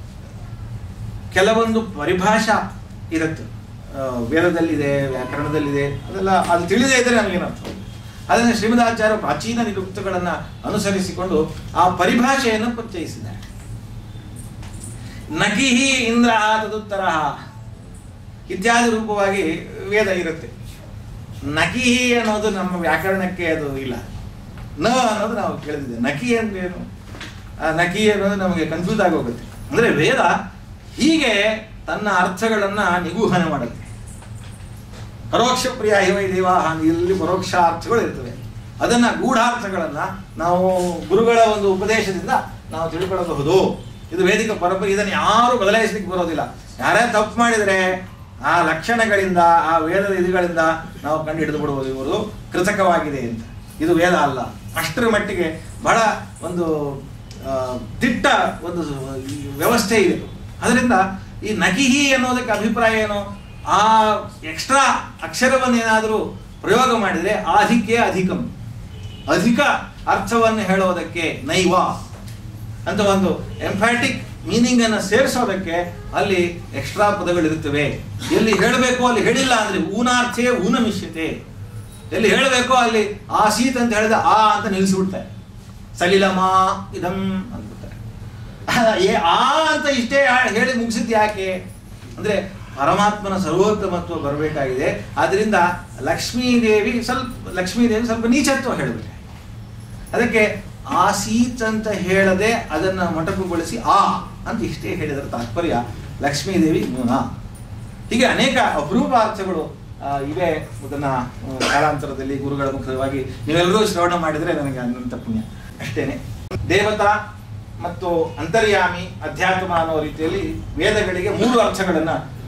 ಕೆಲವೊಂದು ಪರಿಭಾಷಾ ಇರುತ್ತೆ ಆ, ವೇದದಲ್ಲಿದೆ ವ್ಯಾಕರಣದಲ್ಲಿದೆ ಅದೆಲ್ಲ ಅದು ತಿಳಿದೇ ಇದ್ರೆ ನಮಗೇನರ್ಥ ಅದನ್ನು ಶ್ರೀಮದಾಚಾರ್ಯ ಪ್ರಾಚೀನ ನಿರುಕ್ತಗಳನ್ನು ಅನುಸರಿಸಿಕೊಂಡು ಆ ಪರಿಭಾಷೆಯನ್ನು ಪರಿಚಯಿಸಿದ್ದಾರೆ ನಕಿಹಿ ಇಂದ್ರ ತದುತ್ತರ ಇತ್ಯಾದಿ ರೂಪವಾಗಿ ವೇದ ಇರುತ್ತೆ ನಕಿಹಿ ಅನ್ನೋದು ನಮ್ಮ ವ್ಯಾಕರಣಕ್ಕೆ ಅದು ಇಲ್ಲ ನ ಅನ್ನೋದು ನಾವು ಕೇಳಿದ್ದೆ ನಕಿ ಅಂದ್ರೆ ಏನು ಆ ನಕಿ ಅನ್ನೋದು ನಮಗೆ ಕನ್ಫ್ಯೂಸ್ ಆಗಿ ಹೋಗುತ್ತೆ ಅಂದ್ರೆ ವೇದ ಹೀಗೆ ತನ್ನ ಅರ್ಥಗಳನ್ನ ನಿಗೂಹನ ಮಾಡುತ್ತೆ ಪರೋಕ್ಷ ಪ್ರಿಯ ಇವೈ ದೇವಾಹ ಇಲ್ಲಿ ಪರೋಕ್ಷ ಅರ್ಥಗಳು ಇರ್ತವೆ ಅದನ್ನ ಗೂಢಾರ್ಥಗಳನ್ನ ನಾವು ಗುರುಗಳ ಒಂದು ಉಪದೇಶದಿಂದ ನಾವು ತಿಳ್ಕೊಳ್ಳಬಹುದು ಇದು ವೇದಿಕ ಪರಂಪರೆ ಇದನ್ನು ಯಾರು ಬದಲಾಯಿಸಲಿಕ್ಕೆ ಬರೋದಿಲ್ಲ ಯಾರೇ ತಪ್ಪು ಮಾಡಿದರೆ ಆ ಲಕ್ಷಣಗಳಿಂದ ಆ ವೇದದ ಇದುಗಳಿಂದ ನಾವು ಕಂಡು ಹಿಡಿದು ಬಿಡುವುದು ಇವರು ಕೃತಕವಾಗಿದೆ ಅಂತ ಇದು ವೇದ ಅಲ್ಲ ಅಷ್ಟರ ಮಟ್ಟಿಗೆ ಬಹಳ ಒಂದು ಆ, ದಿಟ್ಟ ಒಂದು ಈ ವ್ಯವಸ್ಥೆ ಇದೆ ಅದರಿಂದ ಈ ನಕಿಹಿ ಅನ್ನೋದಕ್ಕೆ ಅಭಿಪ್ರಾಯ ಏನು ಆ ಎಕ್ಸ್ಟ್ರಾ ಅಕ್ಷರವನ್ನು ಏನಾದರೂ ಪ್ರಯೋಗ ಮಾಡಿದರೆ ಆಧಿಕ್ಯ ಅಧಿಕಂ ಅಧಿಕ ಅರ್ಥವನ್ನು ಹೇಳೋದಕ್ಕೆ ನೈವ ಅಂತ ಒಂದು ಎಂಫ್ಯಾಟಿಕ್ ಮೀನಿಂಗ್ ಅನ್ನು ಸೇರಿಸೋದಕ್ಕೆ ಅಲ್ಲಿ ಎಕ್ಸ್ಟ್ರಾ ಪದಗಳಿರುತ್ತವೆ ಎಲ್ಲಿ ಹೇಳಬೇಕು ಅಲ್ಲಿ ಹೇಳಿಲ್ಲ ಅಂದ್ರೆ ಊನಾರ್ಥೇ ಊನಮಿಷ್ಯತೆ ಎಲ್ಲಿ ಹೇಳಬೇಕೋ ಅಲ್ಲಿ ಆಸೀತ್ ಅಂತ ಹೇಳಿದ ಆ ಅಂತ ನಿಲ್ಲಿಸ್ಬಿಡ್ತಾರೆ ಸಲಿಲಮಾ ಇದಂ ಅಂದ್ಬಿಡ್ತಾರೆ ಏ ಆ ಅಂತ ಇಷ್ಟೇ ಹಾ- ಹೇಳಿ ಮುಗಿಸಿದ್ ಯಾಕೆ ಅಂದ್ರೆ ಪರಮಾತ್ಮನ ಸರ್ವೋತ್ತಮತ್ವ ಬರಬೇಕಾಗಿದೆ ಆದ್ರಿಂದ ಲಕ್ಷ್ಮೀದೇವಿ ಸ್ವಲ್ಪ ಲಕ್ಷ್ಮೀದೇವಿ ಸ್ವಲ್ಪ ನೀಚತ್ವ ಹೇಳಬೇಕು ಅದಕ್ಕೆ ಆಸೀತ್ ಅಂತ ಹೇಳದೆ ಅದನ್ನ ಮೊಟಕುಗೊಳಿಸಿ ಆ ಅಂತ ಇಷ್ಟೇ ಹೇಳಿದರ ತಾತ್ಪರ್ಯ ಲಕ್ಷ್ಮೀದೇವಿ ನ್ಯೂನ ಹೀಗೆ ಅನೇಕ ಅಪರೂಪ ಅರ್ಥಗಳು ಆ, ಇವೆ ಅದನ್ನ ಆ, ಕಾಲಾಂತರದಲ್ಲಿ ಗುರುಗಳ ಮುಖವಾಗಿ ನೀವೆಲ್ಲರೂ ಶ್ರವಣ ಮಾಡಿದ್ರೆ ನನಗೆ ಅನಂತ ಪುಣ್ಯ ಅಷ್ಟೇನೆ ದೇವತಾ ಮತ್ತು ಅಂತರ್ಯಾಮಿ ಅಧ್ಯಾತ್ಮ ಅನ್ನೋ ರೀತಿಯಲ್ಲಿ ವೇದಗಳಿಗೆ ಮೂರು ಅರ್ಥಗಳನ್ನ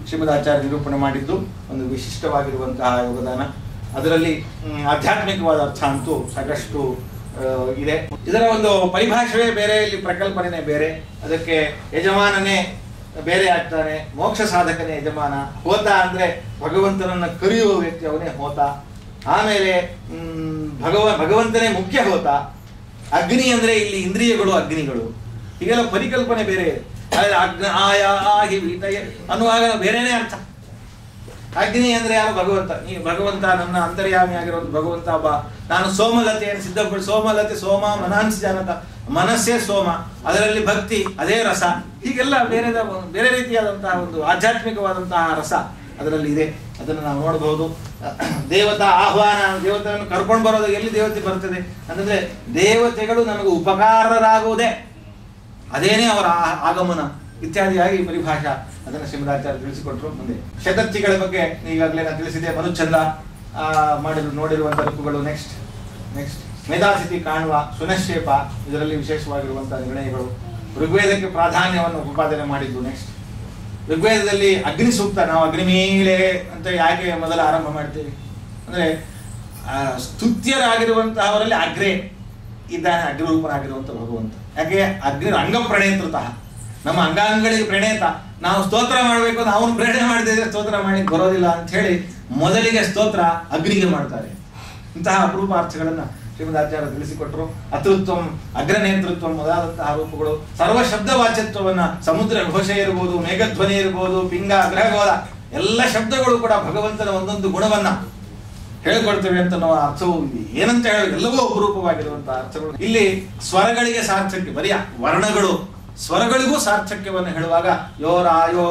ಶ್ರೀಮದಾಚಾರ್ಯ ನಿರೂಪಣೆ ಮಾಡಿದ್ದು ಒಂದು ವಿಶಿಷ್ಟವಾಗಿರುವಂತಹ ಯೋಗದಾನ ಅದರಲ್ಲಿ ಮ್, ಆಧ್ಯಾತ್ಮಿಕವಾದ ಅರ್ಥ ಅಂತೂ ಸಾಕಷ್ಟು ಆ, ಇದೆ ಇದರ ಒಂದು ಪರಿಭಾಷೆಯೇ ಬೇರೆ ಇಲ್ಲಿ ಪ್ರಕಲ್ಪನೆ ಬೇರೆ ಅದಕ್ಕೆ ಯಜಮಾನನೇ ಬೇರೆ ಆಗ್ತಾನೆ ಮೋಕ್ಷ ಸಾಧಕನೇ ಯಜಮಾನ ಹೋತ ಅಂದ್ರೆ ಭಗವಂತನನ್ನ ಕರೆಯುವ ವ್ಯಕ್ತಿ ಅವನೇ ಹೋತ ಆಮೇಲೆ ಮ್, ಭಗವ ಭಗವಂತನೇ ಮುಖ್ಯ ಹೋತ ಅಗ್ನಿ ಅಂದ್ರೆ ಇಲ್ಲಿ ಇಂದ್ರಿಯಗಳು ಅಗ್ನಿಗಳು ಹೀಗೆಲ್ಲ ಪರಿಕಲ್ಪನೆ ಬೇರೆ ಇದೆ ಆದ್ರೆ ಅಗ್ನ ಆಯ ಆಗಿ ವೀತಯ ಅನ್ನುವಾಗ ಬೇರೆನೇ ಅರ್ಥ ಅಗ್ನಿ ಅಂದ್ರೆ ಯಾರು ಭಗವಂತ ನೀ ಭಗವಂತ ನನ್ನ ಅಂತರ್ಯಾಮಿ ಆಗಿರೋದು ಭಗವಂತ ಒಬ್ಬ ನಾನು ಸೋಮಲತೆಯನ್ನು ಸಿದ್ಧಪಡಿಸಿ ಸೋಮಲತೆ ಸೋಮ ಮನಾಂಶ ಜಾನತ ಮನಸ್ಸೇ ಸೋಮ ಅದರಲ್ಲಿ ಭಕ್ತಿ ಅದೇ ರಸ ಹೀಗೆಲ್ಲ ಬೇರೆ ಬೇರೆ ರೀತಿಯಾದಂತಹ ಒಂದು ಆಧ್ಯಾತ್ಮಿಕವಾದಂತಹ ರಸ ಅದರಲ್ಲಿ ಇದೆ ಅದನ್ನು ನಾವು ನೋಡಬಹುದು ದೇವತಾ ಆಹ್ವಾನ ದೇವತೆಯನ್ನು ಕರ್ಕೊಂಡು ಬರೋದು ಎಲ್ಲಿ ದೇವತೆ ಬರ್ತದೆ ಅಂತಂದ್ರೆ ದೇವತೆಗಳು ನಮಗೆ ಉಪಕಾರರಾಗುವುದೇ ಅದೇನೇ ಅವರ ಆ- ಆಗಮನ ಇತ್ಯಾದಿಯಾಗಿ ಪರಿಭಾಷಾ ಅದನ್ನು ಶ್ರೀಮದಾಚಾರ್ಯ ತಿಳಿಸಿಕೊಟ್ರು ಮುಂದೆ ಶತರ್ಥಿಗಳ ಬಗ್ಗೆ ಈಗಾಗಲೇ ನಾನು ತಿಳಿಸಿದೆ ಮನುಚಂದ ಆ, ಮಾಡಿರು ನೋಡಿರುವಂತಹ ರೂಪಗಳು ನೆಕ್ಸ್ಟ್ ನೆಕ್ಸ್ಟ್ ಮೇಧಾಸ್ಥಿತಿ ಕಾಣುವ ಸುನಶ್ಶೇಪ ಇದರಲ್ಲಿ ವಿಶೇಷವಾಗಿರುವಂತಹ ನಿರ್ಣಯಗಳು ಋಗ್ವೇದಕ್ಕೆ ಪ್ರಾಧಾನ್ಯವನ್ನು ಉಪಾದನೆ ಮಾಡಿದ್ದು ನೆಕ್ಸ್ಟ್ ಋಗ್ವೇದದಲ್ಲಿ ಅಗ್ನಿ ಸೂಕ್ತ ನಾವು ಅಗ್ನಿಮೀಳೆ ಅಂತ ಯಾಕೆ ಮೊದಲು ಆರಂಭ ಮಾಡ್ತೀವಿ ಅಂದ್ರೆ ಆ, ಸ್ತುತ್ಯರಾಗಿರುವಂತಹವರಲ್ಲಿ ಅಗ್ರೆ ಇದ್ದಾನೆ ಅಗ್ನಿರೂಪನಾಗಿರುವಂತ ಭಗವಂತ ಯಾಕೆ ಅಗ್ನಿ ಅಂಗ ಪ್ರಣೇತೃತಃ ನಮ್ಮ ಅಂಗಾಂಗಗಳಿಗೆ ಪ್ರಣೇತ ನಾವು ಸ್ತೋತ್ರ ಮಾಡಬೇಕು ಅಂತ ಅವನು ಪ್ರೇರಣೆ ಮಾಡದಿದ್ರೆ ಸ್ತೋತ್ರ ಮಾಡಿ ಬರೋದಿಲ್ಲ ಅಂತ ಹೇಳಿ ಮೊದಲಿಗೆ ಸ್ತೋತ್ರ ಅಗ್ನಿಗೆ ಮಾಡ್ತಾರೆ ಇಂತಹ ಅಪರೂಪ ಅರ್ಥಗಳನ್ನ ಶ್ರೀಮದಾಚಾರ್ಯ ತಿಳಿಸಿಕೊಟ್ರು ಅತೃತ್ವಂ ಅಗ್ರನೇತೃತ್ವ ಮೊದಲಾದಂತಹ ರೂಪಗಳು ಸರ್ವ ಶಬ್ದ ವಾಚ್ಯತ್ವವನ್ನ ಸಮುದ್ರ ಘೋಷ ಇರಬಹುದು ಮೇಘಧ್ವನಿ ಇರಬಹುದು ಪಿಂಗ ಗ್ರಹಗೋಲ ಎಲ್ಲ ಶಬ್ದಗಳು ಕೂಡ ಭಗವಂತನ ಒಂದೊಂದು ಗುಣವನ್ನ ಹೇಳ್ಕೊಡ್ತೇವೆ ಅಂತ ನಾವು ಅರ್ಥವು ಇದೆ ಏನಂತ ಹೇಳಿ ಎಲ್ಲವೂ ಅಪರೂಪವಾಗಿರುವಂತಹ ಅರ್ಥಗಳು ಇಲ್ಲಿ ಸ್ವರಗಳಿಗೆ ಸಾರ್ಥಕ್ಯ ಬರೀ ವರ್ಣಗಳು ಸ್ವರಗಳಿಗೂ ಸಾರ್ಥಕ್ಯವನ್ನು ಹೇಳುವಾಗ ಯೋ ರಾಯೋ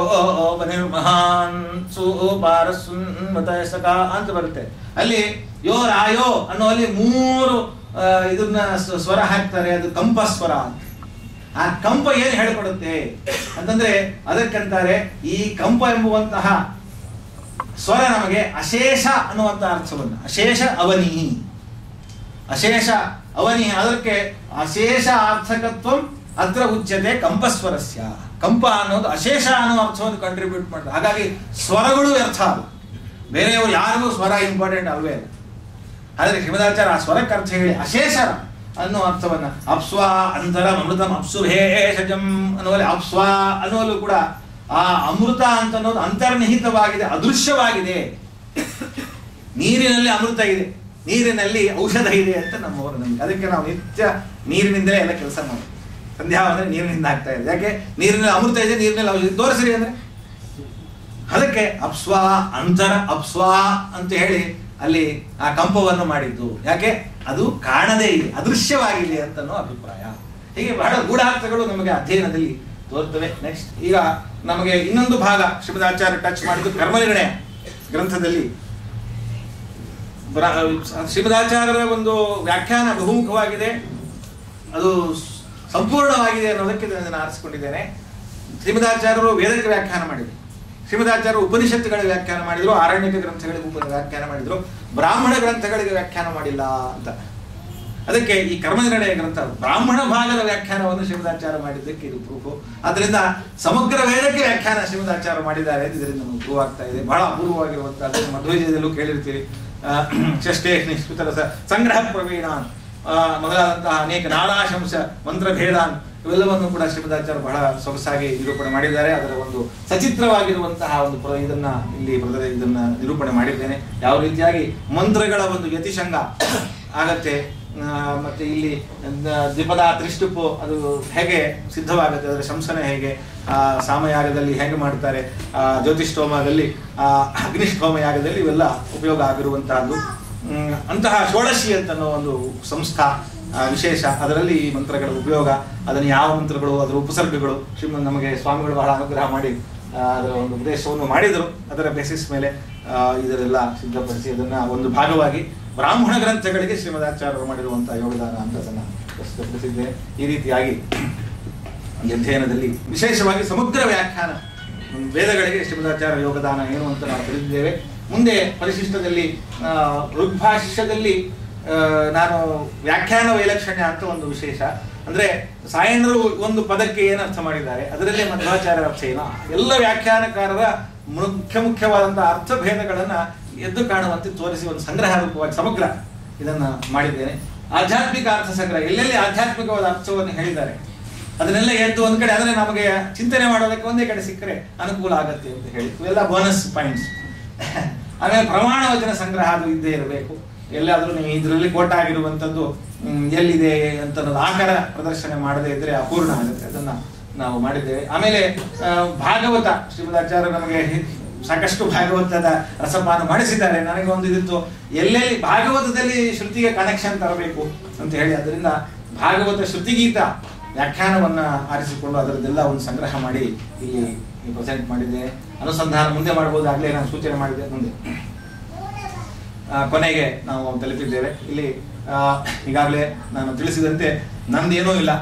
ಮಹಾನ್ ಸುಪಾರಸುನ್ಮತಯಸಕ ಅಂತ ಬರುತ್ತೆ ಅಲ್ಲಿ ಯೋ ರಾಯೋ ಅನ್ನುವಲ್ಲಿ ಮೂರು ಆ, ಇದನ್ನ ಸ್- ಸ್ವರ ಹಾಕ್ತಾರೆ ಅದು ಕಂಪ ಸ್ವರ ಅಂತ ಆ ಕಂಪ ಏನ್ ಹೇಳ್ಕೊಡುತ್ತೆ ಅಂತಂದ್ರೆ ಅದಕ್ಕಂತಾರೆ ಈ ಕಂಪ ಎಂಬುವಂತಹ ಸ್ವರ ನಮಗೆ ಅಶೇಷ ಅನ್ನುವಂಥ ಅರ್ಥವನ್ನು ಅಶೇಷ ಅವನಿ ಅಶೇಷ ಅವನಿ ಅದಕ್ಕೆ ಅಶೇಷ ಅರ್ಥಕತ್ವ ಅತ್ರ ಉಚ್ಯತೆ ಕಂಪಸ್ವರಸ್ಯ ಕಂಪ ಅನ್ನೋದು ಅಶೇಷ ಅನ್ನೋ ಅರ್ಥವನ್ನು ಕಂಟ್ರಿಬ್ಯೂಟ್ ಮಾಡ್ತಾರೆ ಹಾಗಾಗಿ ಸ್ವರಗಳು ವ್ಯರ್ಥ ಅಲ್ಲ ಬೇರೆಯವರು ಯಾರಿಗೂ ಸ್ವರ ಇಂಪಾರ್ಟೆಂಟ್ ಅಲ್ವೇ ಅಲ್ಲ ಆದರೆ ಶ್ರೀಮದಾಚಾರ್ಯ ಆ ಸ್ವರಕ್ಕೆ ಅರ್ಥ ಹೇಳಿ ಅಶೇಷರ ಅನ್ನೋ ಅರ್ಥವನ್ನ ಅಪ್ಸ್ವ ಅಂತರ ಅಮೃತಂ ಅಪ್ಸು ಭೇಷಜಂ ಅನ್ನುವಲ್ಲಿ ಅಪ್ಸ್ವ ಅನ್ನುವಲ್ಲೂ ಕೂಡ ಆ ಅಮೃತ ಅಂತ ಅನ್ನೋದು ಅಂತರ್ನಿಹಿತವಾಗಿದೆ ಅದೃಶ್ಯವಾಗಿದೆ ನೀರಿನಲ್ಲಿ ಅಮೃತ ಇದೆ ನೀರಿನಲ್ಲಿ ಔಷಧ ಇದೆ ಅಂತ ನಮ್ಮವರು ನಮ್ಗೆ ಅದಕ್ಕೆ ನಾವು ನಿತ್ಯ ನೀರಿನಿಂದಲೇ ಎಲ್ಲ ಕೆಲಸ ಮಾಡೋದು ಸಂಧ್ಯಾ ಅಂದ್ರೆ ನೀರಿನಿಂದ ಆಗ್ತಾ ಇದೆ ಯಾಕೆ ನೀರಿನಲ್ಲಿ ಅಮೃತ ಇದೆ ನೀರಿನಲ್ಲಿ ಔಷಧ ತೋರಿಸ್ರಿ ಅಂದ್ರೆ ಅದಕ್ಕೆ ಅಪ್ಸ್ವ ಅಂತರ ಅಪ್ಸ್ವ ಅಂತ ಹೇಳಿ ಅಲ್ಲಿ ಆ ಕಂಪವನ್ನು ಮಾಡಿದ್ದು ಯಾಕೆ ಅದು ಕಾಣದೇ ಇದೆ ಅದೃಶ್ಯವಾಗಿದೆ ಅಂತ ಅನ್ನೋ ಅಭಿಪ್ರಾಯ ಹೀಗೆ ಬಹಳ ಗೂಢಾರ್ಥಗಳು ನಮಗೆ ಅಧ್ಯಯನದಲ್ಲಿ ತೋರ್ತವೆ ನೆಕ್ಸ್ಟ್ ಈಗ ನಮಗೆ ಇನ್ನೊಂದು ಭಾಗ ಶ್ರೀಮದಾಚಾರ್ಯ ಟಚ್ ಮಾಡಿದ್ದು ಕರ್ಮನಿರ್ಣಯ ಗ್ರಂಥದಲ್ಲಿ ಬ್ರ- ಶ್ರೀಮದಾಚಾರ್ಯರ ಒಂದು ವ್ಯಾಖ್ಯಾನ ಬಹುಮುಖವಾಗಿದೆ ಅದು ಸಂಪೂರ್ಣವಾಗಿದೆ ಅನ್ನೋದಕ್ಕೆ ಇದನ್ನು ನಾನು ಆರಿಸಿಕೊಂಡಿದ್ದೇನೆ ಶ್ರೀಮದಾಚಾರ್ಯರು ವೇದಕ್ಕೆ ವ್ಯಾಖ್ಯಾನ ಮಾಡಿದರು ಶ್ರೀಮದಾಚಾರ್ಯರು ಉಪನಿಷತ್ತುಗಳಿಗೆ ವ್ಯಾಖ್ಯಾನ ಮಾಡಿದ್ರು ಆರಣ್ಯಕ ಗ್ರಂಥಗಳಿಗೆ ಉಪ ವ್ಯಾಖ್ಯಾನ ಮಾಡಿದ್ರು ಬ್ರಾಹ್ಮಣ ಗ್ರಂಥಗಳಿಗೆ ವ್ಯಾಖ್ಯಾನ ಮಾಡಿಲ್ಲ ಅಂತ ಅದಕ್ಕೆ ಈ ಕರ್ಮನಿರ್ಣಯ ಗ್ರಂಥ ಬ್ರಾಹ್ಮಣ ಭಾಗದ ವ್ಯಾಖ್ಯಾನವನ್ನು ಶ್ರೀಮದಾಚಾರ್ಯ ಮಾಡಿದ್ದಕ್ಕೆ ಇದು ಪ್ರೂಫು ಅದರಿಂದ ಸಮಗ್ರ ವೇದಕ್ಕೆ ವ್ಯಾಖ್ಯಾನ ಶ್ರೀಮದಾಚಾರ್ಯ ಮಾಡಿದ್ದಾರೆ ಅಂತ ಇದರಿಂದ ನಮಗೆ ಪ್ರೂವ್ ಆಗ್ತಾ ಇದೆ ಬಹಳ ಅಪೂರ್ವವಾಗಿರುವಂತಹ ಮಧ್ವಜದಲ್ಲೂ ಕೇಳಿರ್ತೀರಿ ಆ, ಷಷ್ಟೇ ನಿಷ್ಕೃತರ ಸ- ಸಂಗ್ರಹ ಪ್ರವೀಣಾನ್ ಆ, ಮೊದಲಾದಂತಹ ಅನೇಕ ನಾನಾಶಂಸ ಮಂತ್ರಭೇದಾನ್ ಇವೆಲ್ಲವನ್ನು ಕೂಡ ಶ್ರೀಮದಾಚಾರ್ಯ ಬಹಳ ಸೊಗಸಾಗಿ ನಿರೂಪಣೆ ಮಾಡಿದ್ದಾರೆ ಅದರ ಒಂದು ಸಚಿತ್ರವಾಗಿರುವಂತಹ ಒಂದು ಪ್ರ ಇದನ್ನ ಇಲ್ಲಿ ಬ್ರದರ್ ಇದನ್ನ ನಿರೂಪಣೆ ಮಾಡಿದ್ದೇನೆ ಯಾವ ರೀತಿಯಾಗಿ ಮಂತ್ರಗಳ ಒಂದು ಯತಿಶಂಗ ಆಗತ್ತೆ ಆ, ಮತ್ತೆ ಇಲ್ಲಿ ದ- ದ್ವಿಪದ ತ್ರಿಷ್ಟುಪು ಅದು ಹೇಗೆ ಸಿದ್ಧವಾಗುತ್ತೆ ಅದರ ಶಂಸನೆ ಹೇಗೆ ಆ, ಸಾಮಯಾಗದಲ್ಲಿ ಹೇಗೆ ಮಾಡ್ತಾರೆ ಆ, ಜ್ಯೋತಿಷ್ಠೋಮದಲ್ಲಿ ಆ, ಅಗ್ನಿಷ್ಠೋಮ ಯಾಗದಲ್ಲಿ ಇವೆಲ್ಲ ಉಪಯೋಗ ಆಗಿರುವಂತಹದ್ದು ಹ್ಮ್, ಅಂತಹ ಷೋಡಶಿ ಅಂತ ಅನ್ನೋ ಒಂದು ಸಂಸ್ಥಾ ಆ, ವಿಶೇಷ ಅದರಲ್ಲಿ ಈ ಮಂತ್ರಗಳ ಉಪಯೋಗ ಅದನ್ನು ಯಾವ ಮಂತ್ರಗಳು ಅದರ ಉಪಸರ್ಗಗಳು ಶ್ರೀಮಂತ ನಮಗೆ ಸ್ವಾಮಿಗಳು ಬಹಳ ಅನುಗ್ರಹ ಮಾಡಿ ಆ, ಅದರ ಒಂದು ಉಪದೇಶವನ್ನು ಮಾಡಿದರು ಅದರ ಬೇಸಿಸ್ ಮೇಲೆ ಆ, ಇದರೆಲ್ಲ ಸಿದ್ಧಪಡಿಸಿ ಅದನ್ನ ಒಂದು ಭಾಗವಾಗಿ ಬ್ರಾಹ್ಮಣ ಗ್ರಂಥಗಳಿಗೆ ಶ್ರೀಮದಾಚಾರ್ಯರು ಮಾಡಿರುವಂತಹ ಯೋಗದಾನ ಅಂತ ಅದನ್ನು ಪ್ರಸ್ತುತಪಡಿಸಿದ್ದೇನೆ ಈ ರೀತಿಯಾಗಿ ಈ ಅಧ್ಯಯನದಲ್ಲಿ ವಿಶೇಷವಾಗಿ ಸಮಗ್ರ ವ್ಯಾಖ್ಯಾನ ಹ್ಮ್, ವೇದಗಳಿಗೆ ಶ್ರೀಮದಾಚಾರ್ಯ ಯೋಗದಾನ ಏನು ಅಂತ ನಾವು ತಿಳಿದಿದ್ದೇವೆ ಮುಂದೆ ಪರಿಶಿಷ್ಟದಲ್ಲಿ ಆ, ಋಗ್ಭಾಷ್ಯದಲ್ಲಿ ಆ, ನಾನು ವ್ಯಾಖ್ಯಾನ ವೈಲಕ್ಷಣ್ಯ ಅಂತ ಒಂದು ವಿಶೇಷ ಅಂದ್ರೆ ಸಾಯಣರು ಒಂದು ಪದಕ್ಕೆ ಏನು ಅರ್ಥ ಮಾಡಿದ್ದಾರೆ ಅದರಲ್ಲೇ ಮಧ್ವಾಚಾರ್ಯರ ಅರ್ಥ ಏನು ಎಲ್ಲ ವ್ಯಾಖ್ಯಾನಕಾರರ ಮುಖ್ಯ ಮುಖ್ಯವಾದಂತಹ ಅರ್ಥಭೇದಗಳನ್ನ ಎದ್ದು ಕಾಣುವಂತೆ ತೋರಿಸಿ ಒಂದು ಸಂಗ್ರಹ ರೂಪವಾಗಿ ಸಮಗ್ರ ಇದನ್ನ ಮಾಡಿದ್ದೇನೆ ಆಧ್ಯಾತ್ಮಿಕ ಅರ್ಥ ಸಂಗ್ರಹ ಎಲ್ಲೆಲ್ಲಿ ಆಧ್ಯಾತ್ಮಿಕವಾದ ಅರ್ಥವನ್ನು ಹೇಳಿದ್ದಾರೆ ಅದನ್ನೆಲ್ಲ ಎದ್ದು ಒಂದ್ ಕಡೆ ಅಂದ್ರೆ ನಮಗೆ ಚಿಂತನೆ ಮಾಡೋದಕ್ಕೆ ಒಂದೇ ಕಡೆ ಸಿಕ್ಕರೆ ಅನುಕೂಲ ಆಗತ್ತೆ ಅಂತ ಹೇಳಿ ಇವೆಲ್ಲ ಬೋನಸ್ ಪಾಯಿಂಟ್ಸ್ ಆಮೇಲೆ ಪ್ರಮಾಣ ವಚನ ಸಂಗ್ರಹ ಅದು ಇದ್ದೇ ಇರಬೇಕು ಎಲ್ಲಾದ್ರೂ ನೀವು ಇದರಲ್ಲಿ ಕೋಟ ಆಗಿರುವಂತದ್ದು ಹ್ಮ್, ಎಲ್ಲಿದೆ ಅಂತ ಅನ್ನೋದು ಆಕಾರ ಪ್ರದರ್ಶನ ಮಾಡದೇ ಇದ್ರೆ ಅಪೂರ್ಣ ಆಗುತ್ತೆ ಅದನ್ನ ನಾವು ಮಾಡಿದ್ದೇವೆ ಆಮೇಲೆ ಆ, ಭಾಗವತ ಶ್ರೀಮದಾಚಾರ್ಯ ನಮಗೆ ಸಾಕಷ್ಟು ಭಾಗವತದ ರಸಪಾನ ಮಾಡಿಸಿದ್ದಾರೆ ನನಗೆ ಒಂದು ಇದಿತ್ತು ಎಲ್ಲೆಲ್ಲಿ ಭಾಗವತದಲ್ಲಿ ಶ್ರುತಿಗೆ ಕನೆಕ್ಷನ್ ತರಬೇಕು ಅಂತ ಹೇಳಿ ಅದರಿಂದ ಭಾಗವತ ಶ್ರುತಿಗೀತ ವ್ಯಾಖ್ಯಾನವನ್ನ ಆರಿಸಿಕೊಂಡು ಅದರದ್ದೆಲ್ಲ ಒಂದು ಸಂಗ್ರಹ ಮಾಡಿ ಇಲ್ಲಿ ಪ್ರೆಸೆಂಟ್ ಮಾಡಿದ್ದೇನೆ ಅನುಸಂಧಾನ ಮುಂದೆ ಮಾಡಬಹುದು ಆಗ್ಲೇ ನಾನು ಸೂಚನೆ ಮಾಡಿದ್ದೆ ಮುಂದೆ ಆ, ಕೊನೆಗೆ ನಾವು ತಲುಪಿದ್ದೇವೆ ಇಲ್ಲಿ ಆ, ಈಗಾಗಲೇ ನಾನು ತಿಳಿಸಿದಂತೆ ನಂದೇನೂ ಇಲ್ಲ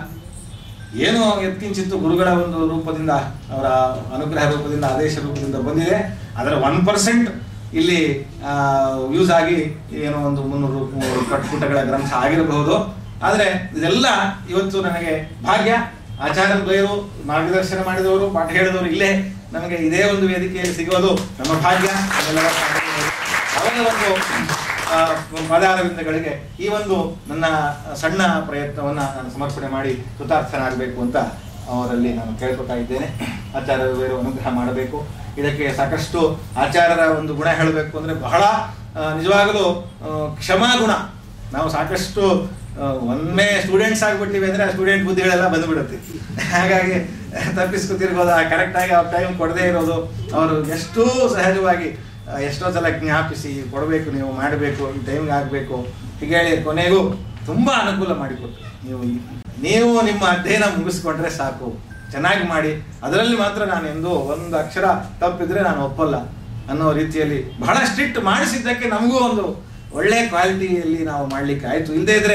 ಏನೋ ಎತ್ಕಿಂಚಿತ್ತು ಗುರುಗಳ ಒಂದು ರೂಪದಿಂದ ಅವರ ಅನುಗ್ರಹ ರೂಪದಿಂದ ಆದೇಶ ರೂಪದಿಂದ ಬಂದಿದೆ ಅದರ ಒನ್ ಪರ್ಸೆಂಟ್ ಇಲ್ಲಿ ಯೂಸ್ ಆಗಿ ಏನೋ ಒಂದು ಮುನ್ನೂರು ಮುನ್ನೂರು ಪುಟಗಳ ಗ್ರಂಥ ಆಗಿರಬಹುದು ಆದರೆ ಇದೆಲ್ಲ ಇವತ್ತು ನನಗೆ ಭಾಗ್ಯ ಆಚಾರ್ಯ ದ್ವಯರು ಮಾರ್ಗದರ್ಶನ ಮಾಡಿದವರು ಪಾಠ ಹೇಳಿದವರು ಇಲ್ಲೇ ನಮಗೆ ಇದೇ ಒಂದು ವೇದಿಕೆಯಲ್ಲಿ ಸಿಗೋದು ನಮ್ಮ ಭಾಗ್ಯ ನಮ್ಮೆಲ್ಲರ ಭಾಗ್ಯ. ಅವರ ಒಂದು ಆ, ಪದಾರವಿಂದಗಳಿಗೆ ಈ ಒಂದು ನನ್ನ ಸಣ್ಣ ಪ್ರಯತ್ನವನ್ನ ನಾನು ಸಮರ್ಪಣೆ ಮಾಡಿ ಕೃತಾರ್ಥನಾಗಬೇಕು ಅಂತ ಅವರಲ್ಲಿ ನಾನು ಕೇಳ್ಕೊತಾ ಇದ್ದೇನೆ ಆಚಾರ್ಯರು ಬೇರೆ ಅನುಗ್ರಹ ಮಾಡಬೇಕು ಇದಕ್ಕೆ ಸಾಕಷ್ಟು ಆಚಾರ್ಯರ ಒಂದು ಗುಣ ಹೇಳಬೇಕು ಅಂದ್ರೆ ಬಹಳ ಆ, ನಿಜವಾಗಲೂ ಆ, ಕ್ಷಮಾ ಗುಣ ನಾವು ಸಾಕಷ್ಟು ಆ, ಒಮ್ಮೆ ಸ್ಟೂಡೆಂಟ್ಸ್ ಆಗ್ಬಿಟ್ಟಿವಿ ಅಂದ್ರೆ ಆ ಸ್ಟೂಡೆಂಟ್ ಬುದ್ಧಿಗಳೆಲ್ಲ ಬಂದ್ಬಿಡುತ್ತೆ ಹಾಗಾಗಿ ತಪ್ಪಿಸ್ಕೊತಿರ್ಬೋದು ಕರೆಕ್ಟ್ ಆಗಿ ಅವ್ರ ಟೈಮ್ ಕೊಡದೇ ಇರೋದು ಅವರು ಎಷ್ಟು ಸಹಜವಾಗಿ ಆ, ಎಷ್ಟೋ ಸಲ ಜ್ಞಾಪಿಸಿ ಕೊಡಬೇಕು ನೀವು ಮಾಡಬೇಕು ಈ ಟೈಮ್ಗೆ ಆಗಬೇಕು ಹೀಗೆ ಹೇಳಿ ಕೊನೆಗೂ ತುಂಬಾ ಅನುಕೂಲ ಮಾಡಿಕೊಟ್ಟು ನೀವು ನೀವು ನಿಮ್ಮ ಅಧ್ಯಯನ ಮುಗಿಸ್ಕೊಂಡ್ರೆ ಸಾಕು ಚೆನ್ನಾಗಿ ಮಾಡಿ ಅದರಲ್ಲಿ ಮಾತ್ರ ನಾನು ಎಂದು ಒಂದು ಅಕ್ಷರ ತಪ್ಪಿದ್ರೆ ನಾನು ಒಪ್ಪಲ್ಲ ಅನ್ನೋ ರೀತಿಯಲ್ಲಿ ಬಹಳ ಸ್ಟ್ರಿಕ್ಟ್ ಮಾಡಿಸಿದ್ದಕ್ಕೆ ನಮಗೂ ಒಂದು ಒಳ್ಳೆ ಕ್ವಾಲಿಟಿಯಲ್ಲಿ ನಾವು ಮಾಡ್ಲಿಕ್ಕೆ ಆಯ್ತು ಇಲ್ಲದೇ ಇದ್ರೆ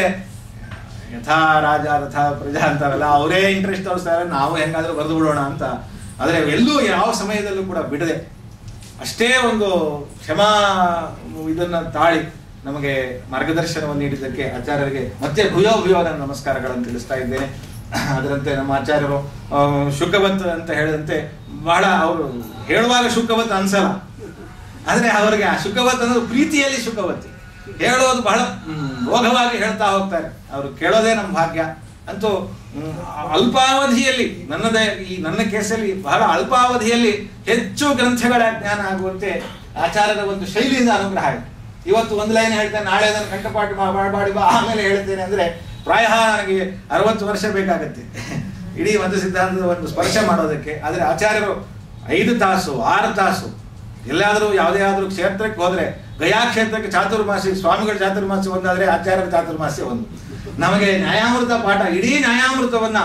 ಯಥಾ ರಾಜ ರಥ ಪ್ರಜಾ ಅಂತಾರಲ್ಲ ಅವರೇ ಇಂಟ್ರೆಸ್ಟ್ ತೋರಿಸ್ತಾರೆ ನಾವು ಹೆಂಗಾದ್ರೂ ಬರೆದು ಬಿಡೋಣ ಅಂತ ಆದರೆ ಎಲ್ಲೂ ಯಾವ ಸಮಯದಲ್ಲೂ ಕೂಡ ಬಿಡದೆ ಅಷ್ಟೇ ಒಂದು ಕ್ಷಮಾ ಇದನ್ನ ತಾಳಿ ನಮಗೆ ಮಾರ್ಗದರ್ಶನವನ್ನು ನೀಡಿದ್ದಕ್ಕೆ ಆಚಾರ್ಯರಿಗೆ ಮತ್ತೆ ಭೂಯೋ ಭೂಯೋ ನನ್ನ ನಮಸ್ಕಾರಗಳನ್ನು ತಿಳಿಸ್ತಾ ಇದ್ದೇನೆ ಅದರಂತೆ ನಮ್ಮ ಆಚಾರ್ಯರು ಆ, ಶುಕವತ್ ಅಂತ ಹೇಳಿದಂತೆ ಬಹಳ ಅವರು ಹೇಳುವಾಗ ಶುಕವತ್ ಅನ್ಸಲ್ಲ ಆದ್ರೆ ಅವರಿಗೆ ಆ ಶುಕವತ್ ಅನ್ನೋದು ಪ್ರೀತಿಯಲ್ಲಿ ಶುಕವತಿ ಹೇಳೋದು ಬಹಳ ಹ್ಮ್, ರೋಗವಾಗಿ ಹೇಳ್ತಾ ಹೋಗ್ತಾರೆ ಅವರು ಕೇಳೋದೇ ನಮ್ಮ ಭಾಗ್ಯ ಅಂತೂ ಹ್ಮ್, ಅಲ್ಪಾವಧಿಯಲ್ಲಿ ನನ್ನದೇ ಈ ನನ್ನ ಕೇಸಲ್ಲಿ ಬಹಳ ಅಲ್ಪಾವಧಿಯಲ್ಲಿ ಹೆಚ್ಚು ಗ್ರಂಥಗಳ ಜ್ಞಾನ ಆಗುವಂತೆ ಆಚಾರ್ಯದ ಒಂದು ಶೈಲಿಯಿಂದ ಅನುಗ್ರಹ ಆಯಿತು ಇವತ್ತು ಒಂದು ಲೈನ್ ಹೇಳ್ತೇನೆ ನಾಳೆ ಅದನ್ನು ಕಂಠಪಾಠ ಮಾ- ಮಾಡಿ ಬಾ ಆಮೇಲೆ ಹೇಳ್ತೇನೆ ಅಂದ್ರೆ ಪ್ರಾಯ ನನಗೆ ಅರವತ್ತು ವರ್ಷ ಬೇಕಾಗತ್ತೆ ಇಡೀ ಒಂದು ಸಿದ್ಧಾಂತದ ಒಂದು ಸ್ಪರ್ಶ ಮಾಡೋದಕ್ಕೆ ಆದ್ರೆ ಆಚಾರ್ಯರು ಐದು ತಾಸು ಆರು ತಾಸು ಎಲ್ಲಾದರೂ ಯಾವುದೇ ಆದ್ರೂ ಕ್ಷೇತ್ರಕ್ಕೆ ಹೋದ್ರೆ ಗಯಾ ಕ್ಷೇತ್ರಕ್ಕೆ ಚಾತುರ್ಮಾಸಿ ಸ್ವಾಮಿಗಳ ಚಾತುರ್ಮಾಸಿ ಒಂದಾದ್ರೆ ಆಚಾರ್ಯರ ಚಾತುರ್ಮಾಸಿ ಒಂದು ನಮಗೆ ನ್ಯಾಯಾಮೃತ ಪಾಠ ಇಡೀ ನ್ಯಾಯಾಮೃತವನ್ನ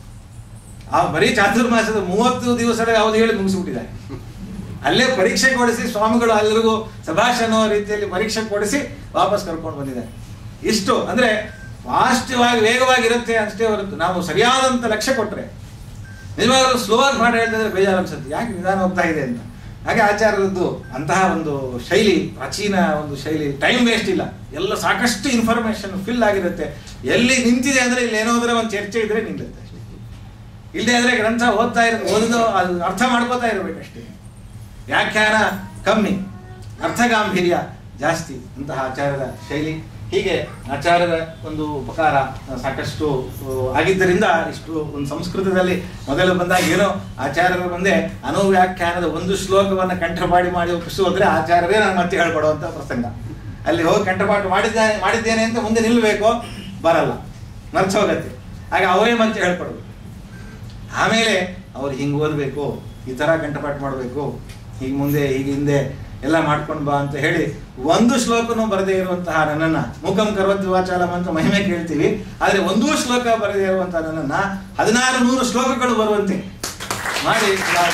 ಆ ಬರೀ ಚಾತುರ್ಮಾಸದ ಮೂವತ್ತು ದಿವಸದ ಅವಧಿಯಲ್ಲಿ ಮುಗಿಸ್ಬಿಟ್ಟಿದ್ದಾರೆ ಅಲ್ಲೇ ಪರೀಕ್ಷೆ ಕೊಡಿಸಿ ಸ್ವಾಮಿಗಳು ಎಲ್ಲರಿಗೂ ಸಭಾಷ್ ಅನ್ನೋ ರೀತಿಯಲ್ಲಿ ಪರೀಕ್ಷೆ ಕೊಡಿಸಿ ವಾಪಸ್ ಕರ್ಕೊಂಡು ಬಂದಿದ್ದಾರೆ ಇಷ್ಟು ಅಂದ್ರೆ ಫಾಸ್ಟವಾಗಿ ವೇಗವಾಗಿರುತ್ತೆ ಅಷ್ಟೇ ಹೊರತು ನಾವು ಸರಿಯಾದಂತ ಲಕ್ಷ್ಯ ಕೊಟ್ರೆ ನಿಜವಾಗಲೂ ಸ್ಲೋ ಆಗಿ ಮಾಡಿ ಹೇಳ್ತಿದ್ರೆ ಬೇಜಾರು ಅನ್ಸುತ್ತೆ ಯಾಕೆ ನಿಧಾನ ಹೋಗ್ತಾ ಇದೆ ಅಂತ ಹಾಗೆ ಆಚಾರ್ಯರದ್ದು ಅಂತಹ ಒಂದು ಶೈಲಿ ಪ್ರಾಚೀನ ಒಂದು ಶೈಲಿ ಟೈಮ್ ವೇಸ್ಟ್ ಇಲ್ಲ ಎಲ್ಲ ಸಾಕಷ್ಟು ಇನ್ಫಾರ್ಮೇಶನ್ ಫಿಲ್ ಆಗಿರುತ್ತೆ ಎಲ್ಲಿ ನಿಂತಿದೆ ಅಂದ್ರೆ ಇಲ್ಲಿ ಏನಾದ್ರೆ ಒಂದು ಚರ್ಚೆ ಇದ್ರೆ ನಿಲ್ಲುತ್ತೆ ಅಷ್ಟೇ ಇಲ್ಲದೆ ಆದ್ರೆ ಗ್ರಂಥ ಓದ್ತಾ ಇರೋ ಓದೋದು ಅದು ಅರ್ಥ ಮಾಡ್ಕೋತಾ ಇರಬೇಕಷ್ಟೇ ವ್ಯಾಖ್ಯಾನ ಕಮ್ಮಿ ಅರ್ಥಗಾಂಭೀರ್ಯ ಜಾಸ್ತಿ ಅಂತಹ ಆಚಾರ್ಯದ ಶೈಲಿ ಹೀಗೆ ಆಚಾರ್ಯದ ಒಂದು ಉಪಕಾರ ಸಾಕಷ್ಟು ಆ, ಆಗಿದ್ದರಿಂದ ಇಷ್ಟು ಒಂದು ಸಂಸ್ಕೃತದಲ್ಲಿ ಮೊದಲು ಬಂದಾಗ ಏನೋ ಆಚಾರ್ಯರು ಬಂದೆ ಅನುವ್ಯಾಖ್ಯಾನದ ಒಂದು ಶ್ಲೋಕವನ್ನ ಕಂಠಪಾಡಿ ಮಾಡಿ ಒಪ್ಪಿಸೋದ್ರೆ ಆಚಾರ್ಯರೇ ನಾನು ಮತ್ತೆ ಹೇಳ್ಕೊಡುವಂತ ಪ್ರಸಂಗ ಅಲ್ಲಿ ಹೋಗಿ ಕಂಠಪಾಠ ಮಾಡಿದ್ದೇನೆ ಮಾಡಿದ್ದೇನೆ ಅಂತ ಮುಂದೆ ನಿಲ್ಲಬೇಕು ಬರಲ್ಲ ಮರ್ಚೋಗತ್ತೆ ಆಗ ಅವರೇ ಮತ್ತೆ ಹೇಳ್ಕೊಡ್ಬೇಕು ಆಮೇಲೆ ಅವ್ರು ಹಿಂಗೆ ಓದಬೇಕು ಈ ಥರ ಕಂಠಪಾಠ ಮಾಡಬೇಕು ಹೀಗೆ ಮುಂದೆ ಹೀಗೆ ಹಿಂದೆ ಎಲ್ಲ ಮಾಡ್ಕೊಂಡು ಬಾ ಅಂತ ಹೇಳಿ ಒಂದು ಶ್ಲೋಕನೂ ಬರದೇ ಇರುವಂತಹ ನನ್ನನ್ನ ಮುಖಂ ಕರ್ವತಿ ವಾಚಾಲಂ ಅಂತ ಮಹಿಮೆ ಕೇಳ್ತೀವಿ ಆದ್ರೆ ಒಂದೂ ಶ್ಲೋಕ ಬರದೇ ಇರುವಂತಹ ನನ್ನನ್ನ ಹದಿನಾರು ನೂರು ಶ್ಲೋಕಗಳು ಬರುವಂತೆ ಮಾಡಿ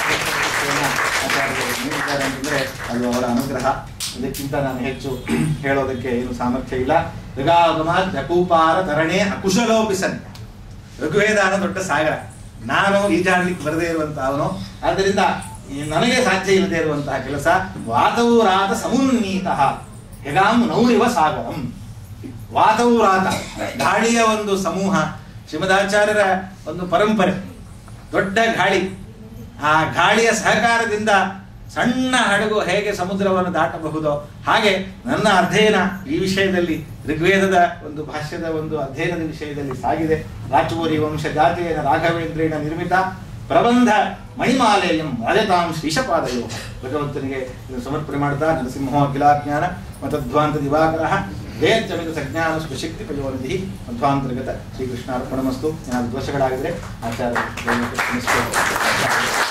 ಆಚಾರ್ಯರು ನೀಡಿದ್ದಾರೆ ಅಂತಂದ್ರೆ ಅದು ಅವರ ಅನುಗ್ರಹ ಅದಕ್ಕಿಂತ ನಾನು ಹೆಚ್ಚು ಹೇಳೋದಕ್ಕೆ ಏನು ಸಾಮರ್ಥ್ಯ ಇಲ್ಲ ಋಗಾಗಮ ಜಕೂಪಾರ ತರಣೆ ಅಕುಶಲೋಪಿಸನ್ ಋಗ್ವೇದ ಅನ್ನೋ ದೊಡ್ಡ ಸಾಗರ ನಾನು ಈಜಾಡ್ಲಿಕ್ಕೆ ಬರದೇ ಇರುವಂತಹ ಅವನು ಆದ್ದರಿಂದ ಈ ನನಗೆ ಸಾಧ್ಯ ಇಲ್ಲದೆ ಇರುವಂತಹ ಕೆಲಸ ವಾತವು ರಾತ ಸಮುನ್ನೀತ ಹೆಗಾಂ ನೌರಿವ ಸಾಗರಂ ವಾತವು ರಾತ ಗಾಳಿಯ ಒಂದು ಸಮೂಹ ಶ್ರೀಮದಾಚಾರ್ಯರ ಒಂದು ಪರಂಪರೆ ದೊಡ್ಡ ಗಾಳಿ ಆ ಗಾಳಿಯ ಸಹಕಾರದಿಂದ ಸಣ್ಣ ಹಡಗು ಹೇಗೆ ಸಮುದ್ರವನ್ನು ದಾಟಬಹುದೋ ಹಾಗೆ ನನ್ನ ಅಧ್ಯಯನ ಈ ವಿಷಯದಲ್ಲಿ ಋಗ್ವೇದದ ಒಂದು ಭಾಷ್ಯದ ಒಂದು ಅಧ್ಯಯನದ ವಿಷಯದಲ್ಲಿ ಸಾಗಿದೆ ರಾಚಮೂರಿ ವಂಶ ಜಾತಿಯನ ರಾಘವೇಂದ್ರೇಣ ನಿರ್ಮಿತ ಪ್ರಬಂಧ ಮಣಿಮಾಲೆಯಂ ರಾಜತಾಂ ಶ್ರೀಶಪಾದಯೋ ಭಗವಂತನಿಗೆ ಇದನ್ನು ಸಮರ್ಪಣೆ ಮಾಡ್ತಾ ನರಸಿಂಹೋ ಅಖಿಲಾಜ್ಞಾನ ಮತಧ್ವಾಂತ ದಿವಾಕರ ವೇದ್ಯಮಿತ ಸಜ್ಞಾನ ಸ್ವಶಕ್ತಿ ಪ್ರಯೋನಿಧಿ ಮಧ್ವಾಂತರ್ಗತ ಶ್ರೀಕೃಷ್ಣಾರ್ಪಣಮಸ್ತು ಏನಾದ್ರು ದೋಷಗಳಾಗಿದ್ರೆ ಆಚಾರ್ಯ ಕ್ಷಮಿಸ್ಬೇಕು.